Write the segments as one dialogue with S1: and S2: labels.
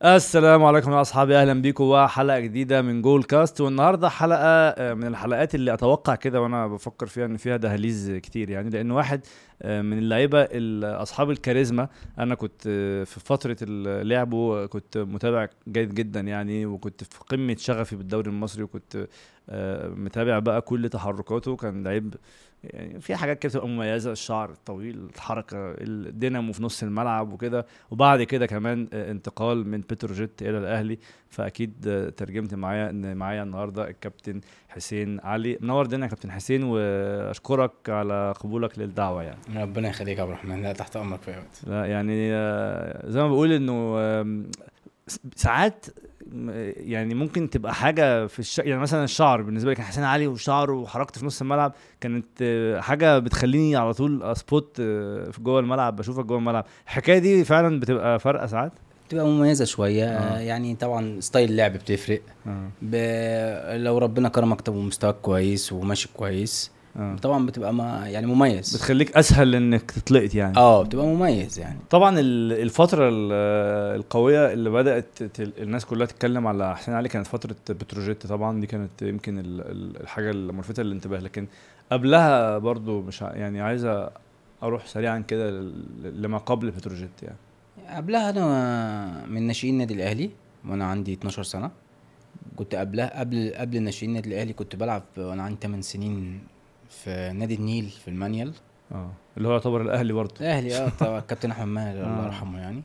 S1: السلام عليكم يا اصحابي اهلا بيكم وحلقه جديده من جول كاست والنهارده حلقه آه، من الحلقات اللي اتوقع كده وانا بفكر فيها ان فيها دهاليز كتير يعني لان واحد آه، من اللعيبه ال- اصحاب الكاريزما انا كنت آه، في فتره ال- لعبه كنت متابع جيد جدا يعني وكنت في قمه شغفي بالدوري المصري وكنت آه، متابع بقى كل تحركاته كان لعيب يعني في حاجات كده بتبقى مميزه الشعر الطويل الحركه الدينامو في نص الملعب وكده وبعد كده كمان آه، انتقال من بتروجيت الى الاهلي فاكيد آه، ترجمت معايا ان معايا النهارده الكابتن حسين علي منور الدنيا يا كابتن حسين واشكرك على قبولك للدعوه يعني
S2: ربنا يخليك يا عبد الرحمن لا تحت امرك في اي وقت
S1: لا يعني آه، زي ما بقول انه آم، س- ساعات م- يعني ممكن تبقى حاجه في الش... يعني مثلا الشعر بالنسبه لي كان حسين علي وشعره وحركته في نص الملعب كانت آه، حاجه بتخليني على طول اسبوت آه، في جوه الملعب بشوفك جوه الملعب الحكايه دي فعلا بتبقى فارقه ساعات
S2: بتبقى مميزه شويه
S1: آه.
S2: آه. يعني طبعا ستايل اللعب بتفرق
S1: اه
S2: ب... لو ربنا كرمك طب ومستواك كويس وماشي كويس
S1: اه
S2: طبعا بتبقى ما يعني مميز
S1: بتخليك اسهل انك تتلقط يعني
S2: اه بتبقى مميز يعني
S1: طبعا ال- الفترة ال- القوية اللي بدأت تل- الناس كلها تتكلم على حسين علي كانت فترة بتروجيت طبعا دي كانت يمكن ال- ال- الحاجة الملفتة للانتباه لكن قبلها برضو مش ع- يعني عايز اروح سريعا كده ل- لما قبل بتروجيت يعني
S2: قبلها انا من ناشئين النادي الاهلي وانا عندي 12 سنه كنت قبلها قبل قبل ناشئين النادي الاهلي كنت بلعب وانا عندي 8 سنين في نادي النيل في المانيال
S1: اه اللي هو يعتبر الاهلي برضو
S2: الاهلي اه طبعا الكابتن احمد ماهر
S1: آه.
S2: الله يرحمه يعني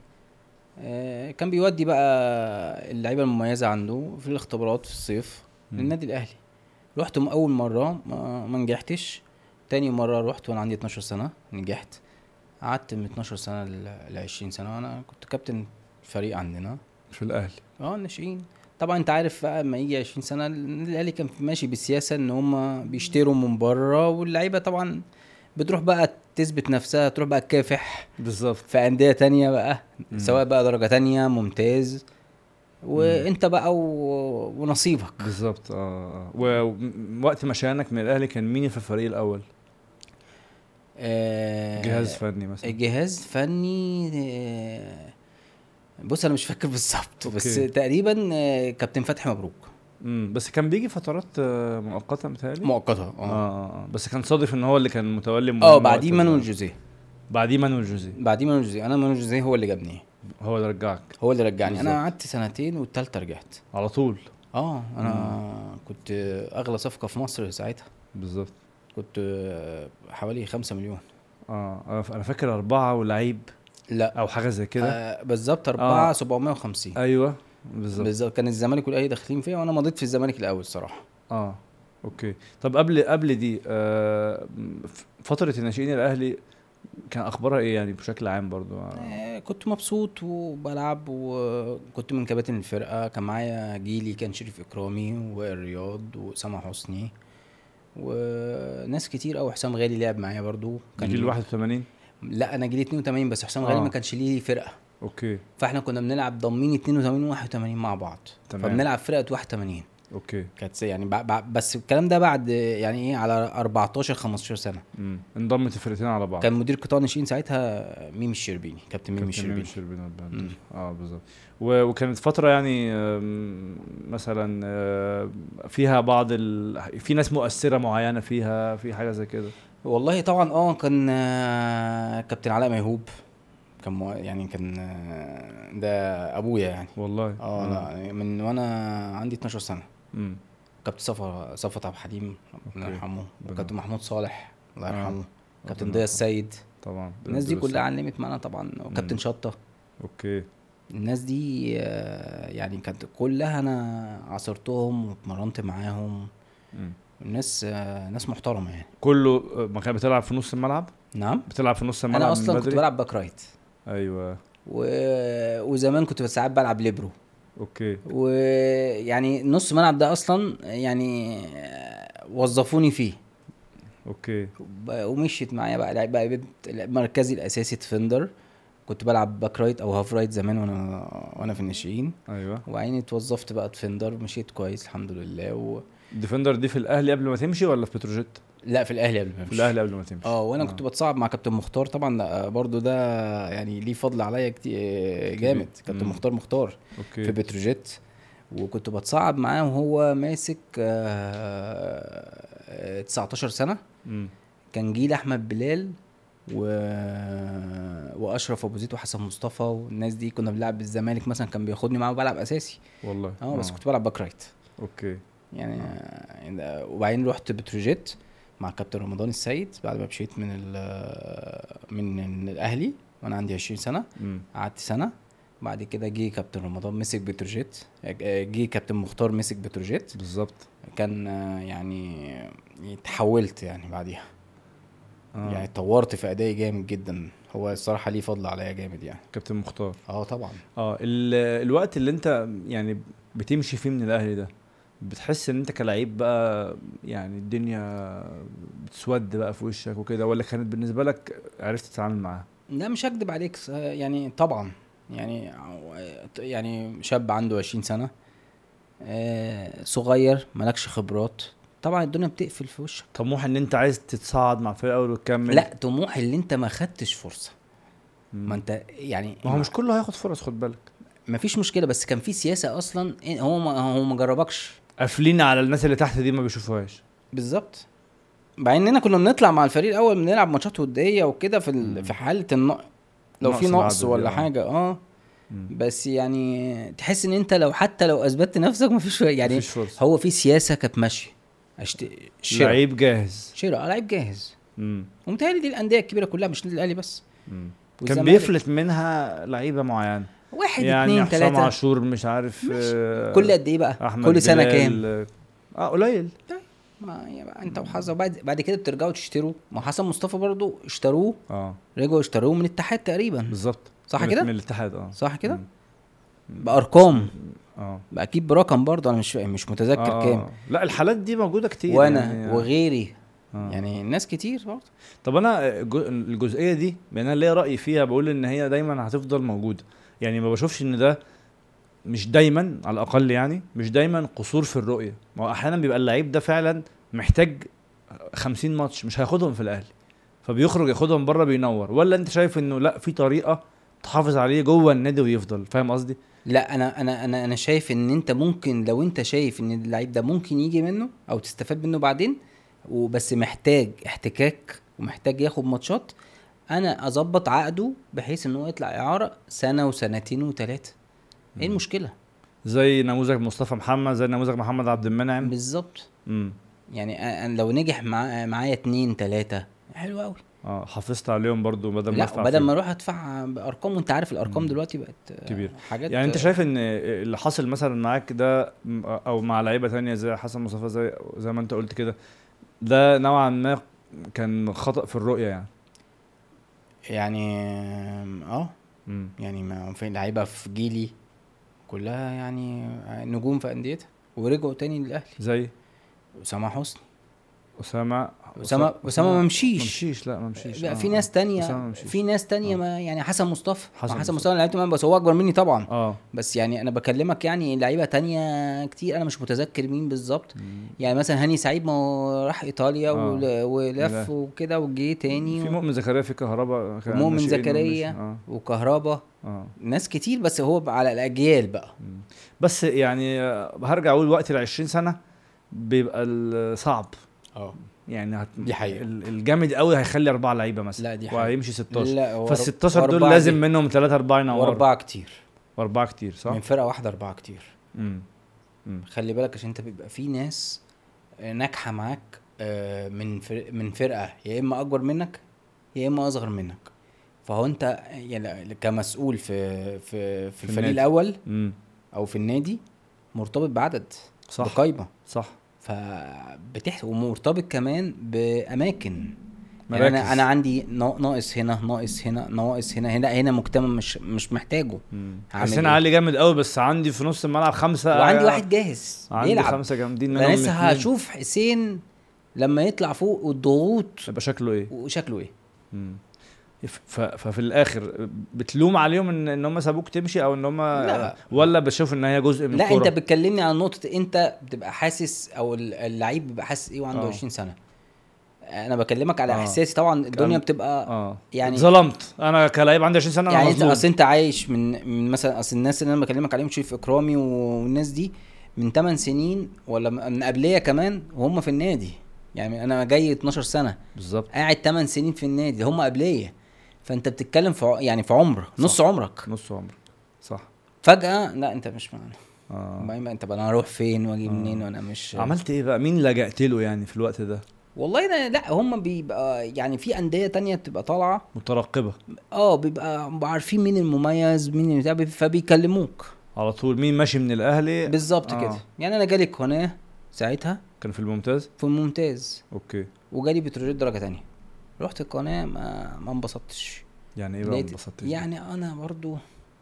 S2: آه، كان بيودي بقى اللعيبه المميزه عنده في الاختبارات في الصيف
S1: مم.
S2: للنادي الاهلي رحت م- اول مره ما, ما نجحتش تاني مره رحت وانا عندي 12 سنه نجحت قعدت من 12 سنه ل 20 سنه وانا كنت كابتن فريق عندنا
S1: في الاهلي
S2: اه الناشئين طبعا انت عارف بقى لما يجي 20 سنه النادي الاهلي كان ماشي بالسياسه ان هم بيشتروا من بره واللعيبه طبعا بتروح بقى تثبت نفسها تروح بقى تكافح
S1: بالظبط
S2: في انديه تانية بقى
S1: مم.
S2: سواء بقى درجه تانية ممتاز وانت بقى و... ونصيبك
S1: بالظبط اه اه و- ووقت مشيانك من الاهلي كان مين في الفريق الاول؟
S2: آه
S1: جهاز فني مثلا
S2: جهاز فني آه، بص انا مش فاكر بالظبط بس
S1: أوكي.
S2: تقريبا آه، كابتن فتحي مبروك
S1: امم بس كان بيجي فترات آه، مؤقته متهيألي
S2: مؤقته
S1: اه
S2: اه
S1: اه اه بس كان صادف ان هو اللي كان متولي المهمة
S2: اه
S1: وقت
S2: بعديه
S1: ال-
S2: مانويل جوزيه
S1: بعديه مانويل جوزيه
S2: بعديه مانويل جوزيه انا مانويل جوزيه هو اللي جابني
S1: هو اللي رجعك
S2: هو اللي رجعني انا
S1: بالظبط.
S2: قعدت سنتين والتالتة رجعت
S1: على طول
S2: اه انا كنت اغلى صفقه في مصر ساعتها
S1: بالظبط
S2: كنت آه، حوالي خمسة مليون
S1: اه انا ف- أنا فاكر اربعه ولعيب
S2: لا
S1: او حاجه زي كده
S2: آه بالظبط أربعة
S1: آه.
S2: 750
S1: ايوه بالظبط
S2: بالظبط كان الزمالك والاهلي داخلين فيها وانا مضيت في الزمالك الاول صراحه
S1: اه اوكي طب قبل قبل دي آه ف- فتره الناشئين الاهلي كان اخبارها ايه يعني بشكل عام برضو آه.
S2: آه كنت مبسوط وبلعب وكنت من كباتن الفرقه كان معايا جيلي كان شريف اكرامي وائل رياض واسامه حسني وناس كتير قوي حسام غالي لعب معايا برضو
S1: كان جيل 81
S2: لا انا جيلي 82 بس حسام غالي
S1: آه.
S2: ما كانش ليه فرقه
S1: اوكي
S2: فاحنا كنا بنلعب ضامنين 82 و 81 مع بعض
S1: تمام.
S2: فبنلعب فرقه 81
S1: اوكي
S2: كانت يعني بع- بع- بس الكلام ده بعد يعني ايه على 14 15 سنه
S1: امم انضمت الفرقتين على بعض
S2: كان مدير قطاع ناشئين ساعتها ميمي الشربيني كابتن ميمي
S1: كابتن ميمي
S2: الشربيني
S1: الشربيني والبهدل.
S2: مم.
S1: اه بالظبط و- وكانت فتره يعني آم، مثلا آه، فيها بعض ال... في ناس مؤثره معينه فيها في حاجه زي كده
S2: والله طبعا اه كان آه، كابتن علاء ميهوب كان مو- يعني كان آه، ده ابويا يعني
S1: والله
S2: اه لا من وانا عندي 12 سنه
S1: امم
S2: كابتن صفا صفا عبد الحليم الله
S1: أوكي.
S2: يرحمه
S1: ربنا-
S2: وكابتن محمود صالح الله
S1: آه.
S2: يرحمه كابتن
S1: ربنا
S2: ضياء
S1: يرحمه.
S2: السيد
S1: طبعا
S2: الناس دي
S1: دول
S2: كلها علمت معانا طبعا وكابتن
S1: مم.
S2: شطه
S1: اوكي
S2: الناس دي آه، يعني كانت كلها انا عاصرتهم واتمرنت معاهم
S1: مم.
S2: الناس آه، ناس محترمه يعني
S1: كله آه، ما كان بتلعب في نص الملعب
S2: نعم
S1: بتلعب في نص الملعب
S2: انا
S1: من
S2: اصلا كنت
S1: بدري؟
S2: بلعب باك رايت
S1: ايوه
S2: و... وزمان كنت ساعات بلعب ليبرو
S1: اوكي
S2: ويعني نص ملعب ده اصلا يعني آه، وظفوني فيه
S1: اوكي
S2: ب- ومشيت معايا بقى لعب بقى بقيت مركزي الاساسي ديفندر كنت بلعب باك رايت او هاف رايت زمان وانا وانا في الناشئين
S1: ايوه
S2: وعيني اتوظفت بقى ديفندر مشيت كويس الحمد لله و...
S1: ديفندر دي في الاهلي قبل ما تمشي ولا في بتروجيت
S2: لا في الاهلي قبل ما
S1: في
S2: امشي
S1: الاهلي قبل ما تمشي
S2: اه وانا كنت بتصعب مع كابتن مختار طبعا آه، برضو ده يعني ليه فضل عليا كتير آه، جامد كابتن
S1: مم.
S2: مختار مختار في
S1: اوكي
S2: بتروجيت وكنت بتصعب معاه وهو ماسك آه، آه، 19 سنه
S1: مم.
S2: كان جيل احمد بلال و... واشرف ابو زيد وحسن مصطفى والناس دي كنا بنلعب بالزمالك مثلا كان بياخدني معاه وبلعب اساسي
S1: والله
S2: اه بس كنت بلعب باك رايت
S1: اوكي
S2: يعني آه، وبعدين رحت بتروجيت مع كابتن رمضان السيد بعد ما مشيت من ال من الاهلي وانا عندي 20 سنه
S1: مم.
S2: قعدت سنه بعد كده جه كابتن رمضان مسك بتروجيت آه، جه كابتن مختار مسك بتروجيت
S1: بالظبط
S2: كان آه، يعني تحولت يعني بعديها
S1: آه.
S2: يعني اتطورت في ادائي جامد جدا هو الصراحه ليه فضل عليا جامد يعني
S1: كابتن مختار
S2: اه طبعا
S1: اه ال- الوقت اللي انت يعني بتمشي فيه من الاهلي ده بتحس ان انت كلعيب بقى يعني الدنيا بتسود بقى في وشك وكده ولا كانت بالنسبه لك عرفت تتعامل معاها
S2: لا مش هكدب عليك س- يعني طبعا يعني يعني شاب عنده 20 سنه آه، صغير مالكش خبرات طبعا الدنيا بتقفل في وشك
S1: طموح ان انت عايز تتصعد مع الفرقه وتكمل
S2: لا طموح اللي انت ما خدتش فرصه
S1: مم.
S2: ما انت يعني
S1: ما هو مش كله هياخد فرص خد بالك
S2: ما فيش مشكله بس كان في سياسه اصلا إن- هو ما هو ما جربكش
S1: قافلين على الناس اللي تحت دي ما بيشوفوهاش
S2: بالظبط مع اننا كنا بنطلع مع الفريق الاول بنلعب ماتشات وديه وكده في
S1: مم.
S2: ال... في حاله النقص لو في
S1: نقص
S2: نقص
S1: العدد
S2: ولا
S1: دي، آه.
S2: حاجه اه
S1: مم.
S2: بس يعني تحس ان انت لو حتى لو اثبتت نفسك مفيش يعني
S1: مفيش فرصه
S2: هو في سياسه كانت ماشيه أشت... شراء
S1: لعيب جاهز
S2: شراء آه، لعيب جاهز
S1: مم.
S2: ومتهيألي دي الانديه الكبيره كلها مش النادي الاهلي بس
S1: مم. كان
S2: والزمالك.
S1: بيفلت منها لعيبه معينه
S2: واحد
S1: يعني
S2: اتنين
S1: حسام
S2: تلاته
S1: عاشور مش عارف
S2: ماشي.
S1: آه،
S2: كل قد ايه بقى
S1: احمد
S2: كل سنه
S1: بلال،
S2: كام
S1: اه قليل
S2: ما يعني بقى انت وحظك بعد بعد كده بترجعوا تشتروا ما حسن مصطفى برضو اشتروه
S1: اه
S2: رجعوا اشتروه من الاتحاد تقريبا
S1: بالظبط
S2: صح
S1: من-
S2: كده؟
S1: من الاتحاد اه
S2: صح كده
S1: مم.
S2: بارقام
S1: اه
S2: بقى اكيد برقم برضه انا مش مش متذكر
S1: آه،
S2: كام
S1: آه. لا الحالات دي موجوده كتير
S2: وانا
S1: يعني
S2: وغيري
S1: آه.
S2: يعني ناس كتير برضه
S1: طب انا الج- الجزئيه دي بان انا ليا راي فيها بقول ان هي دايما هتفضل موجوده يعني ما بشوفش ان ده مش دايما على الاقل يعني مش دايما قصور في الرؤيه ما هو احيانا بيبقى اللعيب ده فعلا محتاج 50 ماتش مش هياخدهم في الاهلي فبيخرج ياخدهم بره بينور ولا انت شايف انه لا في طريقه تحافظ عليه جوه النادي ويفضل فاهم قصدي
S2: لا انا انا انا انا شايف ان انت ممكن لو انت شايف ان اللعيب ده ممكن يجي منه او تستفاد منه بعدين وبس محتاج احتكاك ومحتاج ياخد ماتشات انا اظبط عقده بحيث ان هو يطلع اعاره سنه وسنتين وثلاثه ايه
S1: مم.
S2: المشكله
S1: زي نموذج مصطفى محمد زي نموذج محمد عبد المنعم
S2: بالظبط
S1: امم
S2: يعني أ- أنا لو نجح مع معايا اتنين تلاته حلو قوي
S1: اه حافظت عليهم برضو بدل ما
S2: لا
S1: ادفع
S2: بدل
S1: فيهم.
S2: ما اروح ادفع بارقام وانت عارف الارقام
S1: مم.
S2: دلوقتي بقت آه،
S1: كبير.
S2: حاجات
S1: يعني انت
S2: آه،
S1: شايف ان اللي حاصل مثلا معاك ده م- او مع لعيبه تانية زي حسن مصطفى زي زي ما انت قلت كده ده نوعا ما كان خطأ في الرؤية يعني
S2: يعني اه
S1: امم
S2: يعني ما في لعيبه في جيلي كلها يعني نجوم في انديتها ورجعوا تاني للاهلي
S1: زي
S2: اسامه حسني
S1: أسامة
S2: أسامة اسامه ما مشيش
S1: ما مشيش لا ما مشيش
S2: لا
S1: آه،
S2: في
S1: آه.
S2: ناس
S1: أسامة ما
S2: تانية
S1: مشيش.
S2: في ناس تانية
S1: آه.
S2: ما يعني حسن مصطفى
S1: حسن
S2: حسن, حسن
S1: مصطفى.
S2: مصطفى أنا لعبت معاه بس هو اكبر مني طبعا
S1: اه
S2: بس يعني انا بكلمك يعني لعيبه تانية كتير انا مش متذكر مين بالظبط
S1: مم.
S2: يعني مثلا هاني سعيد ما هو راح ايطاليا
S1: آه.
S2: ول- ولف
S1: لا.
S2: وكده وجه تاني
S1: في
S2: و-
S1: مؤمن زكريا في كهرباء كان
S2: ومؤمن
S1: ناشئين
S2: زكريا.
S1: ومش- اه
S2: وكهربا
S1: اه
S2: ناس كتير بس هو على الاجيال بقى
S1: مم. بس يعني آه، هرجع اقول وقت ال 20 سنة بيبقى ال- صعب
S2: اه
S1: يعني هت...
S2: دي حقيقة.
S1: ال- الجامد قوي هيخلي اربعه لعيبه مثلا
S2: لا دي حقيقة.
S1: وهيمشي 16
S2: لا هو
S1: فال
S2: أرب-
S1: 16 دول
S2: وأربعة
S1: لازم
S2: دي-
S1: منهم ثلاثة أربعة ينوروا
S2: واربعه كتير
S1: وأربعة كتير صح؟
S2: من فرقه واحده اربعه كتير
S1: امم امم
S2: خلي بالك عشان انت بيبقى في ناس آه، ناجحه معاك آه، من فرق من فرقه يا اما اكبر منك يا اما اصغر منك فهو انت يعني كمسؤول في في في الفريق
S1: النادي.
S2: الاول
S1: امم
S2: او في النادي مرتبط بعدد
S1: صح
S2: بقايمه
S1: صح
S2: فبتح ومرتبط كمان باماكن يعني
S1: مراكز.
S2: انا انا عندي نا- ناقص هنا ناقص هنا ناقص هنا هنا هنا مجتمع مش مش محتاجه
S1: امم
S2: هعمل
S1: حسين
S2: إيه؟
S1: علي جامد قوي بس عندي في نص الملعب خمسة
S2: وعندي واحد جاهز
S1: عندي
S2: يلعب
S1: خمسة جامدين منهم
S2: انا لسه
S1: اتنين.
S2: هشوف حسين لما يطلع فوق والضغوط
S1: يبقى شكله ايه؟
S2: وشكله ايه
S1: مم. ف- ف- ففي الاخر بتلوم عليهم ان ان هم سابوك تمشي او ان هم
S2: لا.
S1: ولا بتشوف ان هي جزء من
S2: لا
S1: الكورة؟
S2: انت بتكلمني عن نقطه انت بتبقى حاسس او ال- اللعيب بيبقى حاسس ايه وعنده
S1: آه.
S2: 20 سنه انا بكلمك على
S1: آه.
S2: احساسي طبعا الدنيا
S1: كان-
S2: بتبقى
S1: اه
S2: يعني-
S1: ظلمت انا كلاعب عندي 20 سنه
S2: يعني
S1: انا
S2: انت
S1: مظلوم
S2: اصل انت عايش من من مثلا اصل الناس اللي انا بكلمك عليهم شريف اكرامي والناس دي من 8 سنين ولا من قبليه كمان وهم في النادي يعني انا جاي 12 سنه
S1: بالظبط
S2: قاعد 8 سنين في النادي هم قبليه فانت بتتكلم في ع- يعني في عمر نص عمرك
S1: نص عمرك صح
S2: فجاه لا انت مش معانا
S1: اه
S2: ما ما انت بقى انا هروح فين واجي
S1: آه.
S2: منين وانا مش
S1: عملت ايه بقى مين لجأت له يعني في الوقت ده
S2: والله أنا لا هم بيبقى يعني في انديه تانية بتبقى طالعه
S1: مترقبه
S2: اه بيبقى بيبقى عارفين مين المميز مين اللي بتاع فبيكلموك
S1: على طول مين ماشي من الاهلي
S2: بالظبط
S1: آه.
S2: كده يعني انا جالي القناه ساعتها
S1: كان في الممتاز
S2: في الممتاز
S1: اوكي
S2: وجالي بتروجيت درجه تانية رحت القناه ما ما انبسطتش
S1: يعني ايه بقى ما
S2: لقيت-
S1: انبسطتش
S2: يعني انا برضو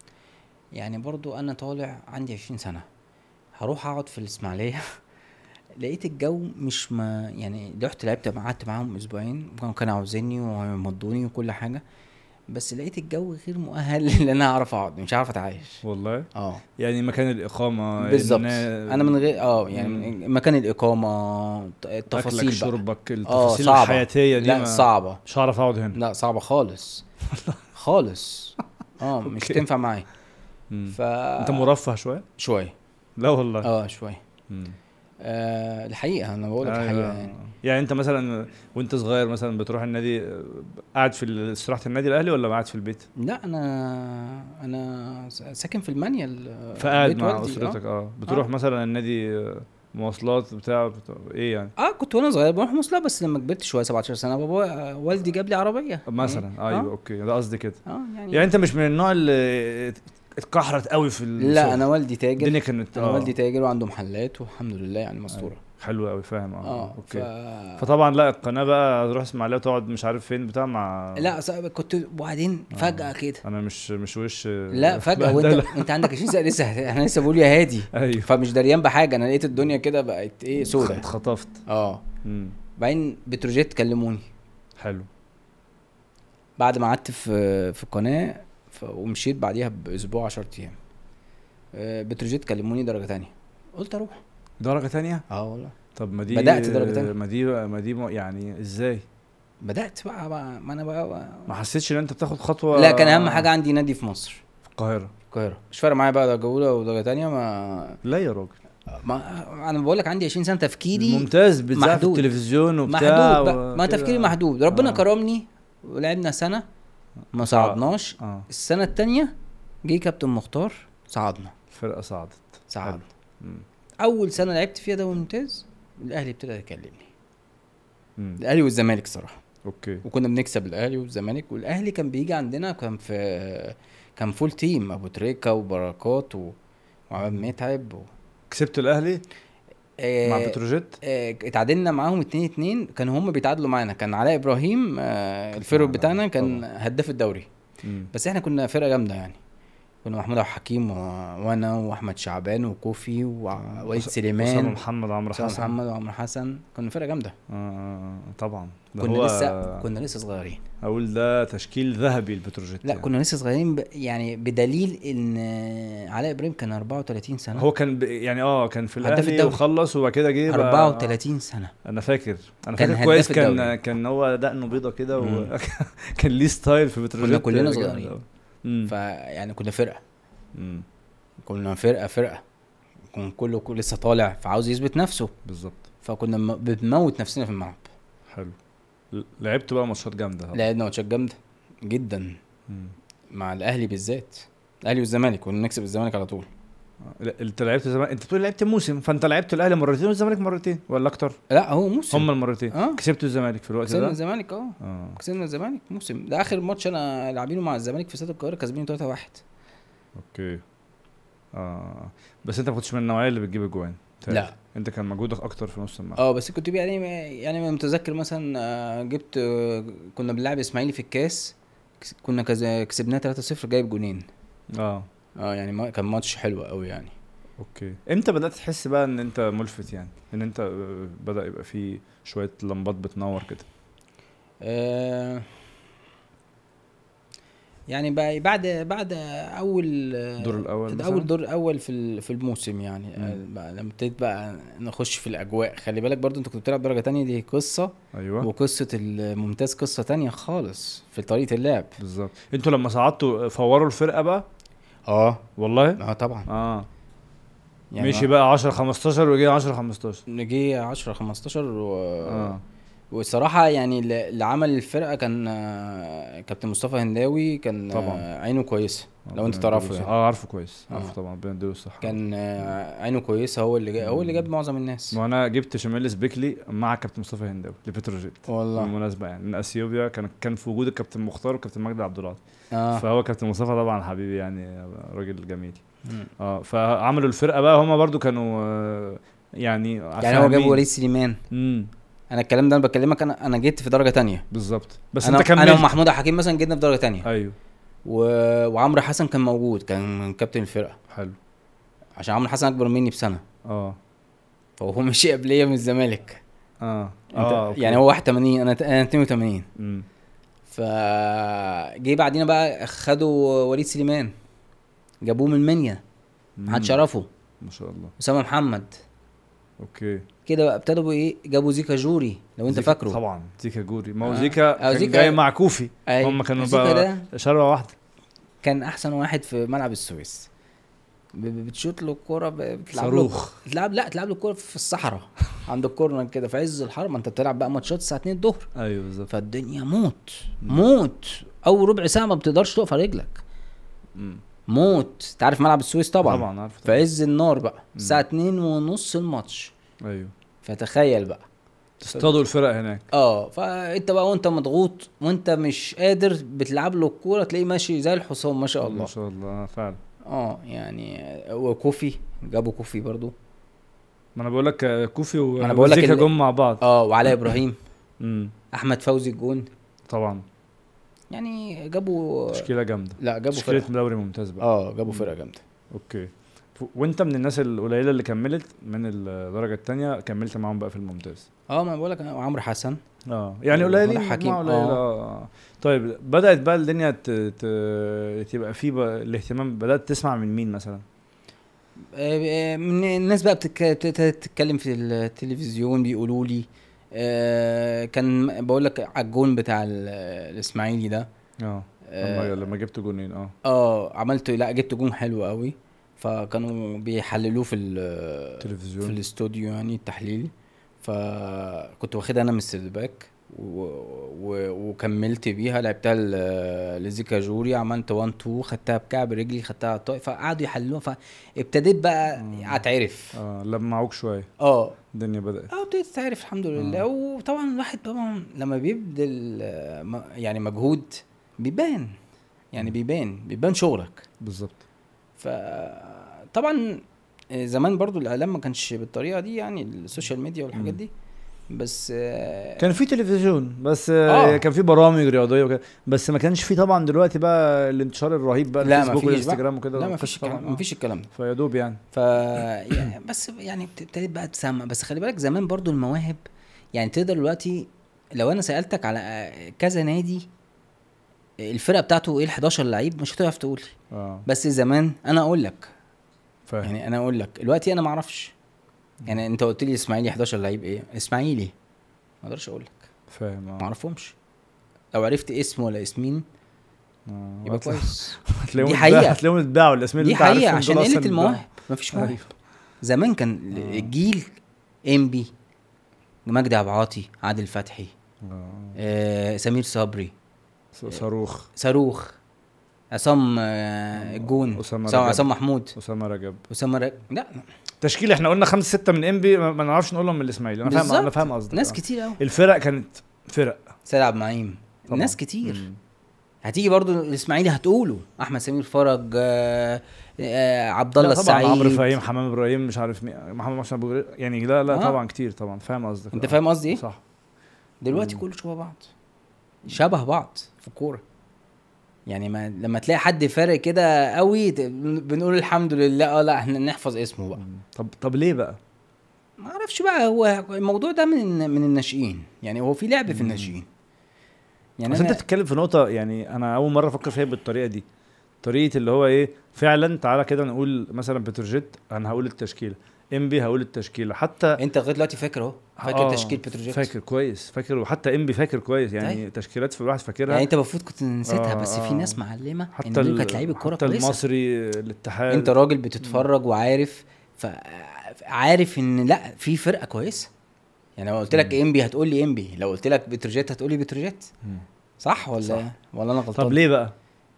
S2: يعني برضو انا طالع عندي 20 سنه هروح اقعد في الاسماعيليه لقيت الجو مش ما يعني رحت لعبت قعدت معاهم اسبوعين وكانوا كانوا عاوزيني ويمضوني وكل حاجه بس لقيت الجو غير مؤهل ان انا اعرف اقعد مش عارف اتعايش
S1: والله
S2: اه
S1: يعني مكان الاقامه
S2: بالظبط
S1: النا-
S2: انا من غير اه يعني مكان الاقامه التفاصيل
S1: اكلك
S2: بقى
S1: شربك
S2: اه
S1: التفاصيل
S2: صعبه
S1: الحياتيه دي
S2: لا
S1: ما-
S2: صعبه
S1: مش هعرف اقعد هنا
S2: لا صعبه خالص خالص اه مش
S1: أوكي.
S2: تنفع معايا
S1: مم.
S2: ف
S1: انت مرفه شويه
S2: شويه
S1: لا والله
S2: اه شويه
S1: مم.
S2: آه الحقيقه انا بقول لك
S1: أيوة.
S2: الحقيقه يعني
S1: يعني انت مثلا وانت صغير مثلا بتروح النادي آه، قاعد في استراحه النادي الاهلي ولا قاعد في البيت
S2: لا انا انا س- ساكن في المانيال آه،
S1: فقاعد
S2: بيت
S1: مع
S2: والدي،
S1: اسرتك اه بتروح
S2: آه.
S1: مثلا النادي آه، مواصلات بتاع بتاع- ايه يعني
S2: اه كنت وانا صغير بروح مواصلات بس لما كبرت شويه 17 سنه بابا آه، والدي جاب لي عربيه
S1: مثلا
S2: آه.
S1: ايوه اوكي ده قصدي كده
S2: اه يعني,
S1: يعني انت مش من النوع اللي اتكحرت قوي في الشغل
S2: لا انا والدي تاجر
S1: الدنيا كانت
S2: انا
S1: آه.
S2: والدي تاجر وعنده محلات والحمد لله يعني مستوره
S1: حلو قوي فاهم اه,
S2: اه
S1: اوكي
S2: ف...
S1: فطبعا لا القناه بقى تروح اسماعيليه وتقعد مش عارف فين بتاع مع
S2: لا أصل كنت وبعدين
S1: آه.
S2: فجاه كده
S1: انا مش مش وش
S2: لا فجاه وانت
S1: بهدلة.
S2: انت عندك 20 سنه لسه انا لسه بقول يا هادي
S1: ايوه
S2: فمش دريان بحاجه انا لقيت الدنيا كده بقت ايه سودة
S1: اتخطفت
S2: اه
S1: امم
S2: بعدين بتروجيت كلموني
S1: حلو
S2: بعد ما قعدت في في القناه ف... ومشيت بعديها باسبوع 10 ايام آه، بتروجيت كلموني درجه تانية قلت اروح
S1: درجه تانية
S2: اه والله
S1: طب ما دي
S2: بدأت درجة تانية.
S1: ما دي ما دي م- يعني ازاي
S2: بدات بقى, بقى ما انا بقى, بقى
S1: ما حسيتش ان انت بتاخد خطوه
S2: لا كان اهم حاجه عندي نادي في مصر
S1: في القاهره
S2: في القاهره مش فارق معايا بقى درجه اولى ودرجه تانية ما
S1: لا يا راجل
S2: ما انا بقول لك عندي 20 سنه تفكيري
S1: ممتاز بتذاع في
S2: محدود.
S1: التلفزيون وبتاع
S2: محدود بقى ما
S1: وكده.
S2: تفكيري محدود ربنا
S1: آه.
S2: كرمني ولعبنا سنه ما صعدناش
S1: اه
S2: السنه التانية جه كابتن مختار صعدنا
S1: الفرقه صعدت
S2: صعدنا
S1: مم.
S2: اول سنه لعبت فيها دوري ممتاز الاهلي ابتدى يكلمني
S1: مم.
S2: الاهلي والزمالك صراحه
S1: اوكي
S2: وكنا بنكسب الاهلي والزمالك والاهلي كان بيجي عندنا كان في كان فول تيم ابو تريكه وبركات و... وعماد متعب و...
S1: كسبت الاهلي مع
S2: آه،
S1: بتروجيت
S2: آه، اتعادلنا معاهم 2 2 كانوا هم بيتعادلوا معانا كان علاء ابراهيم آه، الفيرو
S1: معانا،
S2: بتاعنا كان
S1: طبعا.
S2: هداف الدوري
S1: مم.
S2: بس احنا كنا فرقه جامده يعني كنا محمود عبد الحكيم و... وانا واحمد شعبان وكوفي ووليد
S1: أسامة
S2: سليمان
S1: محمد عمرو
S2: أسامة
S1: حسن
S2: محمد وعمر حسن كنا فرقه جامده
S1: آه، آه، طبعا ده
S2: كنا
S1: هو
S2: لسه كنا لسه صغيرين
S1: اقول ده تشكيل ذهبي البتروجيت
S2: لا
S1: يعني.
S2: كنا لسه صغيرين ب... يعني بدليل ان علاء ابراهيم كان 34 سنه
S1: هو كان ب... يعني اه كان في
S2: هداف
S1: الاهلي
S2: الدوري.
S1: وخلص وبعد كده جه بقى-
S2: 34 سنه
S1: آه، انا فاكر انا
S2: كان
S1: فاكر
S2: هداف
S1: كويس كان
S2: الدوري.
S1: كان هو دقنه بيضه كده
S2: مم.
S1: وكان ليه ستايل في بتروجيت
S2: كلنا
S1: جامد
S2: صغيرين.
S1: أوي. مم.
S2: فيعني كنا فرقه
S1: مم.
S2: كنا فرقه فرقه كان كله كله لسه طالع فعاوز يثبت نفسه
S1: بالظبط
S2: فكنا م- بنموت نفسنا في الملعب
S1: حلو ل- لعبت بقى ماتشات جامده طبعا.
S2: لعبنا ماتشات جامده جدا
S1: مم.
S2: مع الاهلي بالذات الاهلي والزمالك كنا نكسب الزمالك على طول
S1: آه، لا، انت لعبت زمان انت بتقول لعبت موسم فانت لعبت الاهلي مرتين والزمالك مرتين ولا اكتر
S2: لا هو موسم
S1: هم المرتين
S2: اه
S1: كسبتوا الزمالك في الوقت
S2: كسبنا
S1: ده
S2: الزمالك اه
S1: اه
S2: كسبنا الزمالك موسم ده اخر ماتش انا لاعبينه مع الزمالك في استاد القاهره كسبينه 3 1
S1: اوكي اه بس انت ما كنتش من النوعيه اللي بتجيب اجوان تهيألي.
S2: لا
S1: انت كان مجهودك اكتر في نص الملعب
S2: اه بس كنت يعني يعني أنا متذكر مثلا آه، جبت آه، كنا بنلعب اسماعيلي في الكاس كس- كنا كذا- كسبناه 3-0 جايب جونين
S1: اه
S2: اه يعني ما كان ماتش حلو قوي يعني
S1: اوكي امتى بدات تحس بقى ان انت ملفت يعني ان انت آه، بدا يبقى في شويه لمبات بتنور كده
S2: آه يعني بقى بعد بعد اول
S1: الدور الاول
S2: ده اول دور اول في ال- في الموسم يعني
S1: مم.
S2: آه، بقى لما ابتديت بقى نخش في الاجواء خلي بالك برضو انت كنت بتلعب درجه تانية دي قصه
S1: ايوه
S2: وقصه الممتاز قصه تانية خالص في طريقه اللعب
S1: بالظبط انتوا لما صعدتوا فوروا الفرقه بقى
S2: اه
S1: والله
S2: اه طبعا
S1: اه
S2: يعني
S1: مشي بقى 10 15 وجي 10 15
S2: نجي 10 15 و...
S1: اه
S2: والصراحه يعني اللي اللي عمل الفرقه كان آه، كابتن مصطفى هنداوي كان
S1: طبعا.
S2: آه، عينه كويسه لو انت
S1: ربنا
S2: تعرفه
S1: يديله
S2: يعني.
S1: الصحة. اه عارفه كويس
S2: آه.
S1: عارفه طبعا ربنا يديله الصحه
S2: كان آه، عينه كويسه هو اللي جا... هو اللي جاب معظم الناس
S1: ما انا جبت شميلس بيكلي مع كابتن مصطفى هنداوي لبتروجيت
S2: والله
S1: بالمناسبه يعني من اثيوبيا كان كان في وجود الكابتن مختار والكابتن مجدي عبد العاطي
S2: اه
S1: فهو كابتن مصطفى طبعا حبيبي يعني راجل جميل
S2: مم.
S1: اه فعملوا الفرقه بقى هم برضو كانوا آه، يعني
S2: يعني هو جاب وليد سليمان
S1: امم
S2: انا الكلام ده انا بكلمك انا انا جيت في درجه تانية
S1: بالظبط بس
S2: انا
S1: انت كملت
S2: انا ومحمود حكيم مثلا جينا في درجه تانية
S1: ايوه
S2: و... وعمرو حسن كان موجود كان كابتن الفرقه
S1: حلو
S2: عشان عمرو حسن اكبر مني بسنه
S1: اه
S2: فهو مشي قبليه من الزمالك
S1: اه
S2: انت
S1: اه أوكي.
S2: يعني هو 81 انا انا 82
S1: مم.
S2: فجه بعدين بقى خدوا وليد سليمان جابوه من المنيا محدش
S1: مم.
S2: يعرفه
S1: ما شاء الله
S2: اسامه محمد
S1: اوكي
S2: كده بقى ابتدوا بايه جابوا زيكا جوري لو انت
S1: زيكا-
S2: فاكره
S1: طبعا زيكا جوري ما هو
S2: آه.
S1: زيكا
S2: آه،
S1: كان
S2: زيكا-
S1: جاي مع كوفي
S2: أي.
S1: هم كانوا
S2: زيكا
S1: بقى
S2: ده
S1: شروه واحده
S2: كان احسن واحد في ملعب السويس ب- ب- بتشوط له الكوره ب- بتلعب له
S1: صاروخ
S2: تلعب لا تلعب له الكوره في الصحراء عند الكورنر كده في عز الحر ما انت بتلعب بقى ماتشات الساعه 2 الظهر
S1: ايوه بالظبط
S2: فالدنيا موت موت اول ربع ساعه ما بتقدرش تقف على رجلك
S1: مم.
S2: موت انت عارف ملعب السويس طبعا,
S1: طبعا عارف
S2: في
S1: طبعا.
S2: عز النار بقى الساعه 2 ونص الماتش
S1: ايوه
S2: فتخيل بقى
S1: تصطادوا الفرق هناك
S2: اه فانت بقى وانت مضغوط وانت مش قادر بتلعب له الكوره تلاقيه ماشي زي الحصان ما شاء الله
S1: ما شاء الله آه، فعلا
S2: اه يعني وكوفي جابوا كوفي برضو
S1: ما انا بقول لك آه، كوفي و-
S2: أنا بقول لك
S1: وزيكا
S2: ال-
S1: جم مع بعض
S2: اه وعلاء ابراهيم
S1: امم
S2: احمد فوزي الجون
S1: طبعا
S2: يعني جابوا
S1: تشكيله جامده
S2: لا جابوا
S1: تشكيله
S2: فرقه
S1: دوري ممتاز بقى
S2: اه جابوا فرقه جامده
S1: اوكي ف- وانت من الناس القليله اللي كملت من الدرجه الثانيه كملت معاهم بقى في الممتاز
S2: اه ما بقول لك عمرو حسن
S1: اه يعني
S2: ومحمود
S1: قليلين
S2: حكيم،
S1: مجموعة قليلة
S2: آه.
S1: اه طيب بدات بقى الدنيا ت... ت... تبقى في بقى الاهتمام بدات تسمع من مين مثلا
S2: آه، آه، من الناس بقى بتك... بتت- بتتكلم في التلفزيون بيقولوا لي آه كان بقول لك على الجون بتاع ال- الاسماعيلي ده
S1: اه
S2: آه،
S1: لما لما جبت جونين اه
S2: اه عملت لا جبت جون حلو قوي فكانوا بيحللوه في ال- في
S1: تلفزيون
S2: الاستوديو يعني التحليل فكنت واخدها انا من السيرباك و... و... وكملت بيها لعبتها ل- لزيكا جوري عملت 1 2 خدتها بكعب رجلي خدتها على الطاق فقعدوا يحللوها فابتديت بقى
S1: مم.
S2: اتعرف
S1: اه لمعوك شويه
S2: اه
S1: الدنيا بدات
S2: اه ابتديت اتعرف الحمد لله
S1: آه.
S2: وطبعا الواحد طبعا لما بيبذل آه، م- يعني مجهود بيبان يعني بيبان بيبان شغلك
S1: بالظبط
S2: فطبعا زمان برضو الاعلام ما كانش بالطريقه دي يعني السوشيال ميديا والحاجات
S1: مم.
S2: دي بس آه،
S1: كان في تلفزيون بس آه.
S2: آه.
S1: كان في برامج رياضيه وكده بس ما كانش في طبعا دلوقتي بقى الانتشار الرهيب بقى
S2: لا،
S1: الفيسبوك
S2: مفيش بقى.
S1: والانستجرام وكده
S2: لا ما
S1: مفيش
S2: فيش الكلام ما فيش الكلام ده
S1: فيا دوب يعني
S2: ف يعني بس يعني ابتديت بقى تسمع بس خلي بالك زمان برضو المواهب يعني تقدر دلوقتي لو انا سالتك على آه، كذا نادي الفرقه بتاعته ايه ال 11 لعيب مش هتعرف تقول لي.
S1: اه
S2: بس زمان انا اقول لك
S1: فاهم
S2: يعني انا اقول لك دلوقتي انا ما اعرفش يعني انت قلت لي اسماعيلي 11 لعيب ايه اسماعيلي ما اقدرش اقول لك
S1: فاهم
S2: ما
S1: اه
S2: اعرفهمش لو عرفت اسم ولا اسمين
S1: آه.
S2: يبقى
S1: هتلاقي-
S2: كويس
S1: هتلاقيهم
S2: دي
S1: اتباع-
S2: حقيقة.
S1: هتلاقيهم اتباعوا الاسمين اللي
S2: دي
S1: انت عارفهم
S2: حقيقه
S1: دول
S2: عشان
S1: أصلاً
S2: قله
S1: اتباعوا.
S2: المواهب مفيش مواهب
S1: أيوة.
S2: زمان كان
S1: آه.
S2: الجيل انبي مجدي عبد العاطي عادل فتحي
S1: آه.
S2: آه سمير صبري
S1: ص- صاروخ
S2: صاروخ عصام آه الجون
S1: أسامة
S2: عصام
S1: رجب.
S2: عصام محمود
S1: اسامه رجب
S2: اسامه رج... لا
S1: تشكيل احنا قلنا خمسه سته من انبي ما ما نعرفش نقولهم من الاسماعيلي انا فاهم انا
S2: بالظبط.
S1: فاهم قصدك
S2: ناس
S1: آه.
S2: كتير قوي
S1: الفرق كانت فرق
S2: سيد عبد المنعم
S1: طبعاً.
S2: ناس كتير
S1: مم.
S2: هتيجي برضو الاسماعيلي هتقوله احمد سمير فرج آه آه عبد الله
S1: لا طبعا عمرو
S2: السعيد
S1: فهيم حمام ابراهيم مش عارف مين محمد محسن ابو غريب يعني لا لا
S2: آه.
S1: طبعا كتير طبعا فاهم قصدك
S2: انت
S1: آه.
S2: فاهم قصدي ايه
S1: صح
S2: دلوقتي
S1: مم.
S2: كله شبه بعض شبه بعض في الكوره يعني ما لما تلاقي حد فارق كده قوي ت- بنقول الحمد لله اه لا احنا نحفظ اسمه بقى
S1: مم. طب طب ليه بقى
S2: ما اعرفش بقى هو الموضوع ده من من الناشئين يعني هو في لعب في
S1: مم.
S2: الناشئين يعني
S1: بس انت
S2: أنا
S1: بتتكلم في نقطه يعني انا اول مره افكر فيها بالطريقه دي طريقه اللي هو ايه فعلا تعالى كده نقول مثلا بتروجيت انا هقول التشكيله انبي هقول التشكيله حتى
S2: انت لغايه دلوقتي فاكر اهو فاكر
S1: آه،
S2: تشكيل بتروجيت
S1: فاكر كويس فاكر وحتى انبي فاكر كويس يعني
S2: طيب.
S1: تشكيلات في الواحد فاكرها
S2: يعني انت المفروض كنت نسيتها
S1: آه،
S2: بس
S1: آه.
S2: في ناس معلمه
S1: حتى
S2: ان دول
S1: ال-
S2: كانت لعيبه كوره
S1: حتى
S2: كويسه
S1: المصري الاتحاد
S2: انت راجل بتتفرج وعارف فعارف ان لا في فرقه كويسه يعني لو قلت لك انبي هتقول لي انبي لو قلت لك بتروجيت هتقول لي بتروجيت
S1: مم.
S2: صح ولا
S1: صح.
S2: ولا انا غلطان
S1: طب ليه بقى؟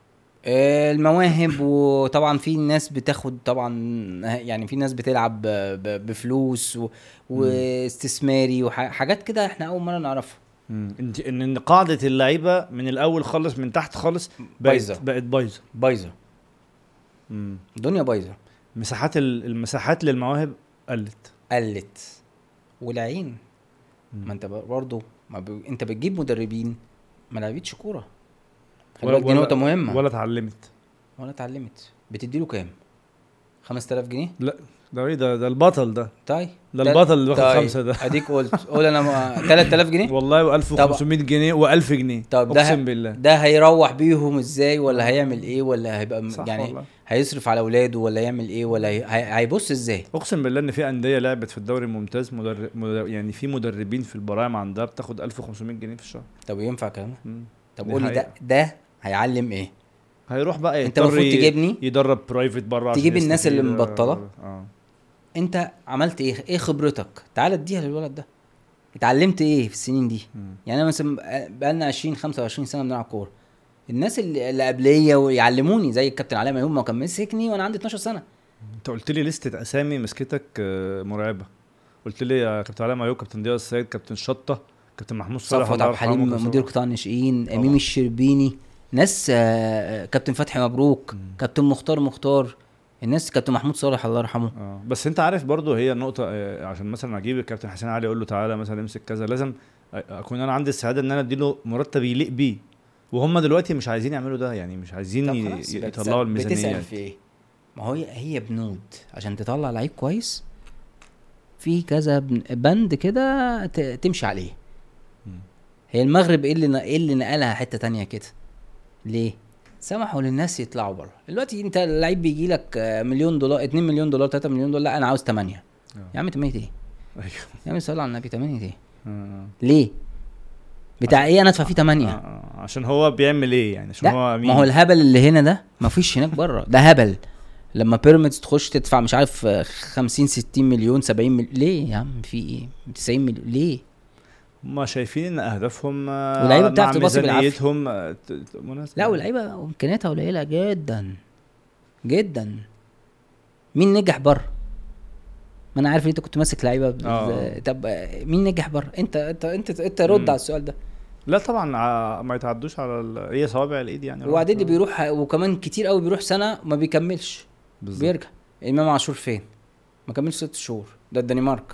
S2: آه، المواهب وطبعا في ناس بتاخد طبعا يعني في ناس بتلعب ب- ب- بفلوس و... واستثماري وحاجات كده احنا اول مره نعرفها
S1: مم. انت ان إن قاعده اللعيبه من الاول خالص من تحت خالص بقت
S2: بايظة.
S1: بقت بايظه
S2: بايظه
S1: مم.
S2: الدنيا بايظه
S1: مساحات ال- المساحات للمواهب قلت
S2: قلت والعين
S1: مم.
S2: ما انت برضه ما ب... انت بتجيب مدربين ما لعبتش كوره خلي
S1: ولا-
S2: بالك دي
S1: ولا-
S2: نقطه مهمه ولا,
S1: ولا اتعلمت
S2: ولا اتعلمت بتديله كام 5000 جنيه
S1: ده ايه ده ده البطل ده
S2: طيب
S1: ده البطل اللي واخد
S2: طيب،
S1: خمسه ده
S2: اديك قلت قول انا م- 3000 جنيه
S1: والله و1500 جنيه و1000 جنيه
S2: طب ده
S1: اقسم بالله
S2: ده هيروح بيهم ازاي ولا هيعمل ايه ولا هيبقى م-
S1: صح
S2: يعني
S1: والله.
S2: هيصرف على اولاده ولا يعمل ايه ولا هي... هي- هيبص ازاي
S1: اقسم بالله ان في انديه لعبت في الدوري الممتاز مدرب مدرب يعني في مدربين في البراعم عندها بتاخد 1500 جنيه في الشهر
S2: طب ينفع كلام
S1: مم.
S2: طب
S1: دي
S2: قول لي ده
S1: حقيقة.
S2: ده هيعلم ايه
S1: هيروح بقى
S2: انت
S1: يضطر
S2: المفروض
S1: ي-
S2: تجيبني
S1: يدرب برايفت بره عشان
S2: تجيب الناس اللي
S1: يستفيد.
S2: مبطلة.
S1: اه
S2: انت عملت ايه ايه خبرتك تعال اديها للولد ده اتعلمت ايه في السنين دي
S1: مم.
S2: يعني انا مثلا بقالنا 20 25 سنه بنلعب كوره الناس اللي اللي قبليه ويعلموني زي الكابتن علاء ميمون ما كان مسكني وانا عندي 12 سنه
S1: انت قلت لي لستة اسامي مسكتك آه، مرعبه قلت لي يا كابتن علاء مايو كابتن ضياء السيد كابتن شطه كابتن محمود صالح
S2: صفوت
S1: الله
S2: عبد
S1: يرحمه،
S2: الحليم
S1: كابتن
S2: مدير
S1: صلاح.
S2: قطاع الناشئين
S1: طبعا.
S2: ميمي الشربيني ناس آه، كابتن فتحي مبروك
S1: مم.
S2: كابتن مختار مختار الناس كابتن محمود صالح الله يرحمه
S1: اه بس انت عارف برضو هي النقطه آه، عشان مثلا اجيب الكابتن حسين علي اقول له تعالى مثلا امسك كذا لازم أ- اكون انا عندي السعاده ان انا اديله مرتب يليق بيه وهم دلوقتي مش عايزين يعملوا ده يعني مش عايزين
S2: طب
S1: ي-
S2: خلاص،
S1: ي-
S2: بتسأل-
S1: يطلعوا الميزانيه
S2: بتسأل في ايه ما هو هي هي بنود عشان تطلع لعيب كويس في كذا بن- بند كده ت- تمشي عليه
S1: مم.
S2: هي المغرب ايه اللي ن- ايه اللي نقلها حته تانية كده ليه سمحوا للناس يطلعوا بره دلوقتي انت اللعيب بيجي لك مليون دولار 2 مليون دولار 3 مليون دولار لا انا عاوز 8
S1: آه.
S2: يا عم 8 ايه
S1: ايوه
S2: يا عم صل على النبي 8 ايه
S1: آه.
S2: ليه بتاع ايه انا ادفع فيه 8
S1: آه، آه، عشان هو بيعمل ايه يعني عشان
S2: لا
S1: هو مين
S2: ما هو الهبل اللي هنا ده ما فيش هناك بره ده هبل لما بيراميدز تخش تدفع مش عارف آه، 50 60 مليون 70 مليون ليه يا عم في ايه 90 مليون ليه
S1: هم شايفين ان اهدافهم آه،
S2: واللعيبة
S1: مع
S2: بتعرف تباصي بالعافية.
S1: ميزانيتهم آه، ت- ت- مناسبة.
S2: لا واللعيبه امكانياتها قليله جدا جدا مين نجح بره ما انا عارف ان انت كنت ماسك لعيبه ب-
S1: آه.
S2: طب آه، مين نجح بره انت انت انت انت رد
S1: مم.
S2: على السؤال ده
S1: لا طبعا ع- ما يتعدوش على ال... هي صوابع الايد يعني
S2: وبعدين اللي بيروح وكمان كتير قوي بيروح سنه ما بيكملش
S1: بالظبط.
S2: بيرجع امام عاشور فين ما كملش ست شهور ده الدنمارك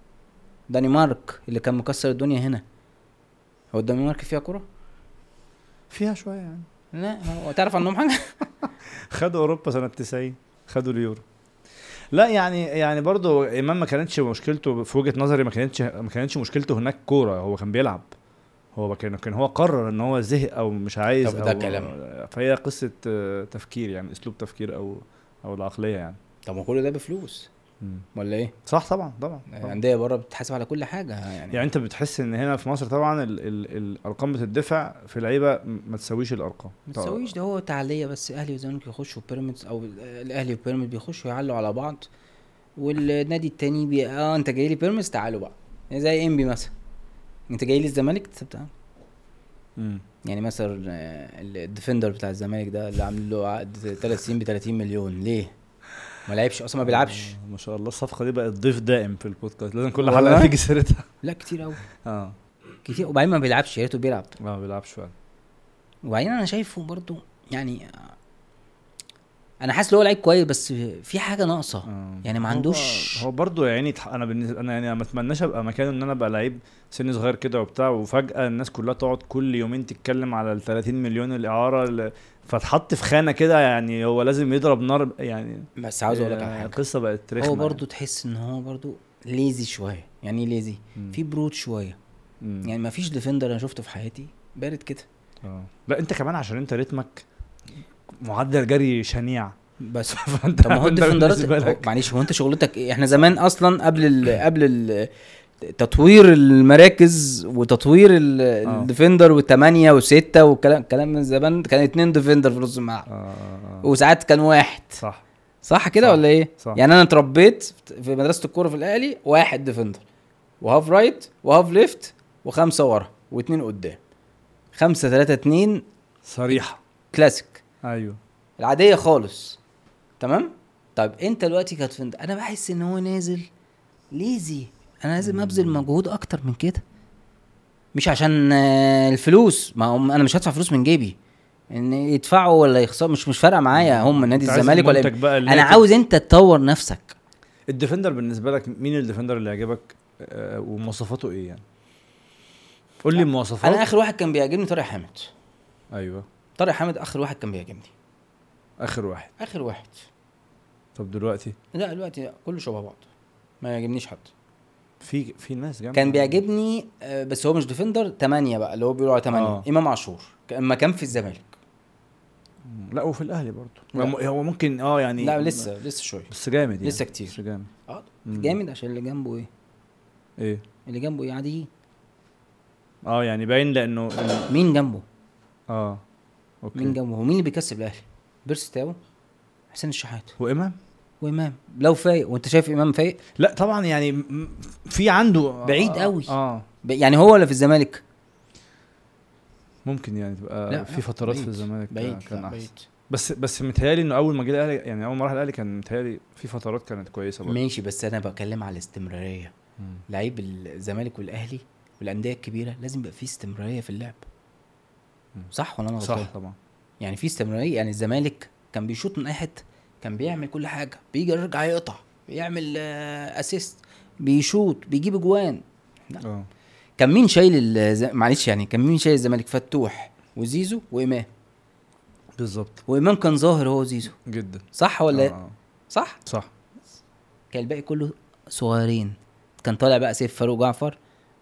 S2: دنمارك اللي كان مكسر الدنيا هنا هو الدنمارك فيها كرة؟
S1: فيها شويه يعني
S2: لا هو تعرف عنهم حاجة؟
S1: خدوا اوروبا سنه 90 خدوا اليورو لا يعني يعني برضه امام ما كانتش مشكلته في وجهه نظري ما كانتش ما كانتش مشكلته هناك كوره هو كان بيلعب هو كان كان هو قرر ان هو زهق او مش عايز
S2: طب ده
S1: أو
S2: كلام.
S1: فهي قصه آه، تفكير يعني اسلوب تفكير او او العقليه يعني
S2: طب ما كل ده بفلوس
S1: مم.
S2: ولا ايه؟
S1: صح طبعا طبعا, طبعا.
S2: الأندية بره بتحاسب على كل حاجة يعني,
S1: يعني انت بتحس ان هنا في مصر طبعا ال ال الارقام بتدفع في لعيبه م- ما تساويش الارقام
S2: ما تسويش ده هو تعلية بس اهلي وزمالك يخشوا بيراميدز او الاهلي وبيراميدز بيخشوا يعلوا على بعض والنادي التاني بي... اه انت جاي لي بيراميدز تعالوا بقى يعني زي انبي مثلا انت جاي لي الزمالك طب تعال
S1: مم.
S2: يعني مثلا آه، الديفندر بتاع الزمالك ده اللي عامل له عقد ثلاث سنين ب 30 مليون ليه؟ ما لعبش اصلا ما بيلعبش
S1: آه، ما شاء الله الصفقه دي بقت ضيف دائم في البودكاست لازم كل
S2: والله؟
S1: حلقه تيجي سيرتها
S2: لا كتير قوي
S1: اه
S2: كتير وبعدين ما بيلعبش يا ريته بيلعب
S1: ما بيلعبش فعلا
S2: وبعدين انا شايفه برضو يعني آه، انا حاسس ان هو لعيب كويس بس في حاجه ناقصه
S1: آه.
S2: يعني ما
S1: هو-
S2: عندوش-
S1: هو برضه يا عيني اتح- انا بالنسبه انا يعني ما اتمناش ابقى مكانه ان انا ابقى لعيب سن صغير كده وبتاع وفجاه الناس كلها تقعد كل يومين تتكلم على ال 30 مليون الاعاره اللي- فاتحط في خانه كده يعني هو لازم يضرب نار يعني
S2: بس عاوز اقول لك على
S1: آه،
S2: حاجه
S1: القصه بقت رخمه
S2: هو برضو تحس ان هو برضو ليزي شويه يعني ايه ليزي
S1: مم.
S2: في برود شويه
S1: مم.
S2: يعني ما فيش ديفندر انا شفته في حياتي بارد كده
S1: اه لا انت كمان عشان انت رتمك معدل جري شنيع
S2: بس
S1: فانت
S2: طب ما هو
S1: أنت
S2: الديفندرات
S1: بالنسبة لك-
S2: معلش هو انت شغلتك ايه احنا زمان اصلا قبل ال قبل ال تطوير المراكز وتطوير ال-
S1: آه.
S2: الديفندر والثمانية وستة والكلام كلام من زمان كان اتنين ديفندر في نص الملعب
S1: اه اه آه.
S2: وساعات كان واحد
S1: صح
S2: صح كده
S1: صح.
S2: ولا ايه؟
S1: صح.
S2: يعني انا اتربيت في مدرسة الكورة في الاهلي واحد ديفندر وهاف رايت وهاف ليفت وخمسة ورا واتنين قدام خمسة تلاتة اتنين
S1: صريحه
S2: كلاسيك
S1: ايوه
S2: العاديه خالص تمام طيب انت دلوقتي كدفند انا بحس ان هو نازل ليزي انا لازم ابذل مجهود اكتر من كده مش عشان آه، الفلوس ما هم انا مش هدفع فلوس من جيبي ان يدفعوا ولا يخسروا مش مش فارقه معايا هم نادي
S1: أنت عايز
S2: الزمالك ولا
S1: المنتج بقى اللي
S2: انا
S1: هي
S2: عاوز انت تطور نفسك
S1: الديفندر بالنسبه لك مين الديفندر اللي يعجبك آه، ومواصفاته ايه يعني قول لي المواصفات
S2: انا اخر واحد كان بيعجبني طارق حامد
S1: ايوه
S2: طارق حامد اخر واحد كان بيعجبني
S1: اخر واحد
S2: اخر واحد
S1: طب دلوقتي
S2: لا دلوقتي لا، كله شبه بعض ما يعجبنيش حد
S1: في في ناس جامده
S2: كان بيعجبني آه، بس هو مش ديفندر 8 بقى اللي هو بيقولوا على 8
S1: آه.
S2: امام عاشور اما كان في الزمالك
S1: لا وفي الاهلي برضه
S2: لا.
S1: هو ممكن اه يعني
S2: لا لسه لسه شويه
S1: بس جامد يعني
S2: لسه كتير.
S1: بس جامد
S2: اه
S1: مم.
S2: جامد عشان اللي جنبه ايه
S1: ايه
S2: اللي جنبه ايه عاديين
S1: اه يعني باين لانه ال-
S2: مين جنبه
S1: اه اوكي
S2: مين جنبه هو مين اللي بيكسب الاهلي بيرس تاو حسين الشحات
S1: وامام
S2: وامام لو فايق وانت شايف امام فايق
S1: لا طبعا يعني م- في عنده
S2: بعيد
S1: آه
S2: قوي.
S1: اه
S2: ب- يعني هو ولا في الزمالك
S1: ممكن يعني تبقى
S2: لا،
S1: في
S2: لا،
S1: فترات في
S2: بعيد،
S1: الزمالك
S2: بعيد
S1: كان
S2: لا،
S1: احسن
S2: بعيد
S1: بس بس متهيألي انه اول ما جه الاهلي يعني اول ما راح الاهلي كان متهيألي في فترات كانت كويسه برضه
S2: ماشي بس انا بتكلم على الاستمراريه
S1: مم.
S2: لعيب الزمالك والاهلي والانديه الكبيره لازم يبقى فيه استمراريه في اللعب
S1: مم.
S2: صح ولا انا غلطان
S1: صح طبعا
S2: يعني في استمراريه يعني الزمالك كان بيشوط من اي حته كان بيعمل كل حاجه بيجي يرجع يقطع بيعمل آه، اسيست بيشوط بيجيب اجوان
S1: اه
S2: كان مين شايل الز... معلش يعني كان مين شايل الزمالك فتوح وزيزو وامام
S1: بالظبط
S2: وامام كان ظاهر هو زيزو
S1: جدا
S2: صح ولا
S1: آه.
S2: آه. صح
S1: صح
S2: كان الباقي كله صغيرين كان طالع بقى سيف فاروق جعفر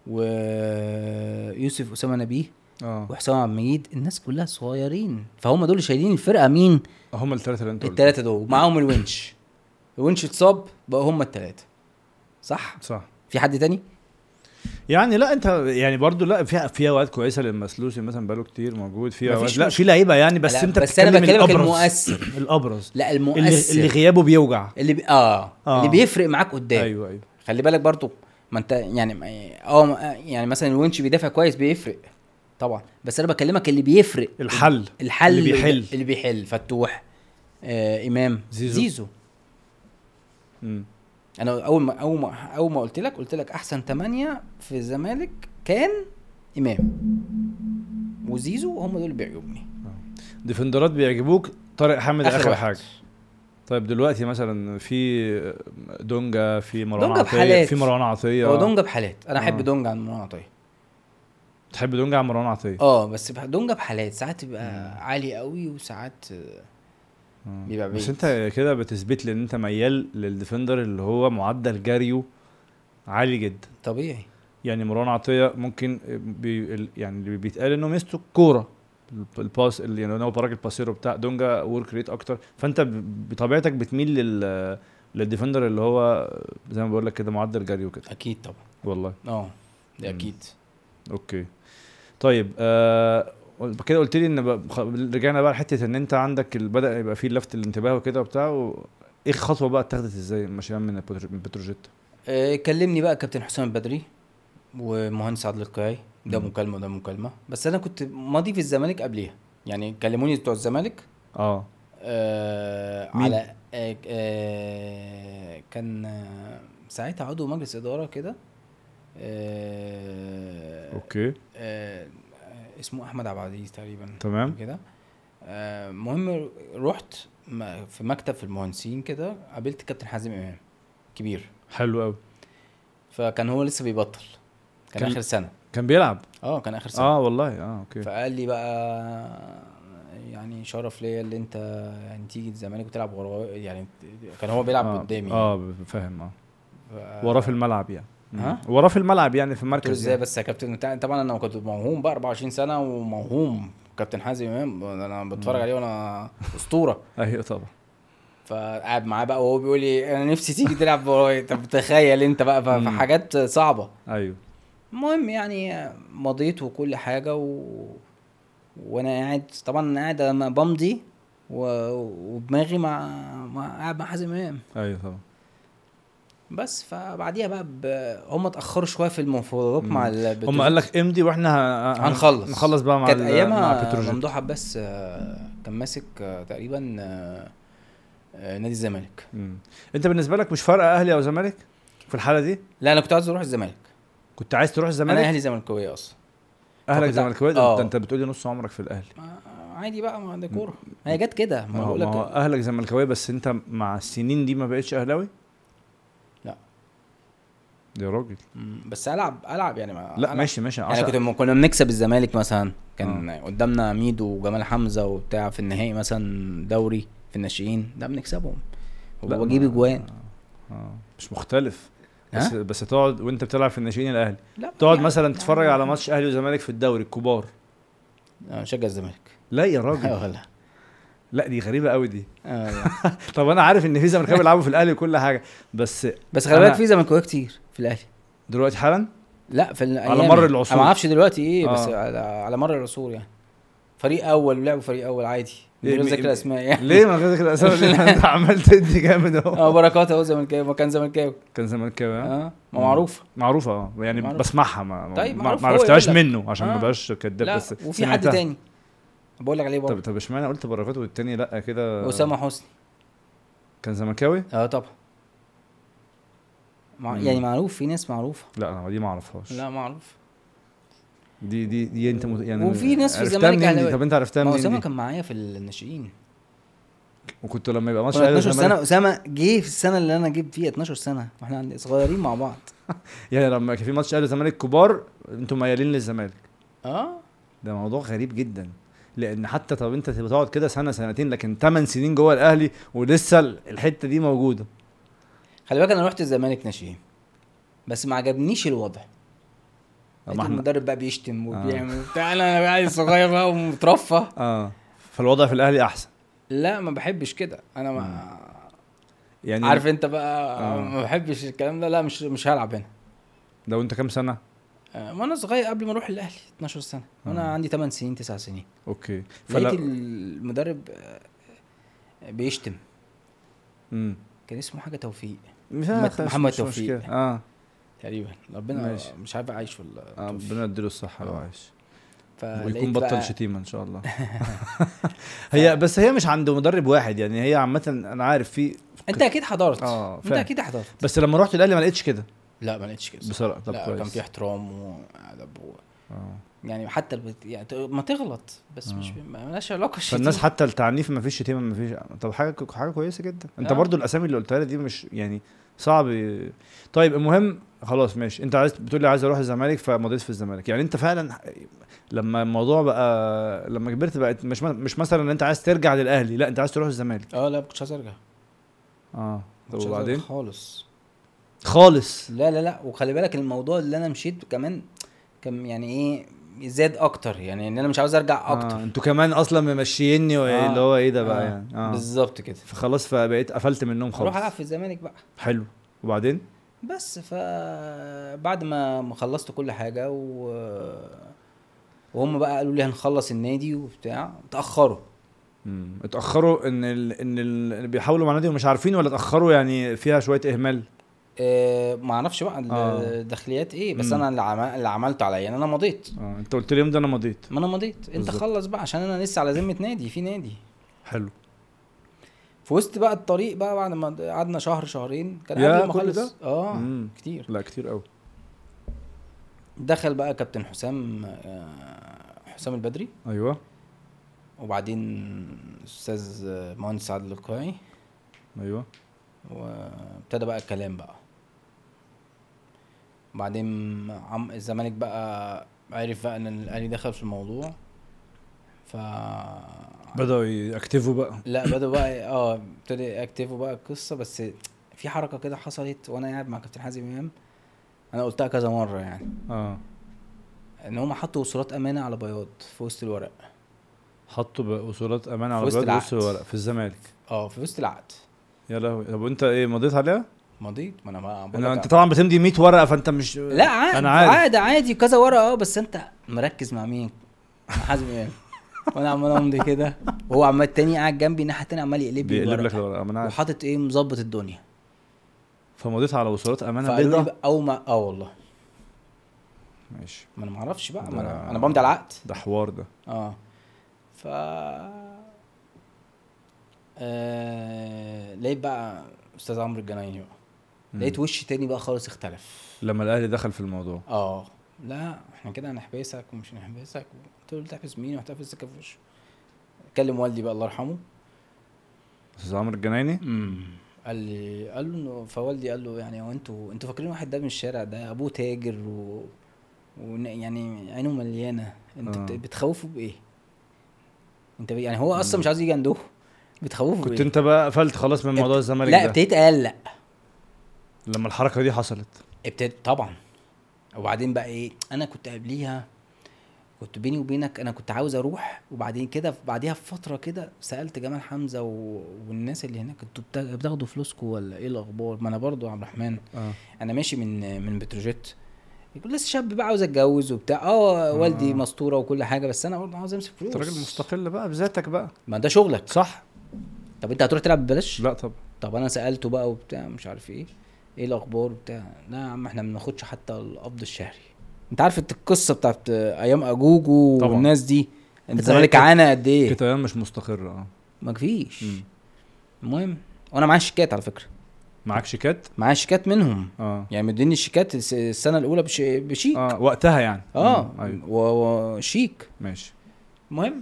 S2: ويوسف اسامه نبيه
S1: اه
S2: وحسام عبد المجيد الناس كلها صغيرين فهم دول اللي شايلين الفرقه مين
S1: هم الثلاثه اللي انت قلت
S2: التلاتة دول معاهم الونش الونش اتصاب بقى هم التلاتة صح
S1: صح
S2: في حد تاني
S1: يعني لا انت يعني برضو لا في في اوقات كويسه للمسلوسي مثلا بقاله كتير موجود في
S2: مفيش
S1: اوقات لا
S2: مش-
S1: في لعيبه يعني بس
S2: لا،
S1: انت
S2: بس انا
S1: بتتكلم
S2: بكلمك
S1: الأبرز.
S2: المؤثر
S1: الابرز
S2: لا
S1: اللي,
S2: المؤثر
S1: اللي غيابه بيوجع
S2: اللي بي... آه.
S1: آه.
S2: اللي بيفرق معاك قدام
S1: ايوه ايوه
S2: خلي بالك برضو ما انت يعني ما- اه ما- يعني مثلا الونش بيدافع كويس بيفرق طبعا بس انا بكلمك اللي بيفرق
S1: الحل
S2: الحل
S1: اللي بيحل.
S2: اللي بيحل فتوح آه امام
S1: زيزو.
S2: زيزو
S1: مم.
S2: انا اول ما اول ما اول ما قلت لك قلت لك احسن ثمانية في الزمالك كان امام وزيزو هم دول اللي بيعجبني
S1: ديفندرات بيعجبوك طارق حامد اخر, آخر
S2: واحد.
S1: حاجه طيب دلوقتي مثلا في دونجا في مروان
S2: دونجا
S1: عطيه
S2: بحالات.
S1: في مروان عطيه
S2: هو دونجا بحالات انا احب
S1: آه.
S2: دونجا عن مروان عطيه
S1: تحب دونجا عن مروان عطيه
S2: اه بس بح- دونجا بحالات ساعات تبقى عالي قوي وساعات آه،
S1: آه.
S2: بيبقى
S1: بس
S2: بعيد.
S1: انت كده بتثبت لي ان انت ميال للديفندر اللي هو معدل جريه عالي جدا
S2: طبيعي
S1: يعني مروان عطيه ممكن بي ال- يعني اللي بيتقال انه ميزته الكوره الب- الباس اللي يعني هو راجل باسيرو بتاع دونجا ورك ريت اكتر فانت ب- بطبيعتك بتميل لل للديفندر اللي هو زي ما بقول لك كده معدل جري وكده
S2: اكيد طبعا
S1: والله
S2: اه ده
S1: مم.
S2: اكيد
S1: اوكي طيب آه كده قلت لي ان ب- خ- رجعنا بقى لحته ان انت عندك ال- بدا يبقى فيه لفت الانتباه وكده وبتاع و... ايه الخطوه بقى اتخذت ازاي مشيان من البترو- من بتروجيت
S2: آه، كلمني بقى كابتن حسام البدري ومهندس عادل القيعي ده
S1: مم.
S2: مكالمه وده مكالمه بس انا كنت ماضي في الزمالك قبليها يعني كلموني بتوع الزمالك
S1: اه
S2: آه
S1: مين؟
S2: على آه آه كان آه ساعتها عضو مجلس اداره كده آه
S1: اوكي
S2: آه اسمه احمد عبد العزيز تقريبا
S1: تمام
S2: كده آه مهم رحت م- في مكتب في المهندسين كده قابلت كابتن حازم امام كبير
S1: حلو قوي
S2: فكان هو لسه بيبطل كان,
S1: كان-
S2: اخر سنه
S1: كان بيلعب
S2: اه كان اخر سنه
S1: اه والله اه اوكي
S2: فقال لي بقى يعني شرف ليا اللي انت يعني تيجي الزمالك وتلعب ورا يعني كان هو بيلعب
S1: آه.
S2: قدامي
S1: اه ب- فاهم اه
S2: ف-
S1: وراه في الملعب يعني
S2: ها
S1: وراه في الملعب يعني في
S2: قلت له
S1: المركز
S2: ازاي
S1: يعني.
S2: بس يا كابتن بتاع- طبعا انا كنت موهوم بقى 24 سنه وموهوم كابتن حازم امام انا بتفرج عليه وانا اسطوره
S1: ايوه طبعا
S2: فقاعد معاه بقى وهو بيقول لي انا نفسي تيجي تلعب ورايا طب تخيل انت بقى ف-
S1: مم.
S2: فحاجات صعبه
S1: ايوه
S2: المهم يعني مضيت وكل حاجه و... وانا قاعد طبعا أنا قاعد أنا بمضي و... ودماغي مع... مع قاعد مع حازم امام
S1: ايوه طبعا
S2: بس فبعديها بقى ب... هم اتاخروا شويه في المفاوضات مع ال...
S1: هم قال لك امضي واحنا ه- ه-
S2: هنخلص
S1: نخلص بقى مع
S2: كانت
S1: ال- مع
S2: ايامها
S1: بتروجيت
S2: ممدوح عباس آه، كان ماسك آه، تقريبا آه، آه، نادي الزمالك
S1: مم. انت بالنسبه لك مش فارقه اهلي او زمالك في الحاله دي
S2: لا انا كنت عايز اروح الزمالك
S1: كنت عايز تروح
S2: انا
S1: الزمالك
S2: اهلي زملكاويه اصلا
S1: اهلك
S2: فكنت-
S1: زملكاويه ده
S2: آه.
S1: انت- انت بتقولي نص عمرك في الاهلي
S2: ما- عادي بقى ما ده كوره هي جت كده
S1: ما
S2: ما
S1: هو,
S2: بقول
S1: ما هو
S2: لك
S1: اهلك زملكاويه بس انت مع السنين دي ما بقتش اهلاوي
S2: لا.
S1: يا راجل
S2: مم، بس العب العب يعني ما
S1: لا
S2: ألعب.
S1: ماشي ماشي
S2: يعني
S1: عشان-
S2: كنت لما كنا بنكسب الزمالك مثلا كان قدامنا ميدو وجمال حمزه وبتاع في النهائي مثلا دوري في الناشئين ده بنكسبهم
S1: لا،
S2: وبجيب
S1: ما-
S2: اجوان
S1: آه. مش مختلف بس
S2: ها؟
S1: بس تقعد وانت بتلعب في الناشئين الاهلي
S2: لا
S1: تقعد
S2: يعني-
S1: مثلا تتفرج على ماتش اهلي وزمالك في الدوري الكبار
S2: آه، شجع الزمالك
S1: لا يا راجل
S2: اه لا
S1: لا دي غريبه قوي دي
S2: آه، لا.
S1: طب انا عارف ان في زملكاويه بيلعبوا في الاهلي وكل حاجه بس
S2: بس خلي
S1: أنا-
S2: بالك في زملكاويه كتير في الاهلي
S1: دلوقتي حالا
S2: لا في الأيام
S1: على مر العصور.
S2: انا ما اعرفش دلوقتي ايه بس
S1: آه.
S2: على, على مر العصور يعني فريق اول ولعبوا فريق اول عادي من
S1: إيه،
S2: غير
S1: مي-
S2: ذكر اسماء يعني
S1: ليه ما غير كده اسامي ليه انت عمال تدي جامد اهو
S2: اه بركات اهو زملكاوي ما كان زملكاوي
S1: كان زملكاوي ها؟
S2: اه ما
S1: مم.
S2: معروف
S1: معروفه اه يعني
S2: معروف.
S1: بسمعها ما
S2: طيب،
S1: ما,
S2: معروف،
S1: ما
S2: هو
S1: عرفتهاش
S2: يقول لك.
S1: منه عشان ما
S2: آه.
S1: بقاش كداب
S2: لا
S1: بس
S2: وفي حد
S1: سمعتها.
S2: تاني بقول لك عليه
S1: طب
S2: برضه
S1: طب اشمعنى قلت بركات والتاني لا كده
S2: اسامه حسني
S1: كان زملكاوي
S2: اه طبعا مع...
S1: مم.
S2: يعني معروف في ناس معروفه
S1: لا انا دي ما اعرفهاش
S2: لا معروف
S1: دي دي دي انت مت... يعني
S2: وفي ناس في
S1: عرفتها
S2: الزمالك
S1: منين دي؟
S2: أهلاوية.
S1: طب انت عرفتها
S2: ما
S1: منين
S2: اسامه
S1: دي؟
S2: كان معايا في الناشئين
S1: وكنت لما يبقى ماتش
S2: كنا
S1: اهلي
S2: 12
S1: وزمالك
S2: سنه اسامه جه في السنه اللي انا جيت فيها 12 سنه واحنا عند- صغيرين مع بعض
S1: يعني لما كان في ماتش اهلي وزمالك كبار انتوا ميالين للزمالك
S2: اه
S1: ده موضوع غريب جدا لان حتى طب انت تبقى تقعد كده سنه سنتين لكن 8 سنين جوه الاهلي ولسه الحته دي موجوده
S2: خلي بالك انا رحت الزمالك ناشئين بس ما عجبنيش الوضع
S1: ما
S2: لقيت
S1: احنا-
S2: المدرب بقى بيشتم وبيعمل وبتاع انا أنا عيل صغير بقى ومترفه
S1: اه فالوضع في الاهلي احسن
S2: لا ما بحبش كده انا ما
S1: يعني
S2: عارف انت بقى
S1: آه.
S2: ما بحبش الكلام ده لا مش مش هلعب هنا
S1: لو انت كام سنه
S2: آه، وانا صغير قبل ما اروح الاهلي 12 سنه وانا
S1: آه.
S2: عندي 8 سنين 9 سنين
S1: اوكي
S2: لقيت
S1: فلا
S2: المدرب آه، بيشتم
S1: امم
S2: كان اسمه حاجه توفيق
S1: مش
S2: محمد-
S1: عارف،
S2: محمد
S1: مش
S2: توفيق.
S1: مشكلة. اه
S2: تقريبا ربنا
S1: ماشي.
S2: مش عارف عايش ولا
S1: آه،
S2: توفيق.
S1: ربنا يديله الصحه لو
S2: آه.
S1: عايش
S2: فلقيت
S1: ويكون بطل
S2: بقى-
S1: شتيمه ان شاء الله هي بس هي مش عند مدرب واحد يعني هي عامه انا عارف في
S2: انت اكيد حضرت
S1: اه
S2: انت
S1: فاهم.
S2: اكيد حضرت
S1: بس لما رحت الاهلي ما لقيتش كده
S2: لا ما لقيتش كده
S1: بصراحه طب
S2: لا
S1: كويس
S2: كان في احترام وادب و...
S1: آه.
S2: يعني حتى البت... يعني ت- ما تغلط بس مش ما لهاش علاقه
S1: فالناس
S2: الشتيمة.
S1: حتى التعنيف ما فيش شتيمه ما فيش طب حاجه حاجه كويسه جدا انت
S2: آه.
S1: برضو الاسامي اللي قلتها لي دي مش يعني صعب ي- طيب المهم خلاص ماشي انت عايز بتقول لي عايز اروح الزمالك فمضيت في الزمالك يعني انت فعلا لما الموضوع بقى لما كبرت بقت مش م- مش مثلا ان انت عايز ترجع للاهلي لا انت عايز تروح الزمالك
S2: اه لا ما كنتش عايز ارجع
S1: اه
S2: ما
S1: طب
S2: كنتش عايز أرجع
S1: وبعدين
S2: خالص
S1: خالص
S2: لا لا لا وخلي بالك الموضوع اللي انا مشيت كمان كان يعني ايه زاد اكتر يعني ان انا مش عاوز ارجع اكتر
S1: آه. انتوا كمان اصلا ممشيني
S2: آه.
S1: اللي هو ايه ده بقى
S2: آه.
S1: يعني اه
S2: بالظبط كده
S1: فخلاص فبقيت قفلت منهم
S2: اروح العب
S1: خالص
S2: في الزمالك بقى
S1: حلو وبعدين
S2: بس ف بعد ما ما خلصت كل حاجه و وهم بقى قالوا لي هنخلص النادي وبتاع اتاخروا
S1: مم. اتاخروا ان ال... ان ال... اللي بيحاولوا مع النادي ومش عارفين ولا اتاخروا يعني فيها شويه اهمال
S2: آه ما اعرفش بقى
S1: آه.
S2: الداخليات ايه بس
S1: مم.
S2: انا اللي, عم... اللي عملته عليا يعني انا مضيت
S1: اه انت قلت لي يوم ده انا مضيت
S2: ما انا مضيت انت
S1: بالظبط.
S2: خلص بقى عشان انا لسه على ذمه نادي في نادي
S1: حلو
S2: في وسط بقى الطريق بقى بعد ما قعدنا شهر شهرين كان
S1: يا
S2: قبل ما
S1: كل
S2: اخلص
S1: ده؟
S2: اه
S1: مم.
S2: كتير
S1: لا كتير قوي
S2: دخل بقى كابتن حسام آه، حسام البدري
S1: ايوه
S2: وبعدين استاذ مهندس عادل القاعي
S1: ايوه
S2: وابتدى بقى الكلام بقى بعدين عم الزمالك بقى عرف بقى ان الاهلي دخل في الموضوع ف
S1: بداوا يكتفوا بقى
S2: لا بدأوا بقى اه ابتدى يكتفوا بقى القصه بس في حركه كده حصلت وانا قاعد مع كابتن حازم امام انا قلتها كذا مره يعني
S1: اه
S2: ان هم حطوا وصولات امانه على بياض في وسط الورق
S1: حطوا بأصولات امان على
S2: وسط
S1: بلاد
S2: العقد.
S1: وسط الورق في الزمالك
S2: اه في وسط العقد
S1: يا لهوي طب وانت ايه مضيت عليها؟
S2: مضيت ما انا ما بقول
S1: أنا
S2: لك
S1: انت طبعا بتمضي 100 ورقه فانت مش
S2: لا عادي
S1: انا عارف
S2: عادي عادي كذا ورقه اه بس انت مركز مع مين؟ مع حازم امام وانا عمال امضي كده وهو عمال التاني قاعد جنبي الناحيه التانيه عمال يقلب لي
S1: بيقلب لك
S2: الورقه
S1: الورقه ما انا عارف
S2: وحاطط ايه مظبط الدنيا
S1: فمضيت على وصولات امانه
S2: فقالوا لي
S1: بيضاء
S2: بقى- او ما اه والله
S1: ماشي
S2: ما انا ما اعرفش بقى ما
S1: ده-
S2: انا انا بمضي على العقد
S1: ده حوار ده
S2: اه ف آه... لقيت بقى استاذ عمرو الجنايني بقى
S1: مم.
S2: لقيت وش تاني بقى خالص اختلف
S1: لما الاهلي دخل في الموضوع
S2: اه لا احنا كده هنحبسك ومش هنحبسك قلت له تحبس مين وهتحبس كيف وش كلم والدي بقى الله يرحمه
S1: استاذ عمرو الجنايني
S2: امم قال لي قال له انه فوالدي قال له يعني هو انتوا انتوا فاكرين واحد ده من الشارع ده ابوه تاجر و... و... يعني عينه مليانه انتوا
S1: آه.
S2: بت... بتخوفوا بايه؟ انت ب... يعني هو اصلا مش عايز يجي عنده بتخوفوا
S1: كنت
S2: بايه؟
S1: انت بقى قفلت خلاص من موضوع الزمالك
S2: لا
S1: ده
S2: ابتديت اقلق
S1: لما الحركه دي حصلت
S2: ابتديت طبعا وبعدين بقى ايه انا كنت قبليها كنت بيني وبينك انا كنت عاوز اروح وبعدين كده بعديها بفتره كده سالت جمال حمزه و... والناس اللي هناك انتوا بتا- بتاخدوا فلوسكم ولا ايه الاخبار ما انا برضو يا عبد الرحمن
S1: اه
S2: انا ماشي من من بتروجيت يقول لسه شاب بقى عاوز اتجوز وبتاع اه والدي
S1: آه.
S2: مسطوره وكل حاجه بس انا برضه عاوز امسك فلوس
S1: انت راجل مستقل بقى بذاتك بقى
S2: ما ده شغلك
S1: صح
S2: طب انت هتروح تلعب ببلاش
S1: لا طب
S2: طب انا سالته بقى وبتاع مش عارف ايه ايه الاخبار وبتاع لا يا عم احنا ما بناخدش حتى القبض الشهري انت عارف انت القصه بتاعت ايام اجوجو
S1: طبعا.
S2: والناس دي
S1: كانت-
S2: الزمالك
S1: كانت-
S2: عانى قد ايه
S1: كانت ايام مش مستقره اه
S2: ما فيش
S1: مم.
S2: المهم وانا معايا شيكات على فكره
S1: معاك شيكات
S2: معايا شيكات منهم
S1: اه
S2: يعني مديني الشيكات الس- السنه الاولى بش- بشيك
S1: اه وقتها يعني
S2: اه
S1: مم، ايوه
S2: و- وشيك
S1: ماشي
S2: المهم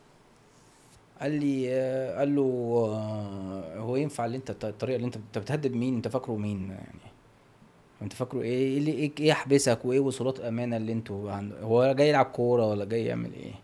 S2: قال لي آه، قال له آه، هو ينفع اللي انت الطريقه اللي انت انت بتهدد مين انت فاكره مين يعني انت فاكره ايه ايه اللي ايه ايه يحبسك وايه وصولات امانه اللي انتوا عند هو جاي يلعب كوره ولا جاي يعمل ايه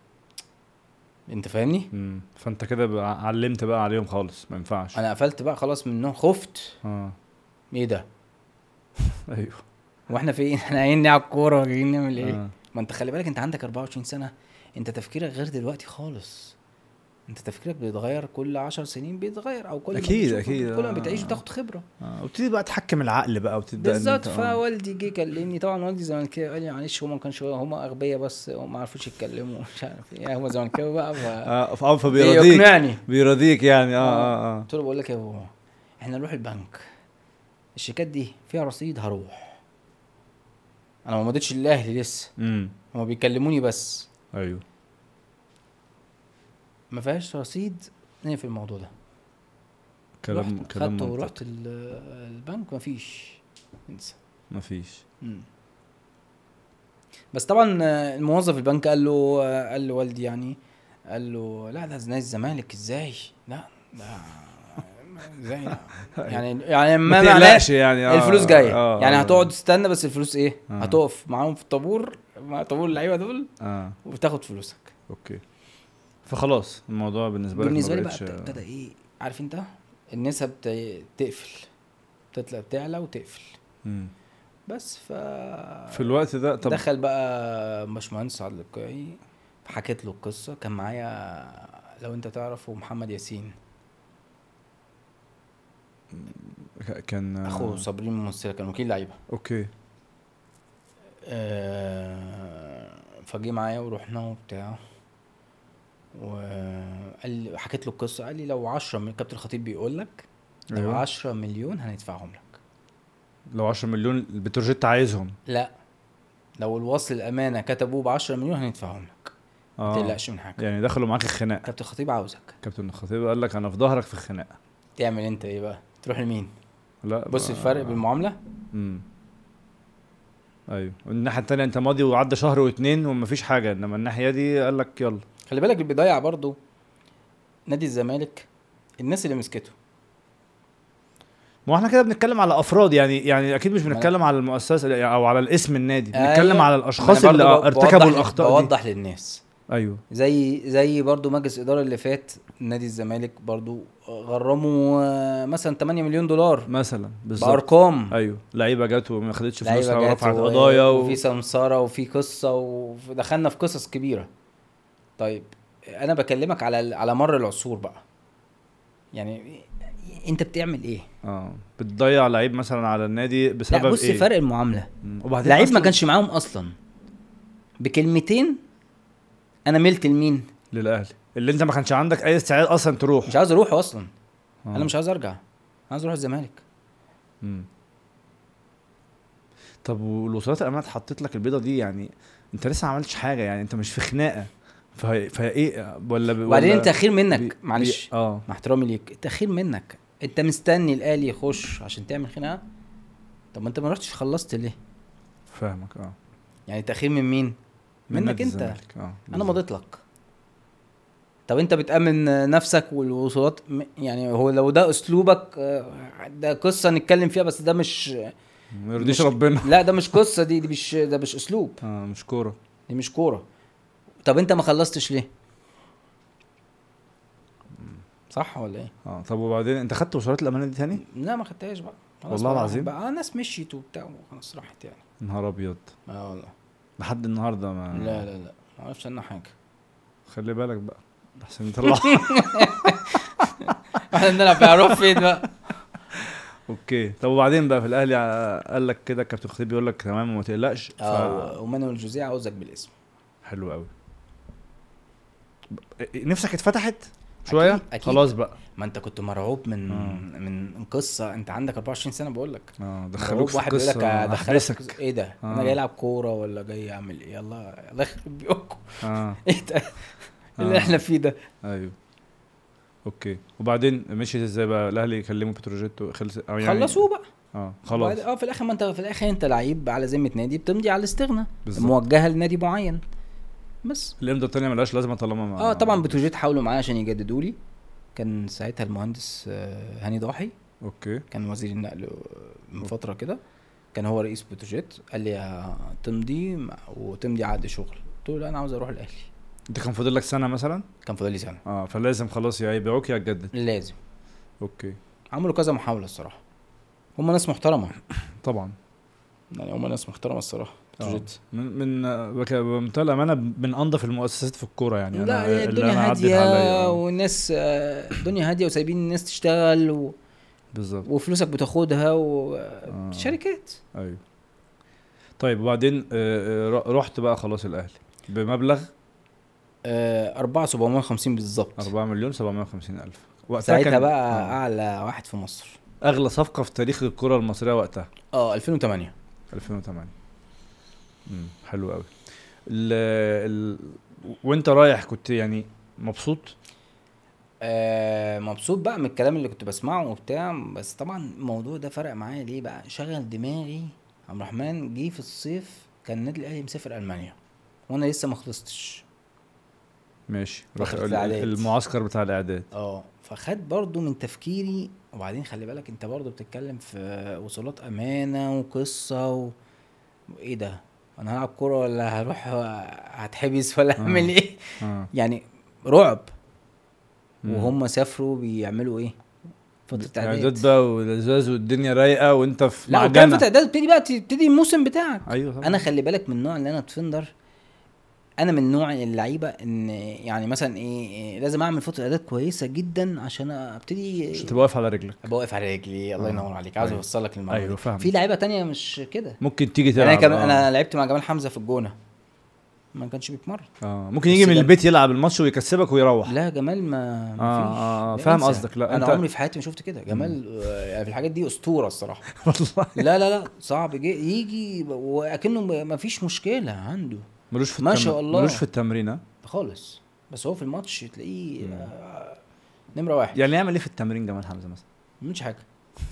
S2: انت فاهمني
S1: مم. فانت كده بقى علمت بقى عليهم خالص ما ينفعش
S2: انا قفلت بقى خلاص منهم خفت
S1: اه
S2: ايه ده
S1: ايوه
S2: واحنا فين احنا جايين نلعب كوره جايين نعمل ايه
S1: آه.
S2: ما انت خلي بالك انت عندك 24 سنه انت تفكيرك غير دلوقتي خالص انت تفكيرك بيتغير كل 10 سنين بيتغير او كل ما
S1: أكيد،
S2: بتشوف-
S1: أكيد،
S2: كل ما
S1: آه.
S2: بتعيش بتاخد خبره
S1: اه وابتدي بقى تحكم العقل بقى وتبدا إن
S2: بالظبط
S1: أنت- آه.
S2: فوالدي جه كلمني طبعا والدي زملكاوي قال لي معلش هما ما كانش هما اغبياء بس هما ما عرفوش يتكلموا مش عارف ايه هما زملكاوي بقى ف
S1: اه ف- آه، فبيرضيك
S2: يقنعني
S1: بيرضيك يعني اه اه اه
S2: قلت له بقول لك يا بابا احنا نروح البنك الشيكات دي فيها رصيد هروح انا ما مضيتش للاهلي لسه
S1: امم
S2: هما بيكلموني بس
S1: ايوه
S2: ما فيهاش رصيد نقفل في الموضوع ده
S1: كلام
S2: رحت
S1: كلام
S2: خدته
S1: منطقي
S2: ورحت ال- البنك مفيش انسى
S1: مفيش
S2: مم. بس طبعا آه، الموظف البنك قال له آه، قال لوالدي يعني قال له لا ده نادي الزمالك ازاي لا ده ازاي لا يعني يعني
S1: ما
S2: ما معناه
S1: تقلقش يعني اه
S2: الفلوس جايه
S1: آه
S2: يعني
S1: آه.
S2: هتقعد تستنى بس الفلوس ايه
S1: آه.
S2: هتقف معاهم في الطابور مع طابور اللعيبه دول
S1: اه
S2: وبتاخد فلوسك
S1: اوكي فخلاص الموضوع بالنسبه لك
S2: بالنسبه
S1: ما
S2: لي بقى
S1: بقتش-
S2: ابت- ابتدى ايه عارف انت النسب ت- تقفل تطلع تعلى وتقفل
S1: مم.
S2: بس ف
S1: في الوقت ده طب
S2: دخل بقى باشمهندس عادل القيعي حكيت له القصه كان معايا لو انت تعرفه محمد ياسين
S1: ك- كان آه،
S2: اخو صابرين الممثله كان وكيل لعيبه
S1: اوكي
S2: آه، فجه معايا ورحنا وبتاع وقال لي حكيت له القصه قال لي لو 10 من كابتن الخطيب بيقول لك لو
S1: أيوة.
S2: 10 مليون هندفعهم لك
S1: لو 10 مليون البتروجيت عايزهم
S2: لا لو الوصل الامانه كتبوه ب 10 مليون هندفعهم لك ما
S1: اه
S2: تقلقش من حاجه
S1: يعني دخلوا معاك الخناق
S2: كابتن الخطيب عاوزك
S1: كابتن الخطيب قال لك انا في ظهرك في الخناقه
S2: تعمل انت ايه بقى تروح لمين
S1: لا
S2: بص
S1: بقى-
S2: الفرق بالمعامله
S1: امم ايوه والناحيه التانية انت ماضي وعدى شهر واتنين ومفيش حاجه انما الناحيه دي قال لك يلا
S2: خلي بالك اللي بيضيع برضو نادي الزمالك الناس اللي مسكته
S1: ما هو احنا كده بنتكلم على افراد يعني يعني اكيد مش
S2: ما-
S1: بنتكلم على المؤسسه او على الاسم النادي
S2: أيوة.
S1: بنتكلم على
S2: ما
S1: الاشخاص
S2: أنا
S1: اللي
S2: برضو ب-
S1: ارتكبوا
S2: بوضح-
S1: الاخطاء دي
S2: بوضح للناس
S1: ايوه
S2: زي زي برضو مجلس الاداره اللي فات نادي الزمالك برضو غرموا آه، مثلا 8 مليون دولار
S1: مثلا بالظبط
S2: بارقام
S1: ايوه لعيبه جت وما خدتش
S2: لعيبة
S1: فلوسها
S2: جت
S1: ورفعت
S2: و-
S1: قضايا و...
S2: وفي سمساره وفي قصه ودخلنا في قصص كبيره طيب انا بكلمك على على مر العصور بقى يعني انت بتعمل ايه
S1: اه بتضيع لعيب مثلا على النادي بسبب
S2: لا بص
S1: ايه
S2: فرق المعامله
S1: مم. وبعدين
S2: لعيب ما
S1: أصلاً-
S2: كانش معاهم اصلا بكلمتين انا ملت لمين
S1: للاهلي اللي انت ما كانش عندك اي استعداد اصلا تروح
S2: مش عاوز اروح اصلا
S1: آه.
S2: انا مش عاوز ارجع عاوز اروح الزمالك
S1: مم. طب والوصولات الامانه اتحطت لك البيضه دي يعني انت لسه ما عملتش حاجه يعني انت مش في خناقه فهي فايه ولا ب-
S2: وبعدين
S1: ولا
S2: انت اخير منك
S1: بي-
S2: معلش
S1: بي- اه
S2: مع احترامي ليك تاخير منك انت مستني الاهلي يخش عشان تعمل خناقه طب ما انت ما رحتش خلصت ليه
S1: فاهمك اه
S2: يعني تاخير من مين
S1: من
S2: منك
S1: نادي
S2: انت
S1: الزمالك، اه
S2: انا
S1: بالظبط.
S2: مضيت لك طب انت بتامن نفسك والوصولات م- يعني هو لو ده اسلوبك آه، ده قصه نتكلم فيها بس ده مش
S1: ما يرضيش
S2: مش-
S1: ربنا
S2: لا ده مش قصه دي دي مش ده مش اسلوب
S1: اه مش كوره
S2: دي مش كوره طب انت ما خلصتش ليه صح ولا ايه
S1: اه طب وبعدين انت خدت وصولات الامانه دي تاني
S2: لا ما خدتهاش بقى خلاص
S1: والله
S2: بقى
S1: العظيم؟
S2: بقى ناس مشيت وبتاع وخلاص راحت يعني
S1: نهار ابيض
S2: اه والله
S1: لحد النهارده ما
S2: لا لا لا ما اعرفش عنها حاجه
S1: خلي بالك بقى احسن يطلع
S2: احنا بنلعب في عروف فين بقى
S1: اوكي طب وبعدين بقى في الاهلي ع- قال لك كده كابتن خطيب بيقول لك تمام وما تقلقش ف...
S2: اه ومانويل جوزيه عاوزك بالاسم
S1: حلو قوي نفسك اتفتحت شويه
S2: أكيد- أكيد.
S1: خلاص بقى
S2: ما انت كنت مرعوب من
S1: آه.
S2: من قصه انت عندك 24 سنه بقول لك
S1: اه دخلوك
S2: مرعوب
S1: في
S2: واحد يقول لك
S1: قصه
S2: ادخلك في
S1: احبسك
S2: قصة- ايه ده انا
S1: آه.
S2: جاي العب كوره ولا جاي اعمل ايه يلا الله يخرب بيوتكم
S1: اه
S2: ايه ده اللي
S1: آه.
S2: احنا فيه ده
S1: ايوه اوكي وبعدين مشيت ازاي بقى الاهلي يكلموا بتروجيت وخلص او يعني
S2: خلصوه بقى
S1: اه خلاص
S2: وبعد- اه في الاخر ما انت في الاخر انت لعيب على ذمه نادي بتمضي على الاستغناء
S1: بالظبط.
S2: موجهه لنادي معين بس
S1: الامضه التانيه ملهاش لازمه طالما ما
S2: اه طبعا بتروجيت حاولوا معايا عشان يجددوا لي كان ساعتها المهندس آه، هاني ضاحي
S1: اوكي
S2: كان وزير النقل من فتره كده كان هو رئيس بتروجيت قال لي آه، تمضي مع- وتمضي عقد شغل قلت له لا انا عاوز اروح الاهلي
S1: انت كان فاضل لك سنه مثلا
S2: كان فاضل لي سنه
S1: اه فلازم خلاص يا يبيعوك يا تجدد
S2: لازم
S1: اوكي
S2: عملوا كذا محاوله الصراحه هم ناس محترمه
S1: طبعا
S2: يعني هم ناس محترمه الصراحه بتروجيت
S1: من من بك- بمنتهى الامانه من انظف المؤسسات في الكوره يعني
S2: لا
S1: اللي
S2: الدنيا
S1: أنا عدت
S2: هاديه
S1: عليا، آه.
S2: والناس آه، الدنيا هاديه وسايبين الناس تشتغل و...
S1: بالظبط
S2: وفلوسك بتاخدها وشركات
S1: ايوه طيب وبعدين آه، آه، رحت بقى خلاص الاهلي بمبلغ
S2: آه 4750 بالظبط
S1: 4 مليون 750 الف وقتها
S2: ساعتها
S1: كان
S2: بقى
S1: آه.
S2: اعلى واحد في مصر
S1: اغلى صفقه في تاريخ الكره المصريه وقتها
S2: اه 2008
S1: 2008 امم حلو قوي ال ال وانت رايح كنت يعني مبسوط
S2: آه مبسوط بقى من الكلام اللي كنت بسمعه وبتاع بس طبعا الموضوع ده فرق معايا ليه بقى شغل دماغي عبد الرحمن جه في الصيف كان النادي الاهلي مسافر المانيا وانا لسه ما خلصتش
S1: ماشي
S2: فترة
S1: رحت ال-
S2: الإعداد.
S1: المعسكر بتاع الاعداد
S2: اه فخد برضو من تفكيري وبعدين خلي بالك انت برضو بتتكلم في وصولات امانه وقصه و... وايه ده انا هلعب كوره ولا هروح هتحبس ولا
S1: آه.
S2: اعمل ايه
S1: اه
S2: يعني رعب
S1: مم.
S2: وهم سافروا بيعملوا ايه فتره
S1: اعداد
S2: اعداد
S1: بقى والازاز والدنيا رايقه وانت في
S2: لا وكان
S1: معجنه
S2: فتره اعداد تبتدي بقى تبتدي الموسم بتاعك
S1: ايوه طبعا
S2: انا خلي بالك من النوع اللي انا ديفندر انا من نوع اللعيبه ان يعني مثلا ايه, إيه لازم اعمل فتره اعداد كويسه جدا عشان ابتدي
S1: مش تبقى واقف على رجلك
S2: ابقى واقف على رجلي الله
S1: آه.
S2: ينور عليك عاوز
S1: أيوة.
S2: اوصلك للمعلومه
S1: ايوه
S2: دي.
S1: فاهم
S2: في لعيبه تانية مش كده
S1: ممكن تيجي تلعب
S2: يعني انا كمان
S1: آه.
S2: انا لعبت مع جمال حمزه في الجونه ما كانش بيتمرن
S1: اه ممكن يجي
S2: بس
S1: من
S2: جم-
S1: البيت يلعب الماتش ويكسبك ويروح
S2: لا جمال ما ما
S1: آه،
S2: فيش
S1: آه، آه،
S2: لا
S1: فاهم
S2: انسى.
S1: قصدك، لا،
S2: انا
S1: أنت-
S2: عمري في حياتي ما شفت كده جمال آه، يعني في الحاجات دي اسطوره الصراحه
S1: والله
S2: لا لا لا صعب جي يجي واكنه ما فيش مشكله عنده
S1: ملوش في
S2: ما
S1: التم-
S2: شاء الله.
S1: ملوش في التمرين ها
S2: خالص بس هو في الماتش تلاقيه آه، نمره واحد
S1: يعني يعمل ايه في التمرين جمال حمزه مثلا
S2: ما بيعملش حاجه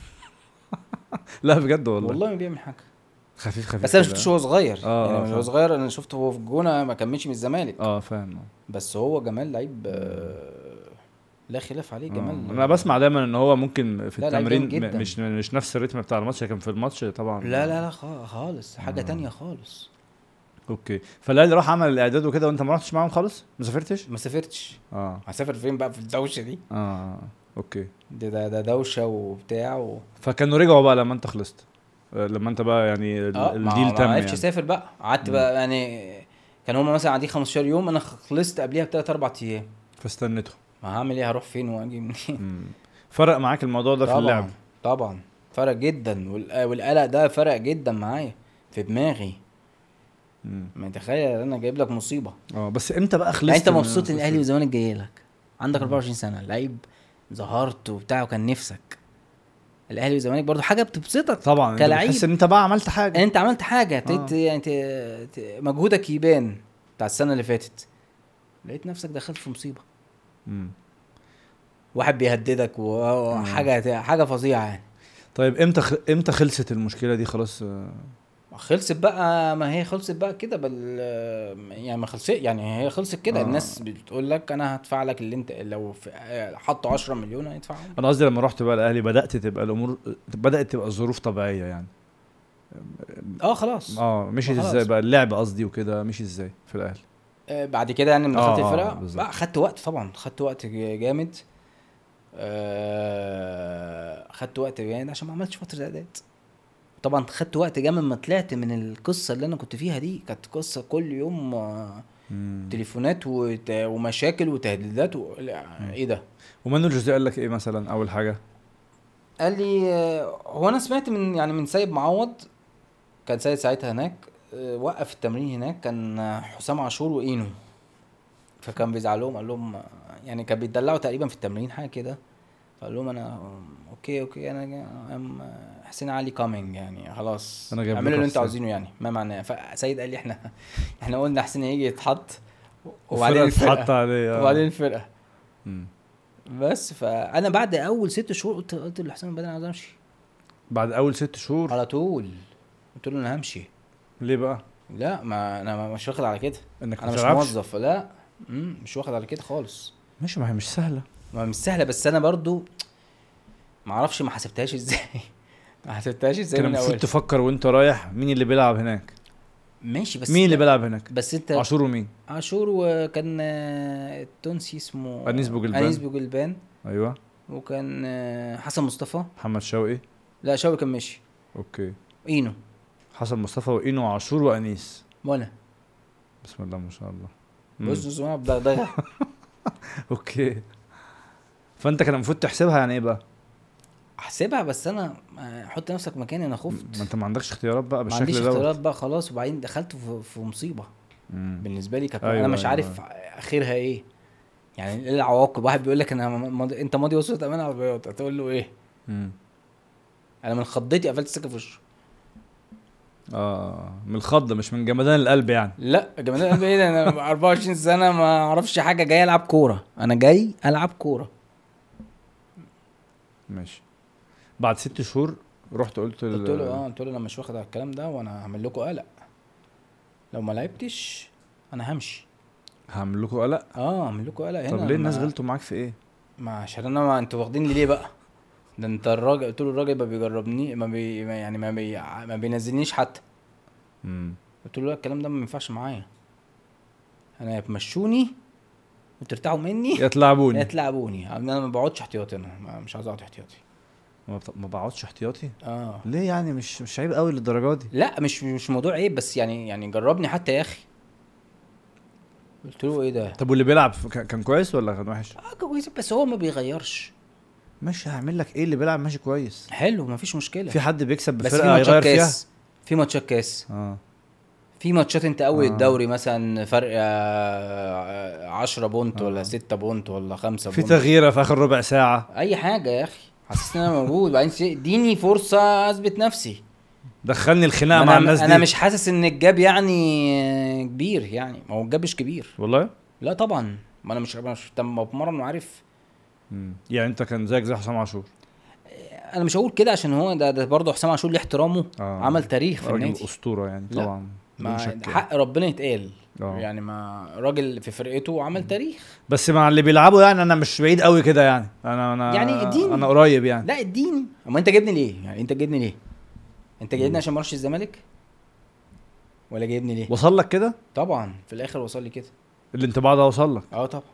S1: لا بجد والله,
S2: والله ما بيعمل حاجه
S1: خفيف خفيف
S2: بس انا ما
S1: كده.
S2: شفتوش وهو صغير
S1: آه، آه،
S2: يعني
S1: فاهم.
S2: وهو صغير انا شفته هو في الجونه ما كملش من الزمالك
S1: اه فاهم آه.
S2: بس هو جمال لعيب آه، لا خلاف عليه جمال
S1: آه. انا بسمع دايما ان هو ممكن في
S2: لا، لعيب
S1: التمرين
S2: جامد جداً.
S1: م- مش مش نفس الريتم بتاع الماتش لكن في الماتش طبعا
S2: لا لا لا خ- خالص حاجه
S1: آه.
S2: تانية خالص
S1: اوكي فالاهلي راح عمل الاعداد وكده وانت ما رحتش معاهم خالص ما سافرتش
S2: ما سافرتش
S1: اه
S2: هسافر فين بقى في الدوشه دي
S1: اه اوكي
S2: ده ده, ده دوشه وبتاع و...
S1: فكانوا رجعوا بقى لما انت خلصت آه، لما انت بقى يعني ال-
S2: اه ما
S1: الديل
S2: ما
S1: تم
S2: عرفتش
S1: يعني
S2: اسافر بقى قعدت
S1: مم.
S2: بقى يعني كان هما مثلا قاعدين 15 يوم انا خلصت قبليها بثلاث اربع ايام
S1: فاستنيته
S2: ما هعمل ايه هروح فين واجي منين
S1: مم. فرق معاك الموضوع ده في
S2: طبعا
S1: اللعب
S2: طبعا فرق جدا وال- والقلق ده فرق جدا معايا في دماغي
S1: مم.
S2: ما تخيل انا جايب لك مصيبه
S1: اه بس امتى بقى خلصت
S2: يعني انت
S1: من
S2: مبسوط ان الاهلي
S1: القصة دي؟
S2: والزمالك جاي لك عندك
S1: مم.
S2: 24 سنه لعيب ظهرت وبتاع وكان نفسك الاهلي والزمالك برضو حاجه بتبسطك
S1: طبعا انت
S2: كلاعب.
S1: بتحس ان انت بقى عملت حاجه
S2: انت عملت حاجه
S1: آه.
S2: ابتديت يعني ت- ت- مجهودك يبان بتاع السنه اللي فاتت لقيت نفسك دخلت في مصيبه
S1: مم.
S2: واحد بيهددك وحاجه حاجه فظيعه يعني
S1: طيب امتى خ... امتى خلصت المشكله دي خلاص آه،
S2: خلصت بقى ما هي خلصت بقى كده بال يعني ما خلصت يعني هي خلصت كده
S1: آه.
S2: آه. الناس بتقول لك انا هدفع لك اللي انت لو في حطوا 10 مليون هيدفعهم
S1: انا قصدي لما رحت بقى الاهلي بدات تبقى الامور بدات تبقى الظروف طبيعيه يعني
S2: اه خلاص
S1: اه مشيت
S2: خلاص.
S1: ازاي بقى اللعب قصدي وكده مشي ازاي في الاهلي
S2: آه بعد كده يعني لما
S1: آه،
S2: دخلت
S1: آه،
S2: الفرقه
S1: بالظبط.
S2: بقى خدت وقت طبعا خدت وقت جامد آه خدت وقت جامد عشان ما عملتش فتره اعداد طبعا خدت وقت جامد ما طلعت من القصه اللي انا كنت فيها دي كانت قصه كل يوم آه،
S1: مم.
S2: تليفونات وت- ومشاكل وتهديدات و... لا، ايه ده
S1: ومانويل جوزيه قال لك ايه مثلا اول حاجه
S2: قال لي آه، هو انا سمعت من يعني من سيد معوض كان سيد ساعتها هناك آه، وقف التمرين هناك كان آه، حسام عاشور واينو فكان بيزعل لهم قال لهم آه، يعني كان بيتدلعوا تقريبا في التمرين حاجه كده فقال لهم انا آه، اوكي اوكي انا جا- ام آه، حسين علي كامينج يعني خلاص
S1: أنا جايب
S2: اعملوا
S1: لكم
S2: اللي انتوا
S1: حسين.
S2: عاوزينه يعني ما معناه فسيد قال لي احنا احنا قلنا حسين هيجي يتحط
S1: وبعدين
S2: وبعدين
S1: اتحط
S2: الفرقه
S1: عليه آه.
S2: وبعدين الفرقه
S1: مم.
S2: بس فانا بعد اول ست شهور قلت قلت لحسام بدري انا عاوز امشي
S1: بعد اول ست شهور
S2: على طول قلت له انا همشي
S1: ليه بقى
S2: لا ما انا ما- مش واخد على كده
S1: انك
S2: انا
S1: ما
S2: مش
S1: تلعبش
S2: موظف لا مم، مش واخد على كده خالص
S1: ماشي ما هي مش سهله
S2: ما مش سهله بس انا برضو ما اعرفش ما حسبتهاش ازاي ما حسبتهاش ازاي
S1: كان
S2: من
S1: المفروض
S2: اول
S1: تفكر وانت رايح مين اللي بيلعب هناك
S2: ماشي بس
S1: مين اللي بيلعب هناك
S2: بس انت
S1: عاشور ومين
S2: عاشور وكان آه، التونسي اسمه
S1: أنيس بوجلبان.
S2: انيس بوجلبان
S1: ايوه
S2: وكان آه، حسن مصطفى
S1: محمد شوقي
S2: لا شوقي كان ماشي
S1: اوكي
S2: اينو
S1: حسن مصطفى واينو وعاشور وانيس
S2: وانا
S1: بسم الله ما شاء الله مم.
S2: بص بص معايا بدغدغه
S1: اوكي فانت كان المفروض تحسبها يعني ايه بقى
S2: احسبها بس انا آه، حط نفسك مكاني انا خفت
S1: ما انت ما عندكش اختيارات بقى
S2: ما
S1: بالشكل
S2: عنديش
S1: دوت
S2: اختيارات بقى خلاص وبعدين دخلت في, في مصيبه
S1: مم.
S2: بالنسبه لي كانت
S1: أيوة،
S2: انا مش
S1: أيوة،
S2: عارف اخرها ايه يعني ايه العواقب واحد بيقول لك انا ماضي انت ماضي وصلت امان عربيات هتقول له ايه
S1: مم.
S2: انا من خضتي قفلت السكه في وشه
S1: اه من الخضه مش من جمدان القلب يعني
S2: لا جمال القلب ايه ده انا 24 سنه ما اعرفش حاجه جاي العب كوره انا جاي العب كوره
S1: ماشي بعد ست شهور رحت قلت ال-
S2: قلت له اه قلت له انا مش واخد على الكلام ده وانا هعمل لكم قلق لو ما لعبتش انا همشي
S1: هعمل لكم قلق
S2: اه هعمل لكم قلق هنا
S1: طب ليه الناس
S2: ما-
S1: غلطوا معاك في ايه
S2: ما عشان انا ما انتوا واخديني ليه بقى ده انت الراجل قلت له الراجل ما بيجربني ما بي ما يعني ما بي ما بينزلنيش حتى
S1: مم.
S2: قلت له لا الكلام ده ما ينفعش معايا انا يا تمشوني وترتاحوا مني
S1: يا
S2: يا
S1: تلعبوني
S2: تلعبوني انا ما بقعدش احتياطي انا ما- مش عايز اقعد احتياطي
S1: ما بط- ما بقعدش احتياطي
S2: اه
S1: ليه يعني مش مش عيب قوي للدرجه دي
S2: لا مش مش موضوع عيب بس يعني يعني جربني حتى يا اخي قلت له ايه ده
S1: طب واللي بيلعب ك- كان كويس ولا كان وحش
S2: اه كويس بس هو ما بيغيرش
S1: ماشي هعمل لك ايه اللي بيلعب ماشي كويس
S2: حلو ما فيش مشكله
S1: في حد بيكسب
S2: بس في
S1: بفرقه
S2: ماتشات
S1: هيغير فيها
S2: كاس في ماتشات كاس
S1: اه
S2: في ماتشات انت قوي
S1: آه.
S2: الدوري مثلا فرق 10 بونت
S1: آه.
S2: ولا 6 بونت ولا 5
S1: في
S2: بونت
S1: تغييره في اخر ربع ساعه
S2: اي حاجه يا اخي حاسس ان انا موجود بعدين سي- اديني فرصه اثبت نفسي
S1: دخلني الخناقه مع
S2: انا
S1: الناس
S2: انا
S1: دي
S2: مش حاسس ان الجاب يعني كبير يعني ما هو الجاب مش كبير
S1: والله
S2: لا طبعا ما انا مش مش لما بتمرن وعارف
S1: مم. يعني انت كان زيك زي حسام عاشور
S2: انا مش هقول كده عشان هو ده, ده برضه حسام عاشور ليه احترامه
S1: آه.
S2: عمل تاريخ في
S1: راجل
S2: النادي
S1: اسطوره يعني
S2: لا.
S1: طبعا بدون
S2: ما
S1: شك
S2: حق ربنا يتقال
S1: آه.
S2: يعني ما راجل في فرقته عمل تاريخ
S1: بس مع اللي بيلعبوا يعني انا مش بعيد قوي كده يعني انا انا
S2: يعني اديني.
S1: انا قريب يعني
S2: لا اديني اما انت جايبني ليه يعني انت جايبني ليه انت جايبني عشان ما اروحش الزمالك ولا جايبني ليه
S1: وصل لك كده
S2: طبعا في الاخر وصل لي كده
S1: الانطباع ده وصل لك
S2: اه طبعا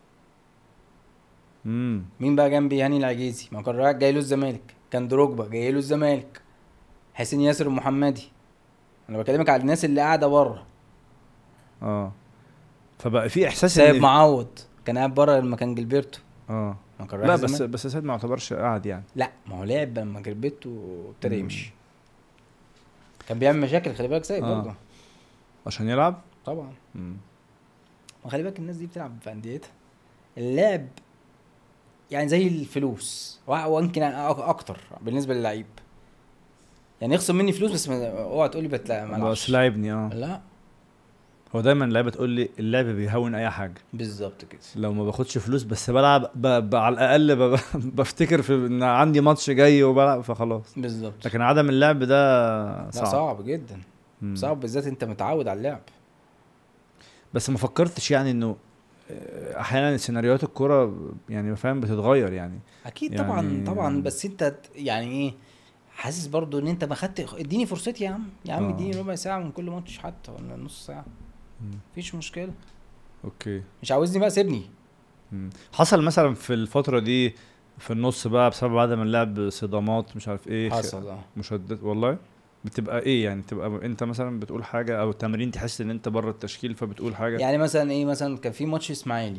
S1: امم
S2: مين بقى جنبي هاني العجيزي ما كان رايح جاي له الزمالك كان دروجبا جاي له الزمالك حسين ياسر المحمدي انا بكلمك على الناس اللي قاعده بره
S1: اه فبقى في احساس
S2: سايب
S1: إن-
S2: معوض كان قاعد بره لما كان جilberto
S1: اه
S2: ما كان رايح
S1: لا بس
S2: الزمالك.
S1: بس سيد ما يعتبرش قاعد يعني
S2: لا ما هو لعب لما جilberto ابتدى
S1: مم.
S2: يمشي كان بيعمل مشاكل خلي بالك سايب
S1: آه.
S2: برضه
S1: عشان يلعب
S2: طبعا
S1: مم.
S2: ما خلي بالك الناس دي بتلعب في انديتها اللعب يعني زي الفلوس وع- ويمكن أ- اكتر بالنسبه للعيب يعني يخصم مني فلوس بس ما- اوعى تقول لي بتلا ما
S1: بس
S2: ألعبش.
S1: لاعبني اه
S2: لا
S1: هو دايما اللعيبه تقول لي اللعب بيهون اي حاجه
S2: بالظبط كده
S1: لو ما باخدش فلوس بس بلعب ب... ب... على الاقل ب... بفتكر في ان عندي ماتش جاي وبلعب فخلاص
S2: بالظبط
S1: لكن عدم اللعب ده
S2: لا
S1: صعب,
S2: صعب جدا
S1: مم.
S2: صعب بالذات انت متعود على اللعب
S1: بس ما فكرتش يعني انه آه، احيانا سيناريوهات الكوره يعني فاهم بتتغير يعني
S2: اكيد
S1: يعني-
S2: طبعا طبعا بس انت ت- يعني ايه حاسس برضو ان انت ما خدت اديني فرصتي يا عم يا عم
S1: آه.
S2: اديني ربع ساعه من كل ماتش حتى ولا نص ساعه
S1: مم.
S2: مفيش مشكله
S1: اوكي
S2: مش عاوزني بقى سيبني
S1: مم. حصل مثلا في الفتره دي في النص بقى بسبب عدم اللعب صدامات مش عارف ايه خ-
S2: حصل اه
S1: مشدد والله بتبقى ايه يعني تبقى انت مثلا بتقول حاجه او التمرين تحس ان انت بره التشكيل فبتقول حاجه
S2: يعني مثلا ايه مثلا كان في ماتش اسماعيلي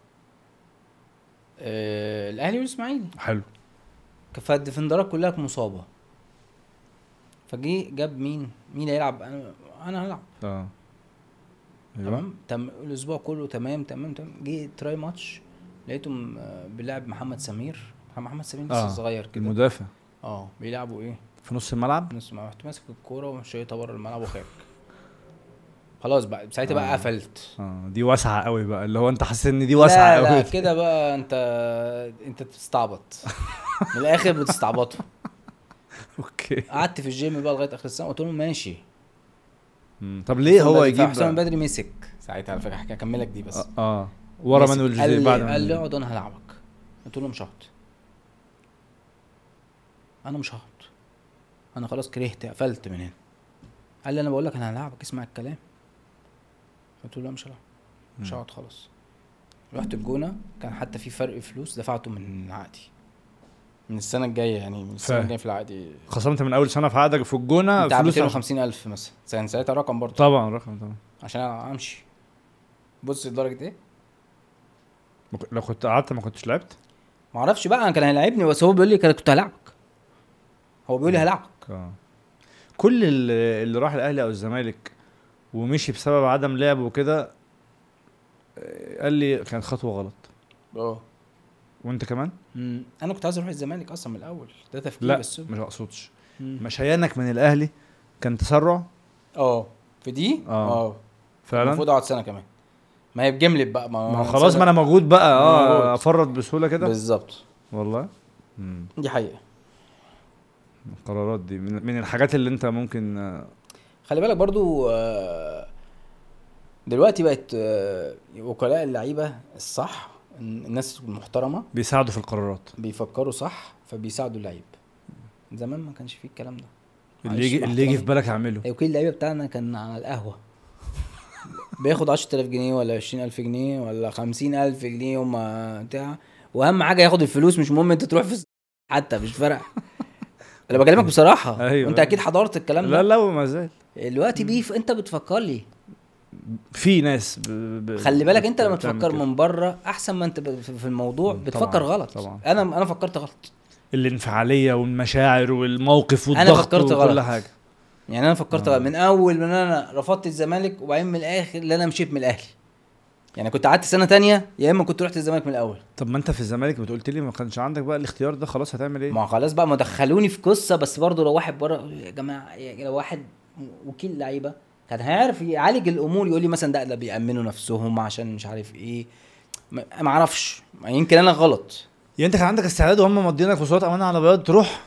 S2: آه الاهلي والاسماعيلي
S1: حلو
S2: كان فالديفندرات كلها مصابه فجي جاب مين مين هيلعب انا انا هلعب
S1: اه ايوه
S2: تمام تم الاسبوع كله تمام تمام تمام جه تراي ماتش لقيتهم آه، بيلعب محمد سمير محمد سمير لسه
S1: آه،
S2: صغير كده
S1: المدافع
S2: اه بيلعبوا ايه
S1: في نص الملعب
S2: نص ما رحت ماسك الكوره ومشيتها بره الملعب وخارج خلاص بقى ساعتها
S1: آه.
S2: بقى قفلت
S1: اه دي واسعه قوي بقى اللي هو انت حاسس ان دي واسعه
S2: لا
S1: قوي
S2: لا كده بقى انت انت بتستعبط من الاخر بتستعبطوا
S1: اوكي
S2: قعدت في الجيم بقى لغايه اخر السنه قلت لهم ماشي
S1: مم. طب ليه هو يجيب
S2: حسام
S1: بقى؟
S2: بدري مسك ساعتها على فكره هحكي- هكملك دي بس
S1: اه, آه. ورا
S2: مسك.
S1: مانويل
S2: قال
S1: جوزيه
S2: لي
S1: بعد
S2: قال لي
S1: ما
S2: اقعد انا هلعبك قلت له مش هقعد انا مش هقعد انا خلاص كرهت قفلت من هنا قال لي انا بقول لك انا هلعبك اسمع الكلام قلت له لا مش هلعب مش
S1: مم.
S2: هقعد خلاص رحت الجونه كان حتى في فرق فلوس دفعته من عقدي من السنه الجايه يعني من السنه
S1: فاهم.
S2: الجايه في العقد
S1: خصمت من اول سنه في عقدك في الجونه
S2: بتاع
S1: فلوس
S2: 250 الف مثلا كان ساعتها رقم برضه
S1: طبعا رقم طبعا
S2: عشان امشي بص لدرجه ايه
S1: ما ك- لو كنت قعدت ما كنتش لعبت
S2: ما اعرفش بقى أنا كان هيلاعبني بس هو بيقول لي كان- كنت هلعبك هو بيقول لي هلعبك
S1: اه كل اللي, اللي راح الاهلي او الزمالك ومشي بسبب عدم لعب وكده آه، قال لي كانت خطوه غلط
S2: اه
S1: وانت كمان
S2: مم. انا كنت عايز اروح الزمالك اصلا من الاول ده تفكير
S1: لا
S2: بس
S1: مش اقصدش
S2: مم.
S1: مشيانك من الاهلي كان تسرع
S2: اه في دي
S1: آه.
S2: اه
S1: فعلا
S2: المفروض اقعد سنه كمان ما هي بجملت بقى ما,
S1: ما هو خلاص ما انا موجود بقى
S2: موجود.
S1: اه افرط بسهوله كده
S2: بالظبط
S1: والله مم.
S2: دي حقيقه
S1: القرارات دي من, من الحاجات اللي انت ممكن آه،
S2: خلي بالك برضو آه، دلوقتي بقت آه، وكلاء اللعيبه الصح الناس المحترمه
S1: بيساعدوا في القرارات
S2: بيفكروا صح فبيساعدوا اللعيب زمان ما كانش فيه الكلام ده
S1: اللي
S2: معلش
S1: يجي
S2: مع
S1: اللي يجي في
S2: احترامي.
S1: بالك اعمله
S2: وكيل اللعيبه بتاعنا كان على القهوه بياخد 10000 جنيه ولا 20000 جنيه ولا 50000 جنيه يوم ما بتاع واهم حاجه ياخد الفلوس مش مهم انت تروح في حتى مش فارقه انا بكلمك بصراحه
S1: أيوة.
S2: وانت اكيد حضرت الكلام
S1: لا
S2: ده
S1: لا وما زال
S2: دلوقتي بيف انت بتفكر لي
S1: في ناس ب... ب...
S2: خلي بالك انت لما
S1: بتعمل
S2: تفكر
S1: كده.
S2: من بره احسن ما انت ب- في في الموضوع
S1: مم،
S2: بتفكر
S1: طبعاً،
S2: غلط
S1: طبعاً.
S2: انا انا فكرت غلط
S1: الانفعاليه والمشاعر والموقف
S2: أنا
S1: والضغط
S2: فكرت
S1: وكل
S2: غلط.
S1: حاجه
S2: يعني انا فكرت
S1: آه.
S2: غلط من اول من انا رفضت الزمالك وبعدين من الاخر اللي انا مشيت من الاهلي يعني كنت قعدت سنه تانية يا اما كنت رحت الزمالك من الاول
S1: طب ما انت في الزمالك بتقولت لي ما كانش عندك بقى الاختيار ده خلاص هتعمل ايه
S2: ما خلاص بقى ما دخلوني في قصه بس برضه لو واحد بره يا جماعه يا- لو واحد وكيل لعيبه كان هيعرف يعالج الامور يقول لي مثلا ده ده بيأمنوا نفسهم عشان مش عارف ايه ما ما اعرفش ما يمكن انا غلط
S1: يعني انت كان عندك استعداد وهم مضينك وصولات امانه على بياض تروح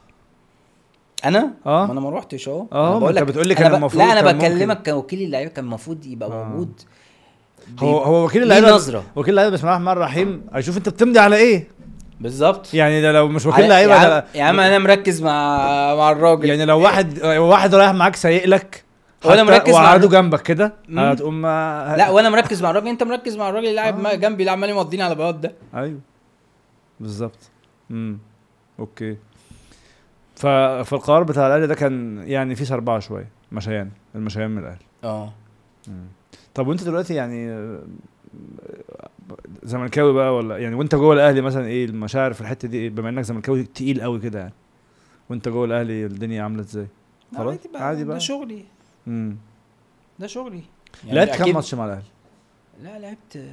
S2: انا
S1: اه.
S2: ما انا ما روحتش اهو
S1: اه،
S2: أنا
S1: ما
S2: بقول
S1: انت
S2: لك-
S1: بتقول لي
S2: أنا
S1: كان
S2: ب-
S1: المفروض
S2: لا انا
S1: كان ممكن.
S2: بكلمك كوكيل اللعيبه كان المفروض يبقى
S1: اه.
S2: موجود
S1: هو هو وكيل
S2: ليه
S1: اللعيبه
S2: نظرة.
S1: وكيل اللعيبه بسم الله الرحمن الرحيم هيشوف انت بتمضي على ايه
S2: بالظبط
S1: يعني ده لو مش وكيل
S2: على-
S1: لعيبه
S2: يا عم,
S1: ده
S2: يا عم انا مركز مع مع الراجل
S1: يعني لو واحد واحد رايح معاك سايق لك
S2: وانا
S1: حتى
S2: مركز مع
S1: وقعدوا
S2: الراجل-
S1: جنبك كده
S2: مم.
S1: هتقوم ما-
S2: لا وانا مركز مع الراجل انت مركز مع الراجل اللي قاعد
S1: آه.
S2: جنبي اللي عمال يمضيني على بياض ده
S1: ايوه بالظبط امم اوكي ف... فالقرار بتاع الاهلي ده كان يعني فيه سربعه شويه مشيان المشيان من الاهلي
S2: اه
S1: مم. طب وانت دلوقتي يعني آه، زملكاوي بقى ولا يعني وانت جوه الاهلي مثلا ايه المشاعر في الحته دي ايه بما انك زملكاوي تقيل قوي كده يعني وانت جوه الاهلي الدنيا عامله ازاي خلاص
S2: عادي بقى,
S1: عادي بقى
S2: ده شغلي
S1: امم
S2: ده شغلي
S1: لعبت كام
S2: أكيد-
S1: ماتش مع الاهلي
S2: لا لعبت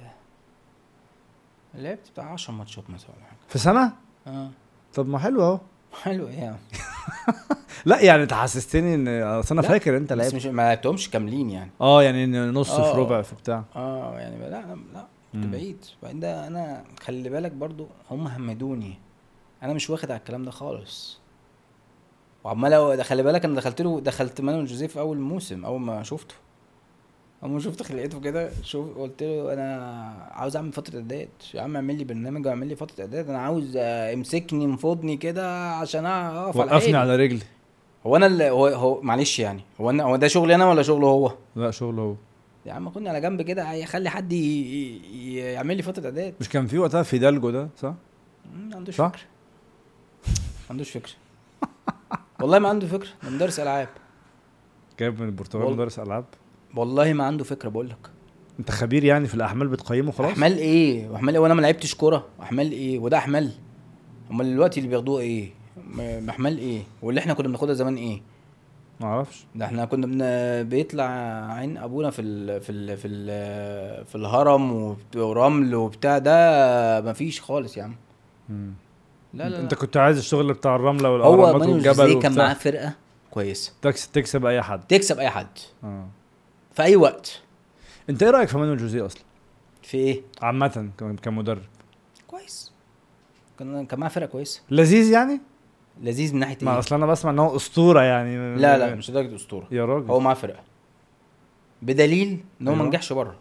S2: لعبت بتاع 10 ماتشات مثلا ولا حاجه
S1: في سنه
S2: اه
S1: طب ما حلو اهو
S2: حلو ايه يعني
S1: لا يعني انت حسستني ان اصل انا
S2: لا،
S1: فاكر انت
S2: بس
S1: لعبت
S2: مش ما لعبتهمش كاملين يعني
S1: اه يعني إن نص في
S2: آه.
S1: ربع في بتاع
S2: اه يعني لا لا لا كنت
S1: مم.
S2: بعيد بعدين ده انا خلي بالك برضو هم همدوني انا مش واخد على الكلام ده خالص وعمال أ- خلي بالك انا دخلت له دخلت مانويل جوزيه في اول موسم اول ما شفته اول ما شفت لقيته كده شوف قلت له انا عاوز اعمل فتره اعداد يا عم اعمل لي برنامج واعمل لي فتره اعداد انا عاوز آه، امسكني انفضني كده عشان اقف على
S1: وقفني
S2: حيلي
S1: على رجلي
S2: هو انا اللي هو, هو معلش يعني هو انا هو ده شغلي انا ولا شغله هو
S1: لا شغل هو
S2: يا عم خدني على جنب كده يخلي حد ي- ي- ي- يعمل لي فتره اعداد
S1: مش كان في وقتها فيدالجو ده صح؟
S2: مم، ما عندوش
S1: صح؟
S2: فكره ما عندوش فكره والله ما عنده فكره ده مدرس العاب
S1: جايب من البرتغال
S2: وال-
S1: مدرس العاب
S2: والله ما عنده فكره بقول لك
S1: انت خبير يعني في الاحمال بتقيمه خلاص
S2: احمال ايه واحمال ايه وانا ما لعبتش كوره احمال ايه وده احمال امال دلوقتي اللي بياخدوه ايه م- احمال ايه واللي احنا كنا بناخدها زمان ايه
S1: ما اعرفش
S2: ده احنا كنا بن... بيطلع عين ابونا في ال... في ال... في ال... في الهرم وبت- ورمل وبتاع ده مفيش خالص يا عم لا لا,
S1: انت
S2: لا.
S1: كنت عايز الشغل بتاع الرمله
S2: هو
S1: والاهرامات
S2: مانويل
S1: والجبل
S2: جوزيه كان
S1: وبتاع
S2: معاه فرقه كويسه
S1: تكس تكسب اي حد
S2: تكسب اي حد
S1: اه
S2: في اي وقت
S1: انت ايه رايك في مانويل جوزيه اصلا
S2: في ايه
S1: عامه ك- كمدرب
S2: كويس كان كان معاه فرقه كويسه
S1: لذيذ يعني
S2: لذيذ من ناحيه
S1: ما
S2: ايه
S1: اصل انا بسمع ان هو اسطوره يعني
S2: لا لا مش لدرجه اسطوره
S1: يا راجل
S2: هو معاه فرقه بدليل ان هو ما
S1: أيوة.
S2: نجحش بره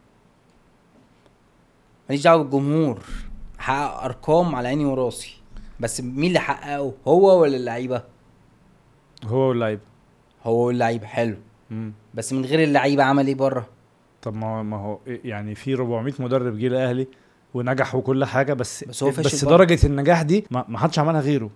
S2: ماليش دعوه بالجمهور حقق ارقام على عيني وراسي بس مين اللي حققه هو ولا اللعيبه
S1: هو واللعيبه
S2: هو واللعيبه حلو
S1: مم.
S2: بس من غير اللعيبه عمل ايه بره
S1: طب ما هو ما هو إيه يعني في 400 مدرب جه الاهلي ونجح وكل حاجه بس
S2: بس هو فشل
S1: بس
S2: بره.
S1: درجه النجاح دي ما ما حدش عملها غيره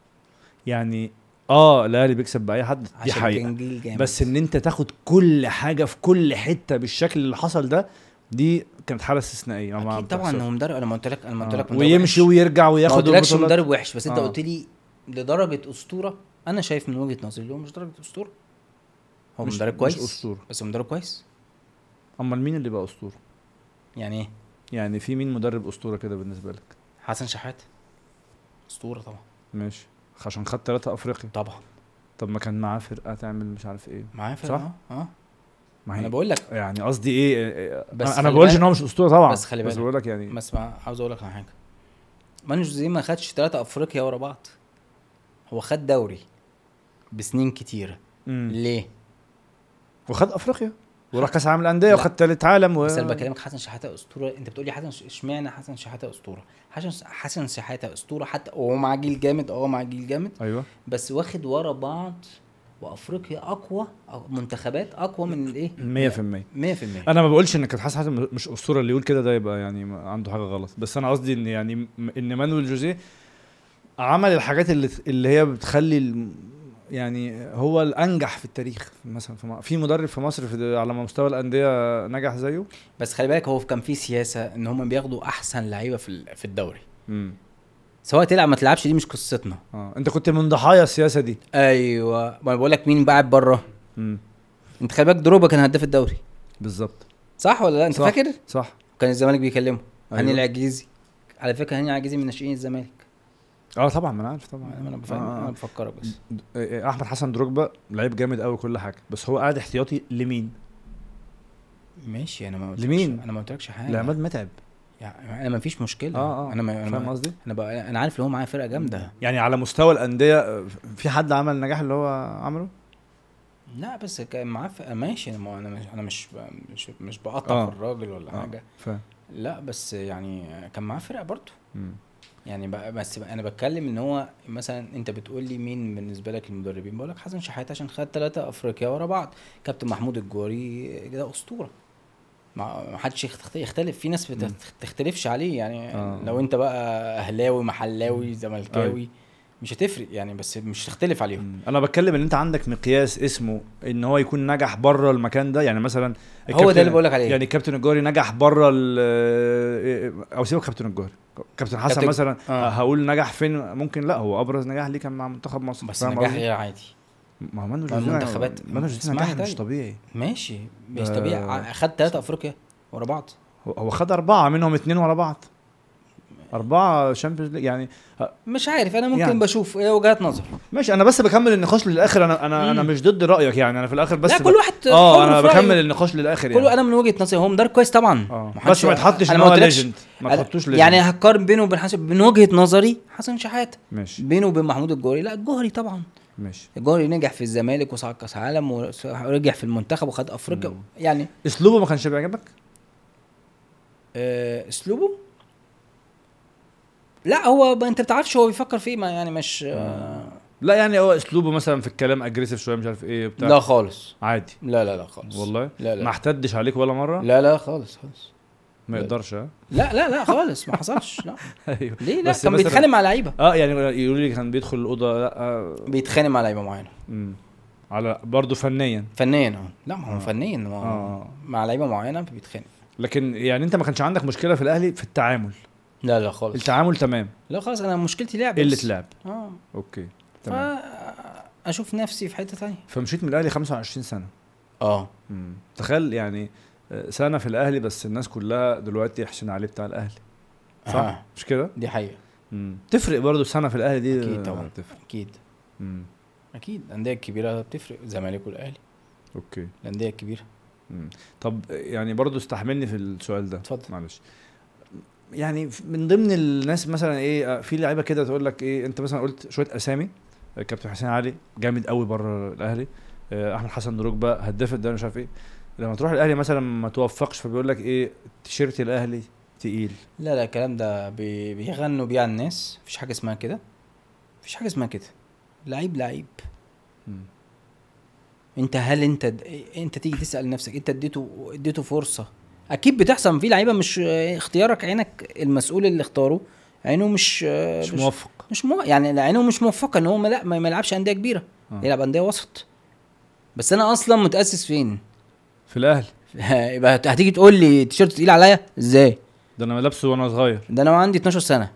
S1: يعني اه الاهلي بيكسب باي حد دي
S2: عشان
S1: حقيقه
S2: كان جيل جامد
S1: بس ان انت تاخد كل حاجه في كل حته بالشكل اللي حصل ده دي كانت حاله استثنائيه ما
S2: اكيد طبعا
S1: بتحصلش.
S2: هو مدرب انا ما قلت لك انا ما قلت
S1: آه.
S2: لك مدرب
S1: ويمشي
S2: وحش.
S1: ويرجع
S2: ما
S1: وياخد
S2: قلتلكش
S1: البطولات.
S2: مدرب وحش بس انت
S1: آه.
S2: قلت لي لدرجه اسطوره انا شايف من وجهه نظري اللي هو مش درجه اسطوره هو
S1: مش-
S2: مدرب
S1: مش
S2: كويس
S1: أسطورة.
S2: بس هو مدرب كويس
S1: امال مين اللي بقى اسطوره
S2: يعني ايه
S1: يعني في مين مدرب اسطوره كده بالنسبه لك
S2: حسن شحاته اسطوره طبعا
S1: ماشي عشان خد ثلاثة افريقيا
S2: طبعا
S1: طب ما كان معاه فرقه تعمل مش عارف ايه
S2: معايا
S1: صح؟
S2: فرقه اه اه
S1: ما
S2: انا
S1: هي
S2: بقول لك
S1: يعني قصدي ايه إيه-
S2: بس
S1: انا
S2: خلي
S1: ما بقولش
S2: بالك-
S1: ان هو مش اسطوره طبعا
S2: بس خلي
S1: بس
S2: بالك.
S1: بقول لك يعني
S2: بس ما عاوز اقول لك على حاجه مانو جوزيه ما خدش ثلاثة افريقيا ورا بعض هو خد دوري بسنين كتيره
S1: مم.
S2: ليه
S1: وخد افريقيا وراح كاس العالم للانديه
S2: لا.
S1: وخد ثالث عالم و...
S2: بس انا بكلمك حسن شحاته اسطوره انت بتقول لي حسن ش- اشمعنى حسن شحاته اسطوره حسن حسن شحاته اسطوره حتى وهو مع جيل جامد اه مع جيل جامد
S1: ايوه
S2: بس واخد ورا بعض وافريقيا اقوى أو منتخبات اقوى من الايه
S1: 100%
S2: 100%
S1: انا ما بقولش ان كابتن حسن حسن مش اسطوره اللي يقول كده ده يبقى يعني ما- عنده حاجه غلط بس انا قصدي ان يعني م- ان مانويل جوزيه عمل الحاجات اللي اللي هي بتخلي الم- يعني هو الانجح في التاريخ مثلا في م- في مدرب في مصر في على مستوى الانديه نجح زيه
S2: بس خلي بالك هو كان في سياسه ان هم بياخدوا احسن لعيبه في ال- في الدوري
S1: امم
S2: سواء تلعب ما تلعبش دي مش قصتنا
S1: اه انت كنت من ضحايا السياسه دي
S2: ايوه ما أنا بقول لك مين قاعد بره
S1: امم
S2: انت خلي بالك دروبا كان هداف الدوري
S1: بالظبط
S2: صح ولا لا انت
S1: صح.
S2: فاكر
S1: صح
S2: كان الزمالك بيكلمه
S1: أيوة.
S2: هاني العجيزي على فكره هاني العجيزي من ناشئين الزمالك
S1: اه طبعا ما انا عارف طبعا
S2: انا بفهم
S1: آه، آه.
S2: انا بفكرك بس
S1: د- آه، احمد حسن دروجبا لعيب جامد قوي كل حاجه بس هو قاعد احتياطي لمين؟
S2: ماشي انا ما قلتلكش
S1: لمين؟
S2: انا ما قلتلكش حاجه
S1: لعماد متعب
S2: يعني انا ما فيش مشكله
S1: اه اه
S2: انا ما انا
S1: فاهم
S2: ما
S1: قصدي؟
S2: انا بقى انا عارف ان هو معاه فرقه جامده
S1: يعني على مستوى الانديه آه، في حد عمل النجاح اللي هو عمله؟
S2: لا بس كان معاه فرقه ماشي انا ما- انا مش انا مش ب- مش مش بقطع
S1: آه.
S2: في الراجل ولا
S1: آه.
S2: حاجه
S1: فاهم
S2: لا بس يعني كان معاه فرقه برضه
S1: مم.
S2: يعني بقى بس بقى انا بتكلم ان هو مثلا انت بتقول لي مين بالنسبه لك المدربين بقول لك حسن شحاته عشان خد ثلاثه افريقيا ورا بعض كابتن محمود الجوري ده اسطوره ما ما حدش يخت- يختلف في ناس
S1: مم.
S2: بتخ- تختلفش عليه يعني
S1: آه.
S2: لو انت بقى اهلاوي محلاوي زملكاوي مش هتفرق يعني بس مش تختلف عليهم
S1: مم. انا بتكلم ان انت عندك مقياس اسمه ان هو يكون نجح بره المكان ده يعني مثلا
S2: هو ده
S1: الكابتن-
S2: اللي بقول لك عليه
S1: يعني كابتن الجوهري نجح بره ال- او سيبك كابتن الجوهري كابتن حسن
S2: كابتن-
S1: مثلا
S2: آه.
S1: هقول نجح فين ممكن لا هو ابرز نجاح ليه كان مع منتخب مصر
S2: بس
S1: فاهم
S2: نجاح
S1: قصدي؟
S2: غير عادي
S1: ما هو مانو
S2: ما
S1: جوزيه
S2: المنتخبات-
S1: مانو جوزيه
S2: اسمها
S1: نجاح مش
S2: طيب.
S1: طبيعي
S2: ماشي مش
S1: آه.
S2: طبيعي خد ثلاثه افريقيا ورا بعض
S1: هو- هو خد اربعه منهم اتنين ورا بعض اربعه شامبيونز ليج يعني
S2: مش عارف انا ممكن
S1: يعني.
S2: يعني. بشوف إيه وجهات نظر
S1: ماشي انا بس بكمل النقاش للاخر انا انا انا
S2: مم.
S1: مش ضد رايك يعني انا في الاخر بس
S2: لا
S1: ب-
S2: كل واحد
S1: اه
S2: حر
S1: انا
S2: في رأيه.
S1: بكمل النقاش للاخر
S2: كله
S1: يعني
S2: انا من وجهه نظري هو مدرب كويس طبعا
S1: اه
S2: محدش-
S1: بس ما يتحطش
S2: أنا
S1: ان
S2: ما
S1: هو
S2: قلتلكش-
S1: ليجند ما
S2: أنا-
S1: تحطوش ليجند
S2: يعني هقارن بينه وبين حسن من وجهه نظري حسن شحاته
S1: ماشي
S2: بينه وبين محمود الجوهري لا الجوهري طبعا
S1: ماشي
S2: الجوهري نجح في الزمالك وصعد كاس عالم ورجع في المنتخب وخد افريقيا
S1: مم.
S2: يعني
S1: اسلوبه ما كانش بيعجبك
S2: آه، اسلوبه لا هو ب- انت بتعرفش هو بيفكر في ايه ما يعني مش آه
S1: لا يعني هو اسلوبه مثلا في الكلام اجريسيف شويه مش عارف ايه بتاع
S2: لا خالص
S1: عادي
S2: لا لا لا خالص
S1: والله
S2: لا لا
S1: ما احتدش عليك ولا مره
S2: لا لا خالص خالص
S1: ما
S2: لا.
S1: يقدرش ها
S2: لا لا لا خالص ما حصلش لا
S1: ايوه
S2: ليه لا
S1: بس
S2: كان
S1: مثلاً-
S2: بيتخانق مع لعيبه
S1: اه يعني يقولوا لي كان بيدخل الاوضه لا آه
S2: بيتخانق مع لعيبه معينه
S1: مم. على برضه فنيا
S2: فنيا اه لا ما
S1: آه.
S2: هو فنيا ما هو
S1: اه
S2: مع لعيبه معينه بيتخانق
S1: لكن يعني انت ما كانش عندك مشكله في الاهلي في التعامل
S2: لا لا خالص
S1: التعامل تمام
S2: لا خالص انا مشكلتي لعب
S1: قله
S2: بس.
S1: لعب
S2: اه
S1: اوكي تمام
S2: اشوف نفسي في حته ثانيه
S1: فمشيت من الاهلي 25 سنه
S2: اه
S1: مم. تخيل يعني آه، سنه في الاهلي بس الناس كلها دلوقتي حسين علي بتاع الاهلي صح
S2: آه.
S1: مش كده
S2: دي حقيقه
S1: مم. تفرق برضو سنه في الاهلي دي
S2: أكيد
S1: آه،
S2: طبعاً.
S1: تفرق
S2: اكيد
S1: مم.
S2: اكيد الانديه الكبيره بتفرق الزمالك والاهلي
S1: اوكي
S2: الانديه الكبيره
S1: مم. طب يعني برضو استحملني في السؤال ده
S2: اتفضل.
S1: معلش يعني ف- من ضمن الناس مثلا ايه آه، في لعيبه كده تقول لك ايه انت مثلا قلت شويه اسامي آه، كابتن حسين علي جامد قوي بره الاهلي آه، احمد حسن دروجبا هداف الدوري مش عارف ايه لما تروح الاهلي مثلا ما توفقش فبيقول لك ايه تيشيرت الاهلي تقيل
S2: لا لا الكلام ده بي- بيغنوا بيه على الناس مفيش حاجه اسمها كده مفيش حاجه اسمها كده لعيب لعيب
S1: مم.
S2: انت هل انت د- انت تيجي تسال نفسك انت اديته اديته فرصه اكيد بتحصل في لعيبه مش اختيارك عينك المسؤول اللي اختاره عينه مش
S1: مش موفق
S2: مش مو يعني عينه مش موفقه ان هو ما لا ما ما يلعبش انديه كبيره
S1: آه.
S2: يلعب انديه وسط بس انا اصلا متاسس فين
S1: في الاهلي
S2: يبقى هت- هتيجي تقول لي تيشيرت تقيل عليا ازاي
S1: ده انا لابسه وانا صغير
S2: ده انا عندي 12 سنه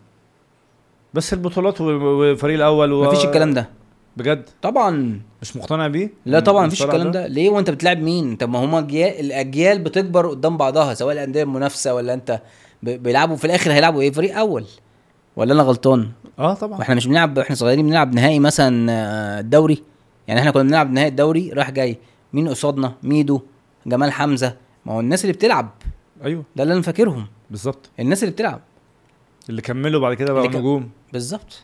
S1: بس البطولات والفريق الاول و...
S2: مفيش الكلام ده
S1: بجد
S2: طبعا
S1: مش مقتنع بيه
S2: لا طبعا مفيش
S1: المصطلح
S2: الكلام ده ليه وانت بتلعب مين طب ما هما اجيال الاجيال بتكبر قدام بعضها سواء الانديه المنافسه ولا انت ب- بيلعبوا في الاخر هيلعبوا ايه فريق اول ولا انا غلطان
S1: اه طبعا
S2: واحنا مش بنلعب احنا صغيرين بنلعب نهائي مثلا آه، الدوري يعني احنا كنا بنلعب نهائي الدوري راح جاي مين قصادنا ميدو جمال حمزه ما هو الناس اللي بتلعب
S1: ايوه
S2: ده اللي انا فاكرهم
S1: بالظبط
S2: الناس اللي بتلعب
S1: اللي كملوا بعد كده بقوا
S2: اللي ك-
S1: نجوم
S2: بالظبط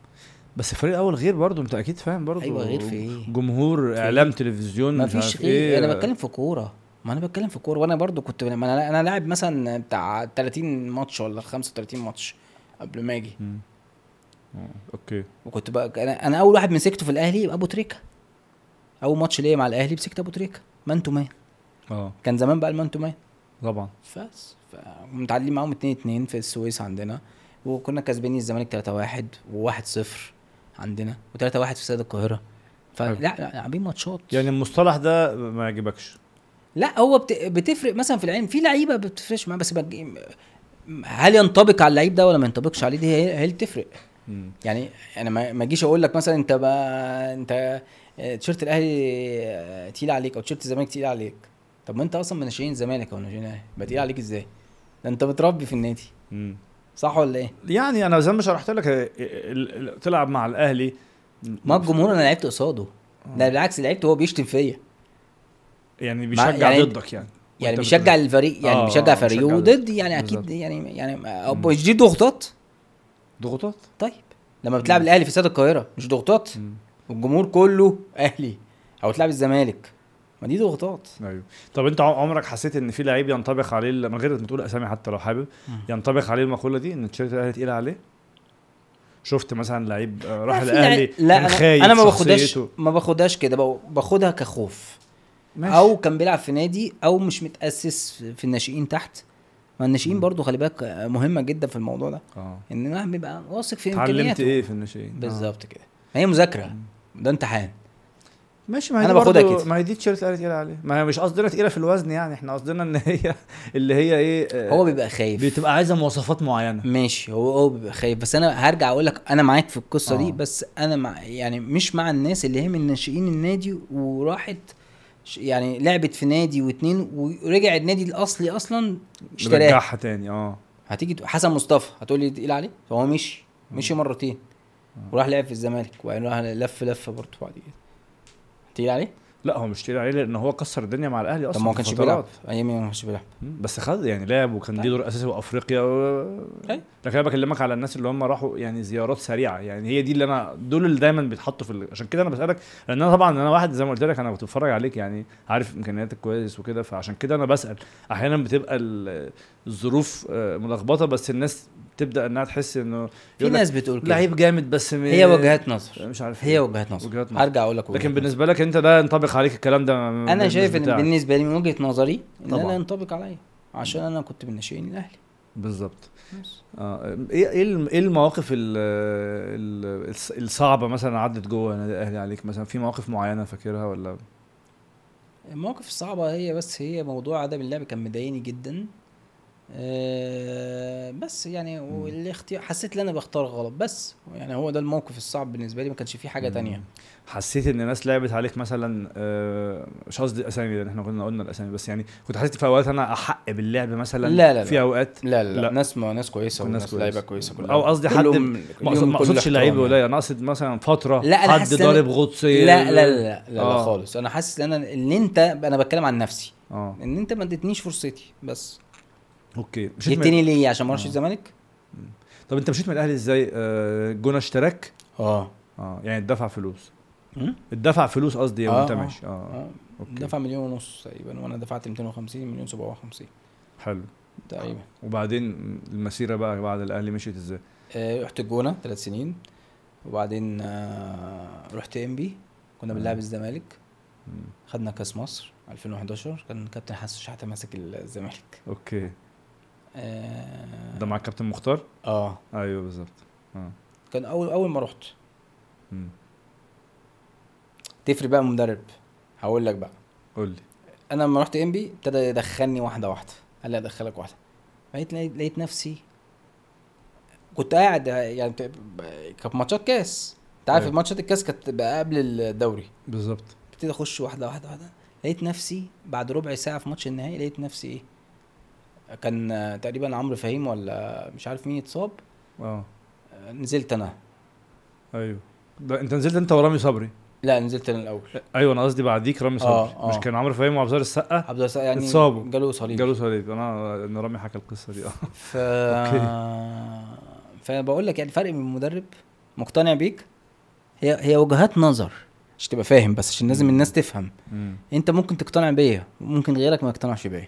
S1: بس الفريق الاول غير برضه انت اكيد فاهم برضه
S2: أيوة، غير في إيه؟
S1: جمهور اعلام تلفزيون
S2: ما
S1: مش
S2: فيش
S1: عارف
S2: غير
S1: ايه
S2: انا بتكلم في كوره ما انا بتكلم في كوره وانا برضو كنت ما انا انا لاعب مثلا بتاع 30 ماتش ولا 35 ماتش قبل ما اجي
S1: مم. آه، اوكي
S2: وكنت بقى انا انا اول واحد مسكته في الاهلي يبقى ابو تريكه اول ماتش ليا مع الاهلي مسكت ابو تريكه مان تو مان
S1: اه
S2: كان زمان بقى المان تو مان
S1: طبعا
S2: بس متعادلين معاهم 2 2 في السويس عندنا وكنا كسبانين الزمالك 3 1 و1 0 عندنا و3 1 في استاد القاهره فلا
S1: حلو.
S2: لا لاعبين ماتشات
S1: يعني المصطلح ده ما يعجبكش
S2: لا هو بت... بتفرق مثلا في العلم في لعيبه بتفرقش معاه بس بج... هل ينطبق على اللعيب ده ولا ما ينطبقش عليه دي هي هي اللي تفرق
S1: مم.
S2: يعني انا ما ما اجيش اقول لك مثلا انت بقى انت آه، تيشيرت الاهلي آه، تقيل عليك او تيشيرت الزمالك تقيل عليك طب ما انت اصلا من ناشئين الزمالك او ناشئين الاهلي يبقى تقيل عليك ازاي ده انت متربي في النادي
S1: مم.
S2: صح ولا ايه
S1: يعني انا زي ما شرحت لك ال- ال- ال- تلعب مع الاهلي
S2: ما الجمهور انا لعبت قصاده ده بالعكس لعبت هو بيشتم فيا
S1: يعني
S2: مع-
S1: بيشجع
S2: يعني-
S1: ضدك يعني
S2: يعني
S1: وأنت
S2: بيشجع
S1: بت-
S2: الفريق يعني
S1: آه،
S2: بيشجع
S1: آه،
S2: فريقه
S1: بيشجع
S2: ضد يعني اكيد
S1: بالظبط.
S2: يعني يعني
S1: مم.
S2: مش دي ضغوطات
S1: ضغوطات
S2: طيب لما بتلعب الاهلي في استاد القاهره مش ضغوطات
S1: مم.
S2: والجمهور كله اهلي او تلعب الزمالك ما دي ضغوطات
S1: ايوه طب انت عم- عمرك حسيت ان في لعيب ينطبق عليه ال- من غير ما تقول اسامي حتى لو حابب
S2: مم.
S1: ينطبق عليه المقوله دي ان تيشيرت الاهلي تقيله عليه شفت مثلا لعيب آه، راح
S2: لا، في
S1: الاهلي
S2: لعيب- لا
S1: كان
S2: انا,
S1: خايف
S2: أنا ما باخدهاش
S1: شخصيته.
S2: ما باخدهاش كده بق- باخدها كخوف
S1: ماشي.
S2: او كان بيلعب في نادي او مش متاسس في الناشئين تحت ما الناشئين
S1: مم.
S2: برضو خلي بالك مهمه جدا في الموضوع ده
S1: اه
S2: ان الواحد بيبقى واثق في
S1: اتعلمت
S2: امكانياته
S1: ايه في الناشئين آه.
S2: بالظبط كده ما هي مذاكره ده امتحان
S1: ماشي ما هي
S2: أنا
S1: دي
S2: باخدها
S1: برضو-
S2: كده.
S1: ما هي دي تيشيرت الاهلي تقيله عليه ما هي مش قصدنا تقيله في الوزن يعني احنا قصدنا ان هي اللي هي ايه آه،
S2: هو بيبقى خايف
S1: بتبقى عايزه مواصفات معينه
S2: ماشي هو هو بيبقى خايف بس انا هرجع اقول لك انا معاك في القصه
S1: آه.
S2: دي بس انا مع يعني مش مع الناس اللي هي من ناشئين النادي وراحت ش- يعني لعبت في نادي واتنين ورجع النادي الاصلي اصلا اشتراها
S1: رجعها تاني اه
S2: هتيجي تق- حسن مصطفى هتقول لي تقيل عليه فهو مشي مشي مرتين وراح لعب في الزمالك وبعدين راح لف لفه برضه بعد كده تقيل عليه؟
S1: لا هو مش تقيل عليه لان هو كسر الدنيا مع الاهلي اصلا
S2: طب ما هو
S1: في
S2: كانش
S1: فترات.
S2: بيلعب ايام ما كانش بيلعب
S1: مم. بس خد يعني لعب وكان ليه
S2: طيب.
S1: دور اساسي في افريقيا و...
S2: طيب.
S1: لكن انا بكلمك على الناس اللي هم راحوا يعني زيارات سريعه يعني هي دي اللي انا دول اللي دايما بيتحطوا في ال... عشان كده انا بسالك لان انا طبعا انا واحد زي ما قلت لك انا كنت بتفرج عليك يعني عارف امكانياتك كويس وكده فعشان كده انا بسال احيانا بتبقى ال- الظروف آه، ملخبطه بس الناس تبدا انها تحس انه
S2: في
S1: يقول لك
S2: ناس بتقول كده
S1: لعيب جامد بس م...
S2: هي وجهات نظر
S1: مش عارف
S2: هي
S1: إيه.
S2: وجهات نظر
S1: وجهات نظر.
S2: هرجع اقول لك وجهات
S1: لكن
S2: نظر.
S1: بالنسبه لك انت ده ينطبق عليك الكلام ده م-
S2: انا
S1: مش
S2: شايف ان
S1: بتاعك.
S2: بالنسبه لي من وجهه نظري ان
S1: طبعاً.
S2: انا ينطبق عليا عشان انا كنت من ناشئين الاهلي
S1: بالظبط اه ايه ايه الم- ايه المواقف ال ال الص- الصعبه مثلا عدت جوه النادي الاهلي عليك مثلا في مواقف معينه فاكرها ولا
S2: المواقف الصعبه هي بس هي موضوع عدم اللعب كان مضايقني جدا أه بس يعني والاختيار حسيت ان انا بختار غلط بس يعني هو ده الموقف الصعب بالنسبه لي ما كانش فيه حاجه
S1: مم.
S2: تانية
S1: حسيت ان الناس لعبت عليك مثلا آه، مش قصدي الاسامي لان احنا كنا قلنا الاسامي بس يعني كنت حسيت في اوقات انا احق باللعب مثلا
S2: لا، لا،
S1: في
S2: لا.
S1: اوقات
S2: لا لا,
S1: لا.
S2: لا. ناس ما ناس كويسه
S1: والناس
S2: وناس
S1: كويسة.
S2: لعيبه كويسه كلها
S1: أو قصدي حد-
S2: كلهم-
S1: ما
S2: ليهم
S1: ما
S2: كل
S1: اقصدش لعيب
S2: الاحترام
S1: قليل انا اقصد مثلا فتره
S2: لا، أنا
S1: حد
S2: حاسس إن-
S1: ضارب غطسي
S2: لا لا لا لا, لا,
S1: آه.
S2: لا خالص انا حاسس ان انا ان انت انا بتكلم عن نفسي
S1: اه
S2: ان انت ما اديتنيش فرصتي بس
S1: اوكي مشيت من...
S2: جبتني ليه عشان ما اروحش
S1: آه.
S2: الزمالك
S1: طب انت مشيت من الاهلي ازاي آه، جونه اشتراك
S2: اه
S1: اه يعني اتدفع فلوس
S2: مم؟
S1: اتدفع فلوس قصدي
S2: آه،
S1: وانت
S2: آه.
S1: ماشي اه
S2: اه
S1: اوكي
S2: دفع مليون ونص تقريبا وانا دفعت 250 مليون 750
S1: حلو
S2: تقريبا
S1: وبعدين المسيره بقى بعد الاهلي مشيت ازاي
S2: آه رحت الجونه ثلاث سنين وبعدين آه رحت ام بي كنا بنلعب الزمالك
S1: مم.
S2: خدنا كاس مصر 2011 كان كابتن حسن شحاته ماسك الزمالك
S1: اوكي
S2: اه
S1: ده مع الكابتن مختار
S2: اه
S1: ايوه بالظبط اه
S2: كان اول اول ما رحت
S1: مم.
S2: تفرق بقى مدرب هقول لك بقى
S1: قول لي
S2: انا لما رحت ام بي ابتدى يدخلني واحده واحده قال لي ادخلك واحده لقيت لقيت نفسي كنت قاعد يعني ب- ب- كانت ماتشات كاس انت عارف
S1: أيوة.
S2: ماتشات الكاس كانت بقى قبل الدوري
S1: بالظبط
S2: ابتدي اخش واحده واحده واحده لقيت نفسي بعد ربع ساعه في ماتش النهائي لقيت نفسي ايه كان آه، تقريبا عمرو فهيم ولا مش عارف مين اتصاب
S1: اه
S2: آه، نزلت انا
S1: ايوه ده انت نزلت انت ورامي صبري
S2: لا نزلت انا الاول
S1: ايوه انا قصدي بعديك رامي صبري
S2: آه،
S1: مش
S2: آه.
S1: كان عمرو فهيم وعبد السقا
S2: عبد الرزاق يعني
S1: اتصابوا.
S2: جاله صليب
S1: جاله صليب انا ان رامي حكى القصه دي اه
S2: ف فبقول لك يعني الفرق من المدرب مقتنع بيك هي هي وجهات نظر عشان تبقى فاهم بس عشان لازم
S1: مم.
S2: الناس تفهم
S1: مم.
S2: انت ممكن تقتنع بيا وممكن غيرك ما يقتنعش بيا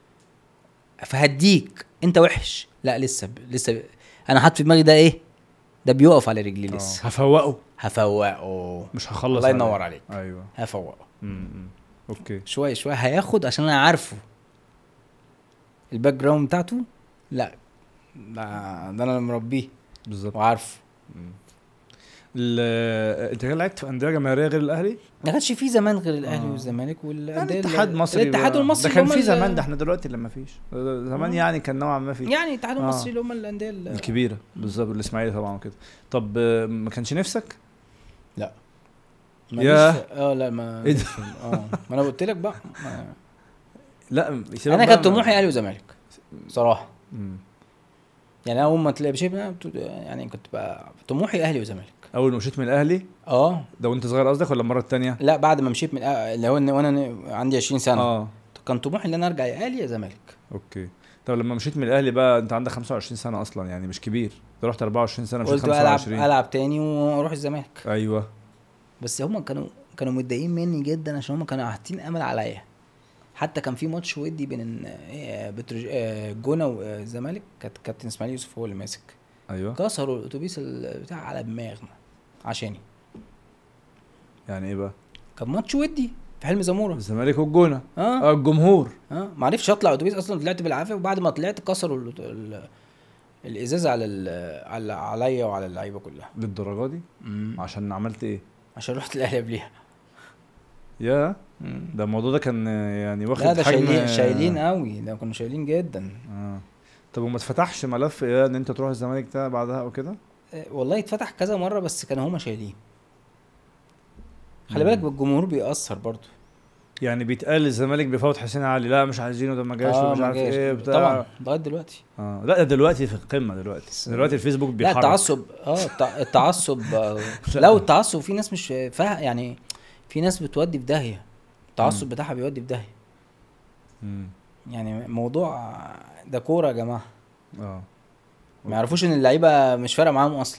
S2: فهديك انت وحش لا لسه ب... لسه ب... انا حاطط في دماغي ده ايه ده بيقف على رجلي
S1: آه.
S2: لسه
S1: هفوقه
S2: هفوقه
S1: مش هخلص
S2: الله
S1: عليه.
S2: ينور عليك
S1: ايوه
S2: هفوقه
S1: مم. مم. اوكي
S2: شويه شويه هياخد عشان انا عارفه الباك جراوند بتاعته لا ده ده انا اللي مربيه
S1: بالظبط
S2: وعارفه
S1: مم. ال- انت كان لعبت في انديه جماهيريه غير الاهلي؟
S2: ما كانش في زمان غير الاهلي
S1: آه.
S2: والزمالك
S1: يعني
S2: والانديه
S1: اتحاد مصري
S2: الاتحاد
S1: بقى.
S2: المصري
S1: ده كان
S2: اللي
S1: في
S2: هم ال-
S1: زمان ده احنا دلوقتي لما فيش زمان
S2: آه.
S1: يعني كان نوعا ما في
S2: يعني الاتحاد
S1: آه.
S2: المصري اللي هم الانديه ال-
S1: الكبيره بالظبط الاسماعيلي طبعا وكده طب آه، ما كانش نفسك؟
S2: ماليش
S1: ياه.
S2: في- اه لا ما
S1: إيه ده؟
S2: اه ما انا قلت لك بقى ما-
S1: لا سيبك
S2: انا
S1: بقى
S2: كان
S1: من-
S2: طموحي اهلي وزمالك صراحه
S1: مم.
S2: يعني انا اول ما تلاقي بشيء يعني كنت بقى طموحي اهلي وزمالك
S1: اول ما مشيت من الاهلي
S2: اه
S1: ده وانت صغير قصدك ولا المره الثانيه؟
S2: لا بعد ما مشيت من آه، اللي هو إن- وانا عندي 20 سنه
S1: اه
S2: كان طموحي ان انا ارجع يا اهلي يا زمالك
S1: اوكي طب لما مشيت من الاهلي بقى انت عندك 25 سنه اصلا يعني مش كبير انت رحت 24 سنه مشيت
S2: قلت بقى العب
S1: 25
S2: العب تاني واروح الزمالك
S1: ايوه
S2: بس هم كانوا كانوا متضايقين مني جدا عشان هم كانوا حاطين امل عليا حتى كان في ماتش ودي بين ال- آه، بتروج... آه، الجونه والزمالك كانت كابتن اسماعيل يوسف هو اللي ماسك
S1: ايوه
S2: كسروا الاتوبيس ال- بتاع على دماغنا عشاني
S1: يعني ايه بقى
S2: كان ماتش ودي في حلم زموره
S1: الزمالك والجونه
S2: اه
S1: اه الجمهور
S2: اه ما عرفتش اطلع اتوبيس اصلا طلعت بالعافيه وبعد ما طلعت كسروا ال... ال... الازاز على ال... على عليا وعلى اللعيبه كلها
S1: للدرجه دي
S2: مم.
S1: عشان عملت ايه
S2: عشان رحت الاهلي قبليها
S1: يا ده الموضوع ده كان يعني واخد
S2: لا ده
S1: حجم
S2: شايلين شايلين قوي ده كنا شايلين جدا
S1: اه طب وما اتفتحش ملف ايه ان انت تروح الزمالك ده بعدها او كده
S2: آه، والله اتفتح كذا مره بس كانوا هما شايلين خلي
S1: مم.
S2: بالك بالجمهور بيأثر برضو
S1: يعني بيتقال الزمالك بيفوت حسين علي لا مش عايزينه ده ما جاش
S2: آه،
S1: ومش
S2: ما
S1: عارف
S2: جاش.
S1: ايه بتاع
S2: طبعا لغايه دلوقتي
S1: اه لا ده دلوقتي في القمه دلوقتي دلوقتي الفيسبوك
S2: لا
S1: بيحرك
S2: التعصب اه التع- التعصب آه،
S1: لا.
S2: لا والتعصب في ناس مش فاهم يعني في ناس بتودي في داهيه التعصب بتاعها بيودي في داهيه
S1: مم.
S2: يعني موضوع ده كوره يا جماعه
S1: اه
S2: ما يعرفوش ان اللعيبه مش فارقه معاهم اصلا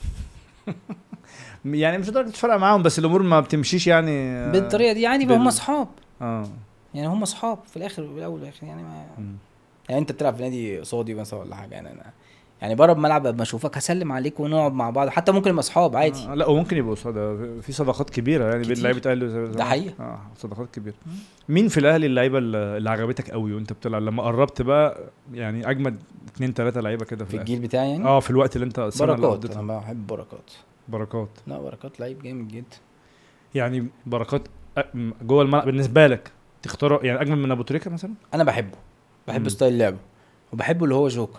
S1: يعني مش لدرجه تفرق معاهم بس الامور ما بتمشيش يعني آه،
S2: بالطريقه دي يعني
S1: بال-
S2: هم اصحاب
S1: اه
S2: يعني هم اصحاب في الاخر بالاول والاخر يعني ما
S1: مم.
S2: يعني انت بتلعب في نادي قصادي مثلا ولا حاجه يعني انا يعني بره الملعب لما اشوفك هسلم عليك ونقعد مع بعض حتى ممكن نبقى اصحاب عادي
S1: آه لا وممكن يبقوا صدا في صداقات كبيره يعني بين
S2: كتير.
S1: لعيبه الاهلي والزمالك.
S2: ده حقيقة.
S1: اه صداقات كبيره مين في الاهلي اللعيبه اللي اللي عجبتك قوي وانت بتلعب لما قربت بقى يعني اجمد اثنين ثلاثه لعيبه كده في,
S2: في
S1: الأهلي؟
S2: الجيل بتاعي يعني
S1: اه في الوقت اللي انت السنه اللي
S2: بركات
S1: قضيتها
S2: انا بحب بركات
S1: بركات
S2: لا بركات لعيب جامد جدا
S1: يعني بركات أ- م- جوه الملعب بالنسبه لك تختاره يعني اجمل من ابو تريكه مثلا
S2: انا بحبه بحب
S1: مم.
S2: ستايل لعبه وبحبه اللي هو جوكر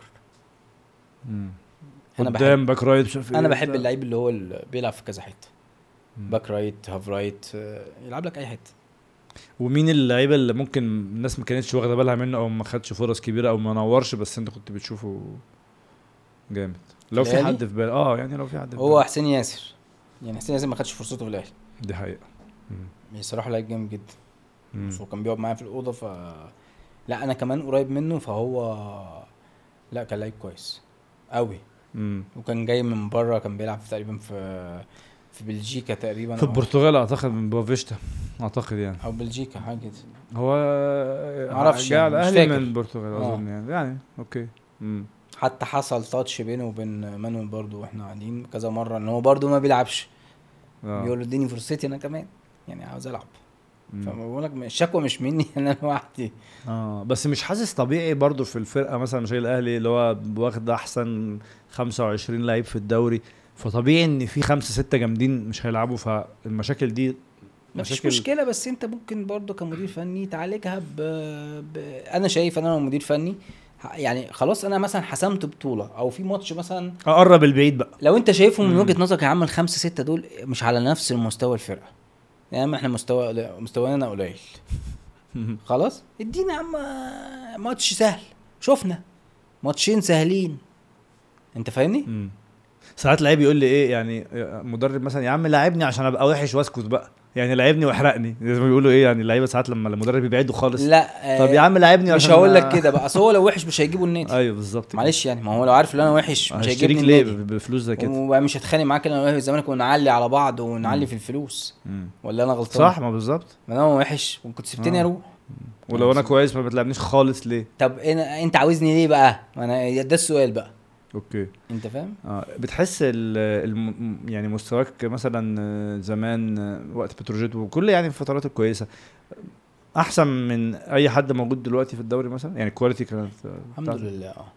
S2: انا بحب
S1: قدام باك رايت مش عارف
S2: انا
S1: إيه
S2: بحب
S1: بتاع.
S2: اللعيب اللي هو اللي بيلعب في كذا حته
S1: مم.
S2: باك رايت هاف رايت آه، يلعب لك اي حته
S1: ومين اللعيبه اللي ممكن الناس ما كانتش واخده بالها منه او ما خدش فرص كبيره او ما نورش بس انت كنت بتشوفه جامد لو في
S2: الأهلي؟
S1: حد في بالك اه يعني لو في حد في
S2: هو
S1: بالك.
S2: حسين ياسر يعني حسين ياسر ما خدش فرصته في الاهلي
S1: دي حقيقه مم.
S2: بصراحه لعيب جامد جدا
S1: مم.
S2: بس هو كان بيقعد معايا في الاوضه ف لا انا كمان قريب منه فهو لا كان لعيب كويس قوي
S1: مم.
S2: وكان جاي من بره كان بيلعب في تقريبا في في بلجيكا تقريبا
S1: في
S2: أو-
S1: البرتغال اعتقد من بوفيشتا اعتقد يعني
S2: او بلجيكا حاجه كده
S1: هو
S2: معرفش
S1: جاء
S2: يعني،
S1: على
S2: مش
S1: الاهلي
S2: فاكر.
S1: من البرتغال
S2: آه.
S1: اظن يعني يعني اوكي مم.
S2: حتى حصل تاتش بينه وبين مانويل برضو واحنا قاعدين كذا مره ان هو برضو ما بيلعبش
S1: آه.
S2: بيقول له اديني فرصتي انا كمان يعني عاوز العب
S1: مم.
S2: فما بقول لك الشكوى مش مني انا لوحدي
S1: اه بس مش حاسس طبيعي برضو في الفرقه مثلا زي الاهلي اللي هو واخد احسن 25 لعيب في الدوري فطبيعي ان في خمسه سته جامدين مش هيلعبوا فالمشاكل دي
S2: مفيش
S1: مشاكل-
S2: مشكله بس انت ممكن برضو كمدير فني تعالجها ب... ب... انا شايف انا لو مدير فني ه- يعني خلاص انا مثلا حسمت بطوله او في ماتش مثلا
S1: اقرب البعيد بقى
S2: لو انت شايفهم من
S1: مم.
S2: وجهه نظرك يا عم الخمسه سته دول مش على نفس المستوى الفرقه يا عم احنا مستوى لا، مستوانا قليل خلاص ادينا يا عم ماتش سهل شفنا ماتشين سهلين انت فاهمني
S1: مم. ساعات لعيب يقول لي ايه يعني مدرب مثلا يا عم لاعبني عشان ابقى وحش واسكت بقى يعني لاعبني واحرقني زي ما بيقولوا ايه يعني اللعيبه ساعات لما المدرب يبعده خالص
S2: لا
S1: طب يا عم لاعبني
S2: مش
S1: عشان
S2: هقول لك كده بقى اصل هو لو وحش مش هيجيبه النادي
S1: ايوه بالظبط كده.
S2: معلش يعني ما هو لو عارف ان انا وحش مش هيجيبني
S1: هشتريك ليه
S2: النادي
S1: ب- بفلوس زي كده
S2: ومش هتخانق معاك انا وهي الزمالك ونعلي على بعض ونعلي
S1: مم.
S2: في الفلوس
S1: مم.
S2: ولا انا غلطان
S1: صح ما بالظبط
S2: ما انا وحش وكنت سبتني
S1: آه.
S2: اروح
S1: ولو انا كويس ما بتلعبنيش خالص ليه
S2: طب انا انت عاوزني ليه بقى ما انا ده السؤال بقى
S1: اوكي
S2: انت فاهم
S1: اه بتحس ال الم يعني مستواك مثلا آه، زمان آه، وقت بتروجيت وكل يعني الفترات الكويسه احسن من اي حد موجود دلوقتي في الدوري مثلا يعني الكواليتي كانت آه،
S2: الحمد
S1: بتاعتك.
S2: لله اه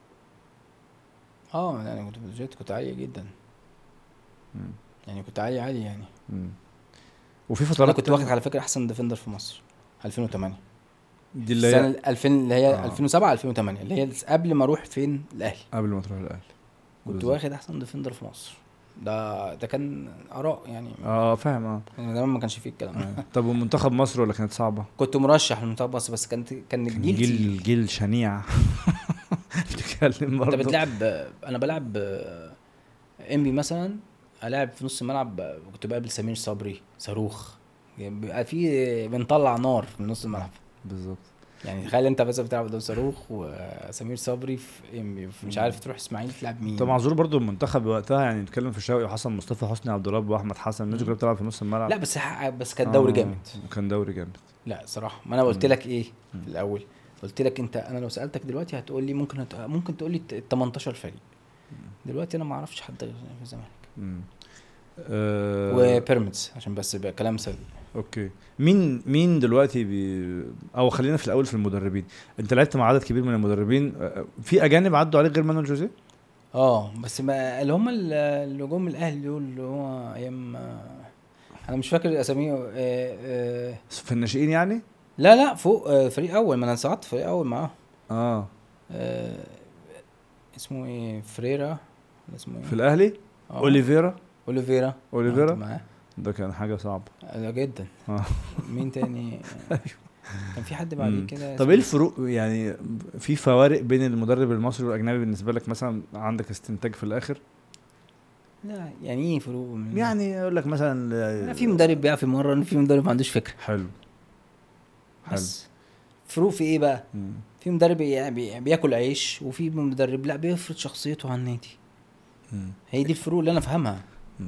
S2: اه يعني كنت في الجيت كنت عاليه جدا
S1: مم.
S2: يعني كنت عالي عالي يعني
S1: مم. وفي
S2: انا
S1: فترات
S2: كنت واخد على فكره احسن ديفندر في مصر 2008
S1: دي اللي
S2: السنه
S1: هي
S2: ال 2000 اللي هي
S1: آه.
S2: 2007 2008 اللي هي قبل ما اروح فين الاهلي
S1: قبل ما تروح الاهلي
S2: كنت
S1: بالظبط.
S2: واخد احسن ديفندر في مصر ده ده كان اراء يعني
S1: اه فاهم اه
S2: يعني زمان ما كانش فيه الكلام ده
S1: آه. طب ومنتخب مصر ولا كانت صعبه؟
S2: كنت مرشح للمنتخب بس بس كانت كان
S1: كان
S2: الجيل
S1: جيل
S2: تقيل.
S1: جيل شنيع بتتكلم
S2: انت
S1: برضه
S2: بتلعب انا بلعب انبي مثلا العب في نص الملعب كنت بقابل سمير صبري صاروخ يعني بيبقى في بنطلع نار في نص الملعب
S1: بالظبط
S2: يعني تخيل انت بس بتلعب قدام صاروخ وسمير صبري في انبي مش عارف تروح اسماعيل تلعب مين
S1: انت معذور برضه المنتخب وقتها يعني نتكلم في شوقي وحسن مصطفى حسني عبد الرب واحمد حسن الناس دي كلها بتلعب في نص الملعب
S2: لا بس ح- بس كان دوري
S1: آه،
S2: جامد
S1: وكان دوري جامد
S2: لا صراحه ما انا قلت
S1: مم.
S2: لك ايه
S1: مم.
S2: في الاول قلت لك انت انا لو سالتك دلوقتي هتقول لي ممكن هت... ممكن تقول لي ال 18 فريق دلوقتي انا ما اعرفش حد غير في الزمالك
S1: مم. آه
S2: وبيراميدز عشان بس يبقى كلام سلبي
S1: اوكي مين مين دلوقتي بي او خلينا في الاول في المدربين انت لعبت مع عدد كبير من المدربين آه، في اجانب عدوا عليك غير مانويل جوزيه
S2: اه بس ما اللي هم ال- اللي جم الاهلي دول اللي هو ايام انا مش فاكر اساميهم آه، آه،
S1: في الناشئين يعني
S2: لا لا فوق آه، فريق اول ما انا صعدت فريق اول معاهم
S1: اه
S2: آه، اسمه ايه فريرا ولا اسمه ايه
S1: في الاهلي
S2: آه،
S1: اوليفيرا
S2: اوليفيرا
S1: اوليفيرا
S2: كنت معاه
S1: ده كان حاجه صعبه
S2: لا جدا
S1: آه.
S2: مين تاني كان في حد
S1: مم.
S2: بعديه كده
S1: طب
S2: اسمه-
S1: ايه الفروق يعني في فوارق بين المدرب المصري والاجنبي بالنسبه لك مثلا عندك استنتاج في الاخر
S2: لا يعني ايه فروق من-
S1: يعني يقول لك مثلا
S2: لا، في مدرب بيعرف يمرن في مدرب ما عندوش فكره
S1: حلو حلو
S2: بس فروق في ايه بقى
S1: مم.
S2: في مدرب بي- بي- بياكل عيش وفي مدرب لا بيفرض شخصيته على النادي
S1: مم.
S2: هي دي الفروق اللي انا فاهمها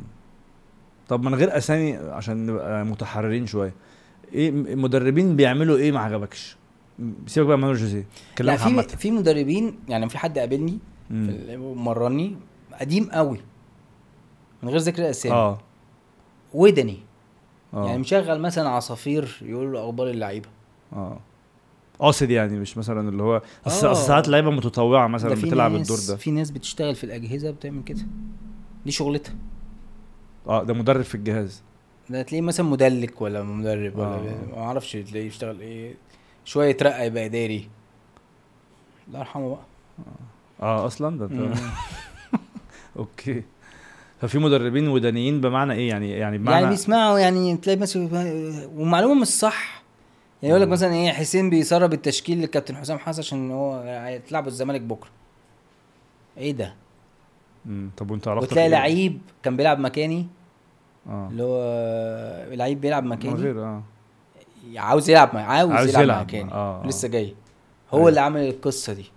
S1: طب من غير اسامي عشان نبقى متحررين شويه ايه م- مدربين بيعملوا ايه ما عجبكش م- سيبك بقى من مانويل جوزيه
S2: لا
S1: كلامك
S2: في
S1: عامه
S2: في مدربين يعني في حد قابلني في
S1: مم.
S2: ال- مرني قديم قوي من غير ذكر اسامي
S1: اه
S2: ودني
S1: اه
S2: يعني مشغل مثلا عصافير يقول له اخبار اللعيبه
S1: اه قاصد يعني مش مثلا اللي هو أصل
S2: آه.
S1: أصل ساعات لعيبه متطوعه مثلا
S2: ده في
S1: بتلعب
S2: ناس-
S1: الدور ده
S2: في ناس بتشتغل في الاجهزه بتعمل كده دي شغلتها
S1: اه ده مدرب في الجهاز
S2: ده تلاقيه مثلا مدلك ولا مدرب ولا
S1: آه.
S2: ما اعرفش تلاقيه يشتغل ايه شويه يترقى يبقى اداري الله يرحمه بقى
S1: اه اصلا ده
S2: مم.
S1: انت اوكي ففي مدربين ودانيين بمعنى ايه يعني يعني بمعنى
S2: يعني بيسمعوا يعني تلاقي مثلا ومعلومه مش صح يعني يقول لك
S1: مم.
S2: مثلا ايه حسين بيسرب التشكيل للكابتن حسام حسن عشان هو هيتلعبوا الزمالك بكره ايه ده
S1: مم. طب وانت عرفت
S2: وتلاقي لعيب كان بيلعب مكاني
S1: اه
S2: اللي هو لعيب بيلعب
S1: من
S2: مكاني
S1: غير اه
S2: عاوز يلعب مع- عاوز,
S1: عاوز
S2: يلعب,
S1: يلعب.
S2: مكاني
S1: آه، آه.
S2: لسه جاي هو
S1: أيوة.
S2: اللي عمل القصه دي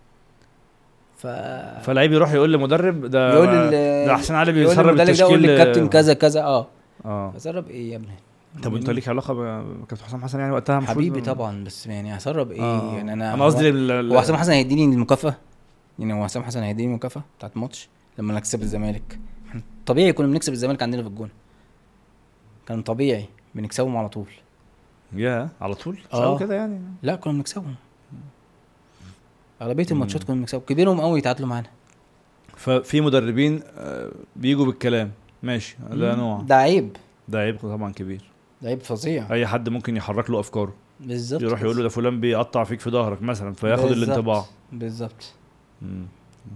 S2: ف
S1: فلعيب يروح يقول لمدرب ده
S2: يقول ال-
S1: ده حسين علي
S2: يقول
S1: بيسرب
S2: للمدرب ده يقول
S1: التشكيل
S2: للكابتن كذا كذا اه
S1: اه
S2: فسرب ايه يا ابني
S1: طب وانت ليك علاقه بكابتن حسام حسن يعني وقتها المفروض-
S2: حبيبي طبعا بس يعني هسرب ايه
S1: آه.
S2: يعني انا
S1: انا قصدي
S2: هو-
S1: ال- ال-
S2: هو حسام حسن هيديني المكافاه يعني هو حسام حسن هيديني المكافاه بتاعت الماتش لما نكسب الزمالك إحنا طبيعي كنا بنكسب الزمالك عندنا في الجون كان طبيعي بنكسبهم على طول
S1: يا على طول مش
S2: آه.
S1: قوي كده يعني
S2: لا كنا بنكسبهم اغلبيه الماتشات كنا بنكسبهم كبيرهم قوي يتعادلوا معانا
S1: ففي مدربين آه، بيجوا بالكلام ماشي ده
S2: مم.
S1: نوع
S2: ده عيب
S1: ده عيب طبعا كبير
S2: ده عيب فظيع
S1: اي حد ممكن يحرك له افكاره
S2: بالظبط
S1: يروح
S2: كده.
S1: يقول له ده فلان بيقطع فيك في ظهرك مثلا فياخد
S2: بالظبط.
S1: الانطباع
S2: بالظبط
S1: مم.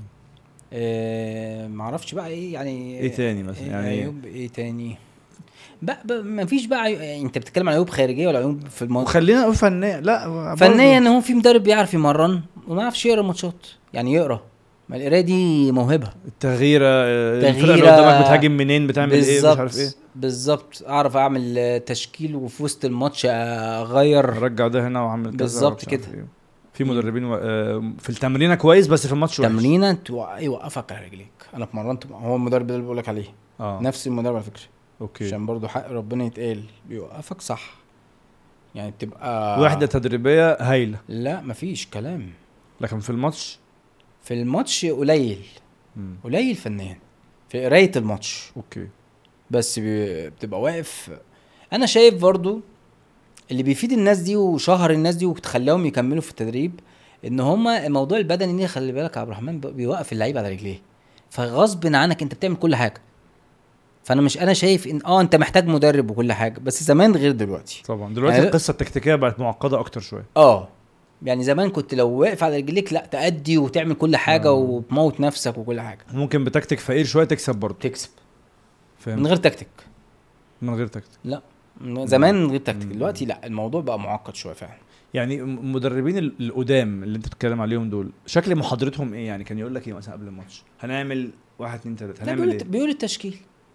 S2: آه معرفش بقى ايه يعني
S1: ايه تاني مثلا
S2: إيه
S1: يعني إيه؟
S2: عيوب ايه تاني بقى, بقى ما فيش بقى عيوب يعني انت بتتكلم عن عيوب خارجيه ولا عيوب في الماتش
S1: وخلينا نقول فنيا لا برضه.
S2: فنيا ان هو في مدرب بيعرف يمرن وما يعرفش يقرا ماتشات يعني يقرا ما القرايه دي موهبه
S1: التغييره آه، الفرقه اللي
S2: تغييرة.
S1: قدامك بتهاجم منين بتعمل ايه مش عارف ايه
S2: بالظبط اعرف اعمل آه، تشكيل وفي وسط الماتش اغير
S1: رجع ده هنا وعمل كذا
S2: بالظبط
S1: ومش عارف
S2: كده.
S1: إيه. في مدربين و... آه، في التمرينه كويس بس في الماتش وحش.
S2: تمرينه توق- يوقفك على رجليك انا اتمرنت هو المدرب ده اللي بقول لك عليه
S1: اه
S2: نفس المدرب على فكره
S1: اوكي
S2: عشان برضو حق ربنا يتقال بيوقفك صح يعني بتبقى
S1: وحده تدريبيه هايله
S2: لا مفيش كلام
S1: لكن في الماتش
S2: في الماتش قليل
S1: مم.
S2: قليل فنيا في قرايه الماتش
S1: اوكي
S2: بس بي- بتبقى واقف انا شايف برضو اللي بيفيد الناس دي وشهر الناس دي وتخليهم يكملوا في التدريب ان هما الموضوع البدني ده خلي بالك يا عبد الرحمن بيوقف اللعيب على رجليه فغصب عنك انت بتعمل كل حاجه فانا مش انا شايف ان اه انت محتاج مدرب وكل حاجه بس زمان غير دلوقتي
S1: طبعا دلوقتي
S2: يعني-
S1: القصه التكتيكيه بقت معقده اكتر شويه
S2: اه يعني زمان كنت لو واقف على رجليك لا تأدي وتعمل كل حاجه
S1: آه.
S2: وتموت نفسك وكل حاجه
S1: ممكن بتكتيك فقير شويه تكسب برضه
S2: تكسب
S1: فاهم
S2: من غير تكتيك
S1: من غير تكتيك
S2: لا من- زمان من غير تكتيك
S1: مم.
S2: دلوقتي لا الموضوع بقى معقد شويه فعلا
S1: يعني م- مدربين ال- القدام اللي انت بتتكلم عليهم دول شكل محاضرتهم ايه يعني كان يقول لك ايه مثلا قبل الماتش هنعمل واحد اتنين تلاته
S2: لا
S1: هنعمل
S2: بيقول
S1: ايه
S2: بيقول التشكيل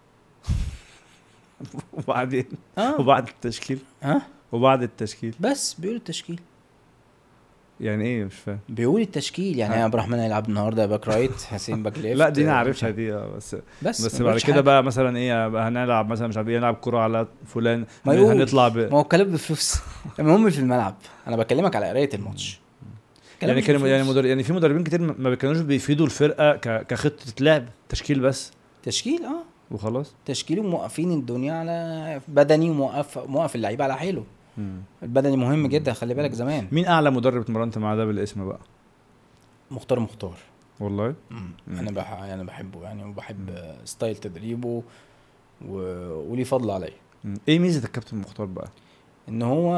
S1: وبعدين
S2: اه
S1: وبعد التشكيل
S2: ها
S1: وبعد التشكيل
S2: بس بيقول التشكيل
S1: يعني ايه مش فاهم
S2: بيقول التشكيل يعني
S1: ها.
S2: عبد الرحمن هيلعب النهارده باك رايت حسين باك ليفت
S1: لا دي انا عارفها دي آه، بس
S2: بس
S1: بس
S2: ما
S1: بعد
S2: بيقولش
S1: كده
S2: حاجة.
S1: بقى مثلا ايه بقى هنلعب مثلا مش عارف ايه نلعب كرة على فلان
S2: ما يقول.
S1: هنطلع ب...
S2: ما هو الكلام بفلوس المهم في الملعب انا بكلمك على قرايه الماتش
S1: يعني
S2: مش
S1: كان يعني
S2: بفلوس.
S1: مدرب يعني في مدربين كتير ما ما كانوش بيفيدوا الفرقه ك... كخطه لعب تشكيل بس
S2: تشكيل اه
S1: وخلاص
S2: تشكيل وموقفين الدنيا على بدني وموقف موقف اللعيبه على حيله
S1: مم.
S2: البدني مهم جدا خلي بالك زمان
S1: مين اعلى مدرب اتمرنت معاه ده بالاسم بقى
S2: مختار مختار
S1: والله
S2: مم.
S1: مم.
S2: انا بح... انا بحبه يعني وبحب ستايل تدريبه و... وليه فضل عليا
S1: مم. ايه ميزه الكابتن مختار بقى
S2: ان هو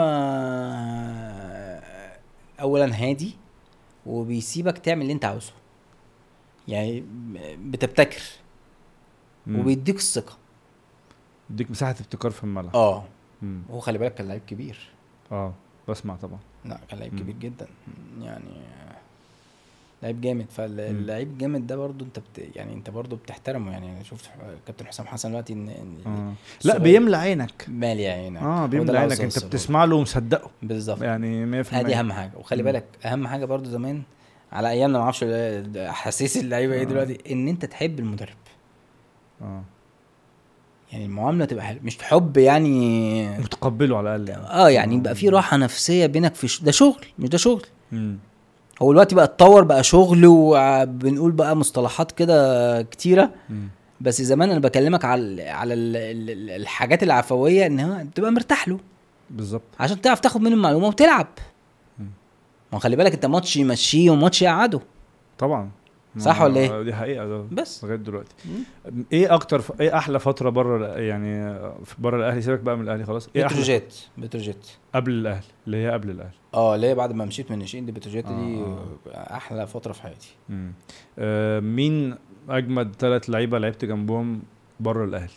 S2: اولا هادي وبيسيبك تعمل اللي انت عاوزه يعني بتبتكر
S1: مم.
S2: وبيديك الثقه
S1: يديك مساحه ابتكار في الملعب
S2: اه
S1: مم.
S2: هو خلي بالك كان لعيب كبير
S1: اه بسمع طبعا
S2: لا كان لعيب
S1: مم.
S2: كبير جدا يعني لعيب جامد فاللعيب الجامد ده برضو انت بت يعني انت برضو بتحترمه يعني انا شفت كابتن حسام حسن دلوقتي ان إن
S1: آه. لا
S2: الصغير
S1: بيملى عينك
S2: مالي عينك هو
S1: اه
S2: ده
S1: بيملى
S2: اللي
S1: عينك
S2: عاوز
S1: انت
S2: أوصله.
S1: بتسمع له ومصدقه
S2: بالظبط
S1: يعني 100%
S2: ادي اهم حاجه وخلي
S1: مم.
S2: بالك اهم حاجه برضو زمان على ايامنا ما اعرفش احاسيس اللعيبه ايه
S1: آه.
S2: دلوقتي ان انت تحب المدرب
S1: اه
S2: يعني المعامله تبقى حلوه مش حب يعني
S1: متقبله على الاقل يعني
S2: اه يعني يبقى في راحه نفسيه بينك في ش... ده شغل مش ده شغل
S1: مم.
S2: هو دلوقتي بقى اتطور بقى شغل وبنقول بقى مصطلحات كده كتيره
S1: مم.
S2: بس زمان انا بكلمك على على ال- ال- ال- الحاجات العفويه ان هو تبقى مرتاح له
S1: بالظبط
S2: عشان تعرف تاخد منه المعلومه وتلعب
S1: مم.
S2: ما هو خلي بالك انت ماتش يمشيه وماتش يقعده
S1: طبعا
S2: صح
S1: ما-
S2: ولا إيه؟
S1: دي حقيقه ده
S2: بس
S1: لغايه دلوقتي ايه اكتر ف... ايه احلى فتره بره يعني بره الاهلي سيبك بقى من الاهلي خلاص ايه احلى
S2: بتروجيت بتروجيت
S1: قبل الاهلي اللي هي قبل الاهلي
S2: اه اللي هي بعد ما مشيت من الناشئين دي بتروجيت دي
S1: آه،
S2: احلى فتره في حياتي
S1: مم. آه مين اجمد ثلاث لعيبه لعبت جنبهم بره الاهلي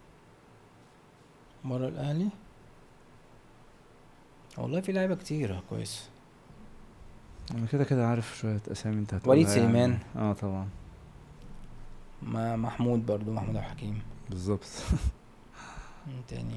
S2: بره الاهلي والله في لعيبه كتيره كويس
S1: انا كده كده عارف شويه اسامي انت هتقولها
S2: وليد سليمان.
S1: يعني. اه طبعا
S2: ما محمود برضو محمود عبد الحكيم
S1: بالظبط
S2: مين تاني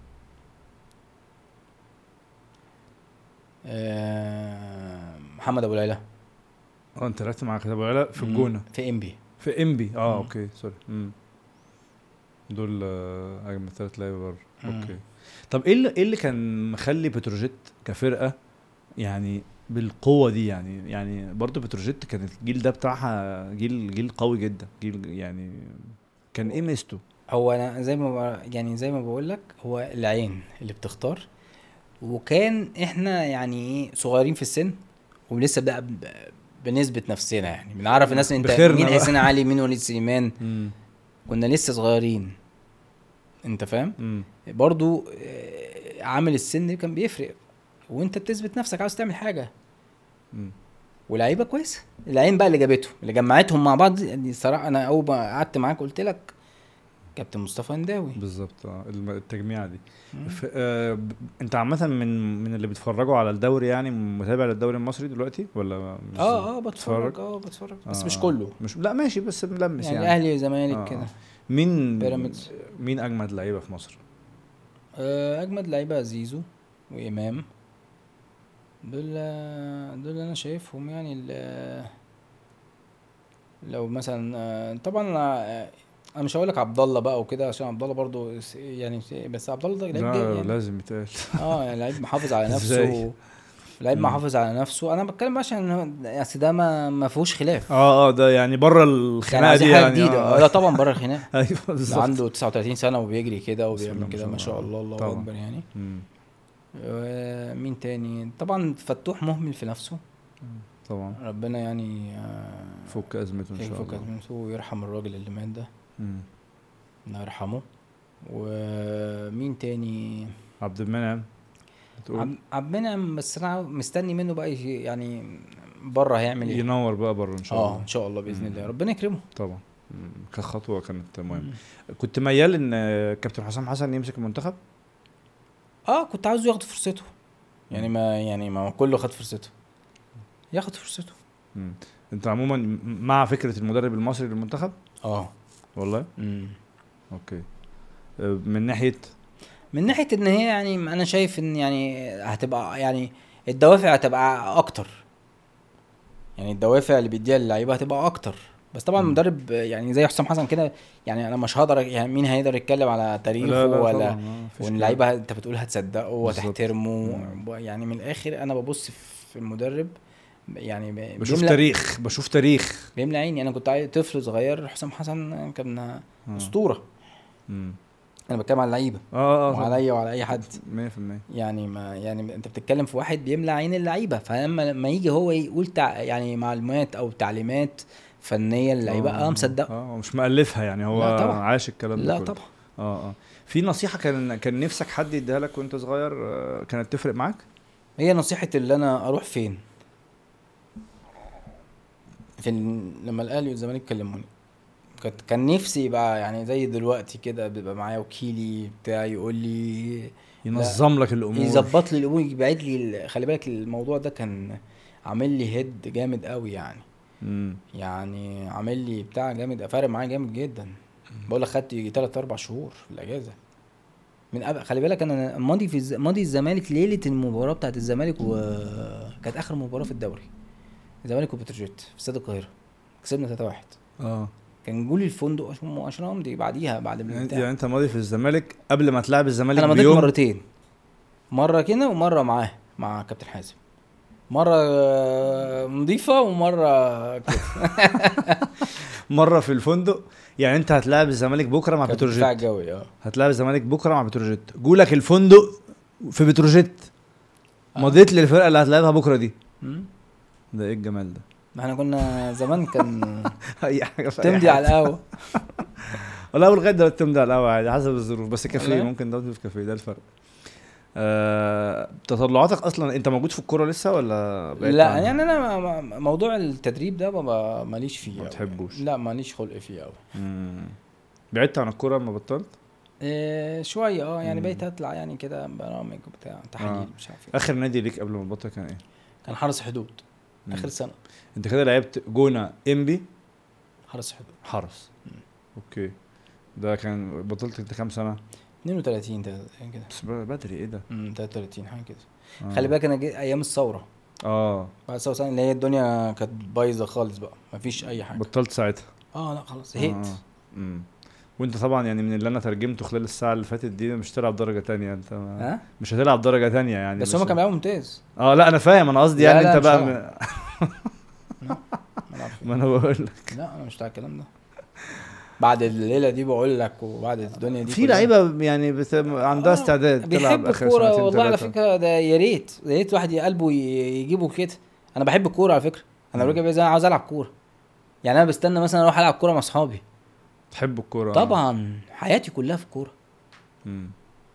S2: آه محمد ابو ليلى
S1: اه انت لعبت مع كتاب ولا في
S2: مم.
S1: الجونه
S2: في انبي
S1: في انبي اه
S2: مم.
S1: اوكي سوري مم. دول آه، اجمد ثلاث لعيبه بره
S2: مم.
S1: اوكي طب ايه اللي ايه اللي كان مخلي بتروجيت كفرقه يعني بالقوه دي يعني يعني برضه بتروجيت كانت الجيل ده بتاعها جيل جيل قوي جدا جيل يعني كان ايه ميزته؟
S2: هو انا زي ما ب- يعني زي ما بقول لك هو العين اللي بتختار وكان احنا يعني ايه صغيرين في السن ولسه بقى ب- بنثبت نفسنا يعني بنعرف الناس انت
S1: بخيرنا
S2: مين
S1: بقى.
S2: حسين علي مين وليد سليمان
S1: امم
S2: كنا لسه صغيرين انت فاهم
S1: امم
S2: برضو آه، عامل السن كان بيفرق وانت بتثبت نفسك عاوز تعمل حاجه
S1: امم
S2: ولعيبه كويسه العين بقى اللي جابته اللي جمعتهم مع بعض يعني الصراحه انا اول ما قعدت معاك قلت لك كابتن مصطفى نداوي
S1: بالظبط اه الم- التجميعه دي
S2: مم.
S1: ف... آه ب- انت عامه من من اللي بيتفرجوا على الدوري يعني متابع للدوري المصري دلوقتي ولا مش
S2: اه اه بتفرج
S1: بتتفرج؟
S2: اه بتفرج بس
S1: آه،
S2: مش
S1: آه.
S2: كله
S1: مش لا ماشي بس ملمس
S2: يعني,
S1: يعني,
S2: اهلي وزمالك
S1: آه،
S2: كده
S1: آه. مين
S2: بيراميدز.
S1: مين اجمد لعيبه في مصر؟
S2: آه، اجمد لعيبه زيزو وامام دول دول انا شايفهم يعني ال- لو مثلا آه، طبعا انا آه، انا مش هقول لك عبد الله بقى وكده عشان عبد الله برضه س- يعني س- بس عبد الله ده لعيب جاي
S1: لا
S2: يعني
S1: لازم يتقال
S2: اه يعني لعيب محافظ على
S1: إزاي؟
S2: نفسه لعيب
S1: مم.
S2: محافظ على نفسه انا بتكلم بقى عشان هو- اصل ده ما ما فيهوش خلاف
S1: اه اه ده يعني بره
S2: يعني
S1: الخناقه
S2: عايزين
S1: دي
S2: حاجه
S1: يعني
S2: جديده
S1: آه.
S2: آه، لا طبعا بره الخناقه
S1: ايوه
S2: ده
S1: بالظبط
S2: عنده 39 سنه وبيجري كده
S1: بسم الله
S2: وبيعمل
S1: ما
S2: كده
S1: شاء
S2: ما شاء
S1: الله.
S2: الله الله
S1: طبعا.
S2: اكبر يعني
S1: مم.
S2: آه، مين تاني طبعا فتوح مهمل في نفسه
S1: طبعا
S2: ربنا يعني آه،
S1: فك ازمته ان شاء
S2: يفك
S1: الله
S2: أزمته ويرحم الراجل اللي مات ده
S1: مم.
S2: الله يرحمه ومين تاني
S1: عبد المنعم بتقول
S2: عب- عبد المنعم بس انا مستني منه بقى يجي- يعني بره هيعمل ايه
S1: ينور بقى بره ان شاء
S2: اه
S1: الله
S2: ان شاء الله باذن
S1: مم.
S2: الله ربنا يكرمه
S1: طبعا مم. كخطوه كانت مهمه
S2: مم.
S1: كنت ميال ان آه، كابتن حسام حسن يمسك المنتخب
S2: اه كنت عاوزه ياخد فرصته يعني ما يعني ما هو كله خد فرصته ياخد فرصته
S1: مم. انت عموما م- مع فكره المدرب المصري للمنتخب
S2: اه
S1: والله
S2: مم.
S1: اوكي آه، من ناحيه
S2: من ناحيه ان هي يعني انا شايف ان يعني هتبقى يعني الدوافع هتبقى اكتر يعني الدوافع اللي بيديها للعيبه هتبقى اكتر بس طبعا
S1: مم.
S2: مدرب يعني زي حسام حسن كده يعني انا مش هقدر يعني مين هيقدر يتكلم على تاريخه ولا
S1: طبعاً، آه، مفيش
S2: وان اللعيبه انت بتقول هتصدقه
S1: بالظبط.
S2: وتحترمه
S1: مم.
S2: يعني من الاخر انا ببص في المدرب يعني ب-
S1: بشوف
S2: بيملى-
S1: تاريخ بشوف تاريخ
S2: بيملى عيني انا كنت عيل- طفل صغير حسام حسن كان
S1: آه.
S2: اسطوره
S1: مم.
S2: انا بتكلم على اللعيبه
S1: اه اه طبعاً.
S2: وعليا وعلى اي حد
S1: 100%
S2: يعني ما يعني انت بتتكلم في واحد بيملى عين اللعيبه فلما لما يجي هو يقول تع يعني معلومات او تعليمات فنيه للعيبه اه مصدق
S1: اه مش مألفها يعني هو
S2: لا طبعا.
S1: عاش الكلام ده
S2: لا
S1: كله.
S2: طبعا
S1: اه اه في نصيحة كان كان نفسك حد يديها لك وانت صغير آه، كانت تفرق معاك؟
S2: هي نصيحه اللي انا اروح فين في ال... لما الاهلي والزمالك كلموني كنت كان نفسي يبقى يعني زي دلوقتي كده بيبقى معايا وكيلي بتاعي يقول لي
S1: ينظم لك الامور
S2: يظبط لي الامور يبعد لي ال- خلي بالك الموضوع ده كان عامل لي هيد جامد قوي يعني
S1: مم.
S2: يعني عامل لي بتاع جامد فارق معايا جامد جدا بقول لك خدت يجي 3 4 شهور في الاجازه من قبل خلي بالك انا ماضي في الز... ماضي الزمالك ليله المباراه بتاعت الزمالك وكانت اخر مباراه في الدوري الزمالك وبتروجيت في استاد القاهره كسبنا 3 1
S1: اه
S2: كان جولي الفندق عشان عشان امضي بعديها بعد
S1: يعني انت
S2: البتاع
S1: يعني انت ماضي في الزمالك قبل ما تلعب الزمالك
S2: انا مضيت
S1: بيوم
S2: مرتين مره كده ومره معاه مع كابتن حازم مره آه، نضيفه ومره كده
S1: مرة في الفندق يعني انت هتلاعب الزمالك بكرة مع
S2: كانت دفاع
S1: بتروجيت
S2: جوي اه
S1: هتلاعب الزمالك بكرة مع بتروجيت جولك الفندق في بتروجيت
S2: آه.
S1: مضيت للفرقة اللي هتلاعبها بكرة دي
S2: مم.
S1: ده ايه الجمال ده
S2: ما احنا كنا زمان كان
S1: اي حاجة في أي
S2: تمضي
S1: حاجة.
S2: على القهوه
S1: ولا لغايه دلوقتي تمضي على القهوه عادي حسب الظروف بس كافيه
S2: والله؟
S1: ممكن تمضي في كافيه ده الفرق آه، تطلعاتك اصلا انت موجود في الكوره لسه ولا بعدت
S2: لا
S1: عنها؟
S2: يعني انا ما- ما- موضوع التدريب ده ما ماليش فيه
S1: ما
S2: أوي.
S1: بتحبوش.
S2: لا ماليش خلق فيه قوي
S1: مم. بعدت عن الكوره لما بطلت
S2: إيه شويه اه يعني
S1: مم.
S2: بقيت اطلع يعني كده برامج وبتاع تحاليل
S1: آه.
S2: مش عارف ايه
S1: اخر نادي ليك قبل ما تبطل كان ايه
S2: كان حرس حدود
S1: مم.
S2: اخر سنه
S1: انت كده لعبت جونه انبي
S2: حرس حدود
S1: حرس اوكي ده كان بطلت انت كام سنه
S2: 32 تلاتة- كده
S1: بس ب- بدري ايه ده
S2: امم 33 حاجه كده
S1: آه.
S2: خلي بالك انا جيت ايام الثوره
S1: اه
S2: بعد الثوره سنة اللي هي الدنيا كانت بايظه خالص بقى مفيش اي حاجه
S1: بطلت ساعتها
S2: اه لا خلاص زهقت
S1: آه. مم. وانت طبعا يعني من اللي انا ترجمته خلال الساعه اللي فاتت دي مش هتلعب درجه تانية انت ما...
S2: ها
S1: مش هتلعب درجه تانية يعني
S2: بس هما كانوا بيلعبوا ممتاز
S1: اه لا انا فاهم انا قصدي
S2: لا،
S1: يعني
S2: لا،
S1: انت
S2: مش
S1: بقى
S2: هلعب.
S1: م...
S2: لا ما أعرف.
S1: ما انا بقول لك
S2: لا انا مش بتاع الكلام ده بعد الليله دي بقول لك وبعد الدنيا دي
S1: في
S2: كلها.
S1: لعيبه يعني بت... عندها
S2: آه،
S1: استعداد تلعب
S2: بيحب
S1: اخر
S2: الكوره
S1: سنتين
S2: والله على
S1: تلاتة.
S2: فكره ده يا ريت يا ريت واحد قلبه ي- يجيبه كده انا بحب الكوره على فكره انا
S1: مم.
S2: لو رجع بيا عاوز العب كوره يعني انا بستنى مثلا اروح العب كوره مع اصحابي
S1: تحب الكوره
S2: طبعا حياتي كلها في الكوره
S1: مم.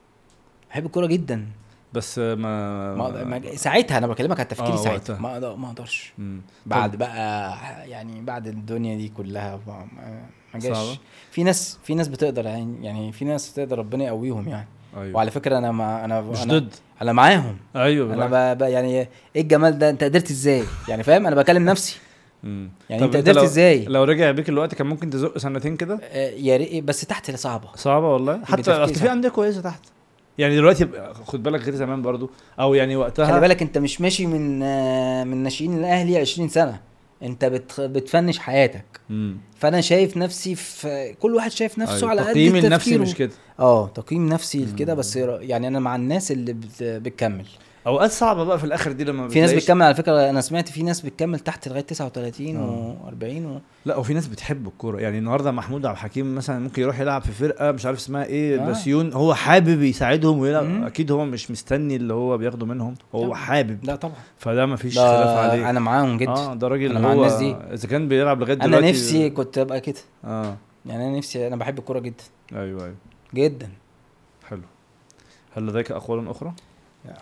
S2: بحب الكوره جدا
S1: بس ما
S2: ما ما ساعتها انا بكلمك على تفكيري
S1: آه،
S2: ساعتها
S1: وقتها.
S2: ما أقدر- ما اقدرش
S1: مم.
S2: بعد بقى يعني بعد الدنيا دي كلها ما- ما ما جاش
S1: صعبة؟
S2: في ناس في ناس بتقدر يعني يعني في ناس تقدر ربنا يقويهم يعني
S1: ايوه
S2: وعلى فكره انا ما انا
S1: مش
S2: انا
S1: ضد
S2: انا معاهم
S1: ايوه
S2: انا
S1: بالعكس.
S2: ب... ب... يعني ايه الجمال ده انت قدرت ازاي يعني فاهم انا بكلم نفسي
S1: مم.
S2: يعني
S1: طب
S2: انت قدرت
S1: لو...
S2: ازاي
S1: لو رجع بيك الوقت كان ممكن تزق سنتين كده
S2: آه، يا ريت بس تحت صعبه
S1: صعبه والله حتى
S2: بتفكير
S1: اصل في
S2: صعب.
S1: انديه كويسه تحت يعني دلوقتي بقى- خد بالك غير زمان برضو او يعني وقتها
S2: خلي بالك انت مش ماشي من آه، من ناشئين الاهلي 20 سنه انت بت... بتفنش حياتك
S1: مم.
S2: فانا شايف نفسي في كل واحد شايف نفسه
S1: أيوة.
S2: على قد
S1: تقييم النفسي
S2: تفكيره.
S1: مش كده
S2: اه تقييم نفسي
S1: مم.
S2: كده بس يعني انا مع الناس اللي بت... بتكمل
S1: اوقات صعبه بقى في الاخر دي لما
S2: في ناس
S1: بتلاقيش-
S2: بتكمل على فكره انا سمعت في ناس بتكمل تحت لغايه 39
S1: آه.
S2: و40 و...
S1: لا وفي ناس بتحب الكوره يعني النهارده محمود عبد الحكيم مثلا ممكن يروح يلعب في فرقه مش عارف اسمها ايه
S2: آه.
S1: بسيون هو حابب يساعدهم ويلعب
S2: مم.
S1: اكيد هو مش مستني اللي هو بياخده منهم هو
S2: طبعا.
S1: حابب
S2: لا طبعا
S1: فده ما فيش خلاف
S2: ده
S1: عليه
S2: انا معاهم جدا
S1: اه ده راجل
S2: أنا مع
S1: هو
S2: الناس دي.
S1: اذا كان بيلعب لغايه
S2: انا
S1: دلوقتي
S2: نفسي كنت ابقى كده
S1: اه
S2: يعني انا نفسي انا بحب الكوره جدا
S1: ايوه ايوه
S2: جدا
S1: حلو هل لديك اقوال اخرى؟
S2: لا.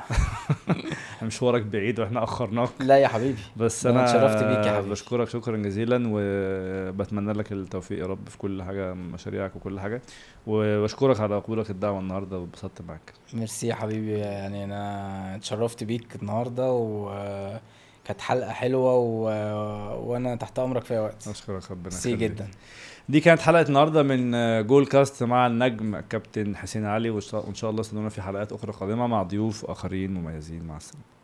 S1: مشوارك بعيد واحنا اخرناك
S2: لا يا حبيبي
S1: بس
S2: ده
S1: انا
S2: أنا اتشرفت بيك يا حبيبي.
S1: بشكرك شكرا جزيلا وبتمنى لك التوفيق يا رب في كل حاجه مشاريعك وكل حاجه وبشكرك على قبولك الدعوه النهارده واتبسطت معاك
S2: ميرسي يا حبيبي يعني انا اتشرفت بيك النهارده وكانت حلقه حلوه و... وانا تحت امرك في اي وقت
S1: اشكرك ربنا
S2: ميرسي
S1: يخليك.
S2: جدا
S1: دي كانت حلقه النهارده من جول كاست مع النجم كابتن حسين علي وإن شاء- وان شاء الله استنونا في حلقات اخرى قادمه مع ضيوف اخرين مميزين مع السلامه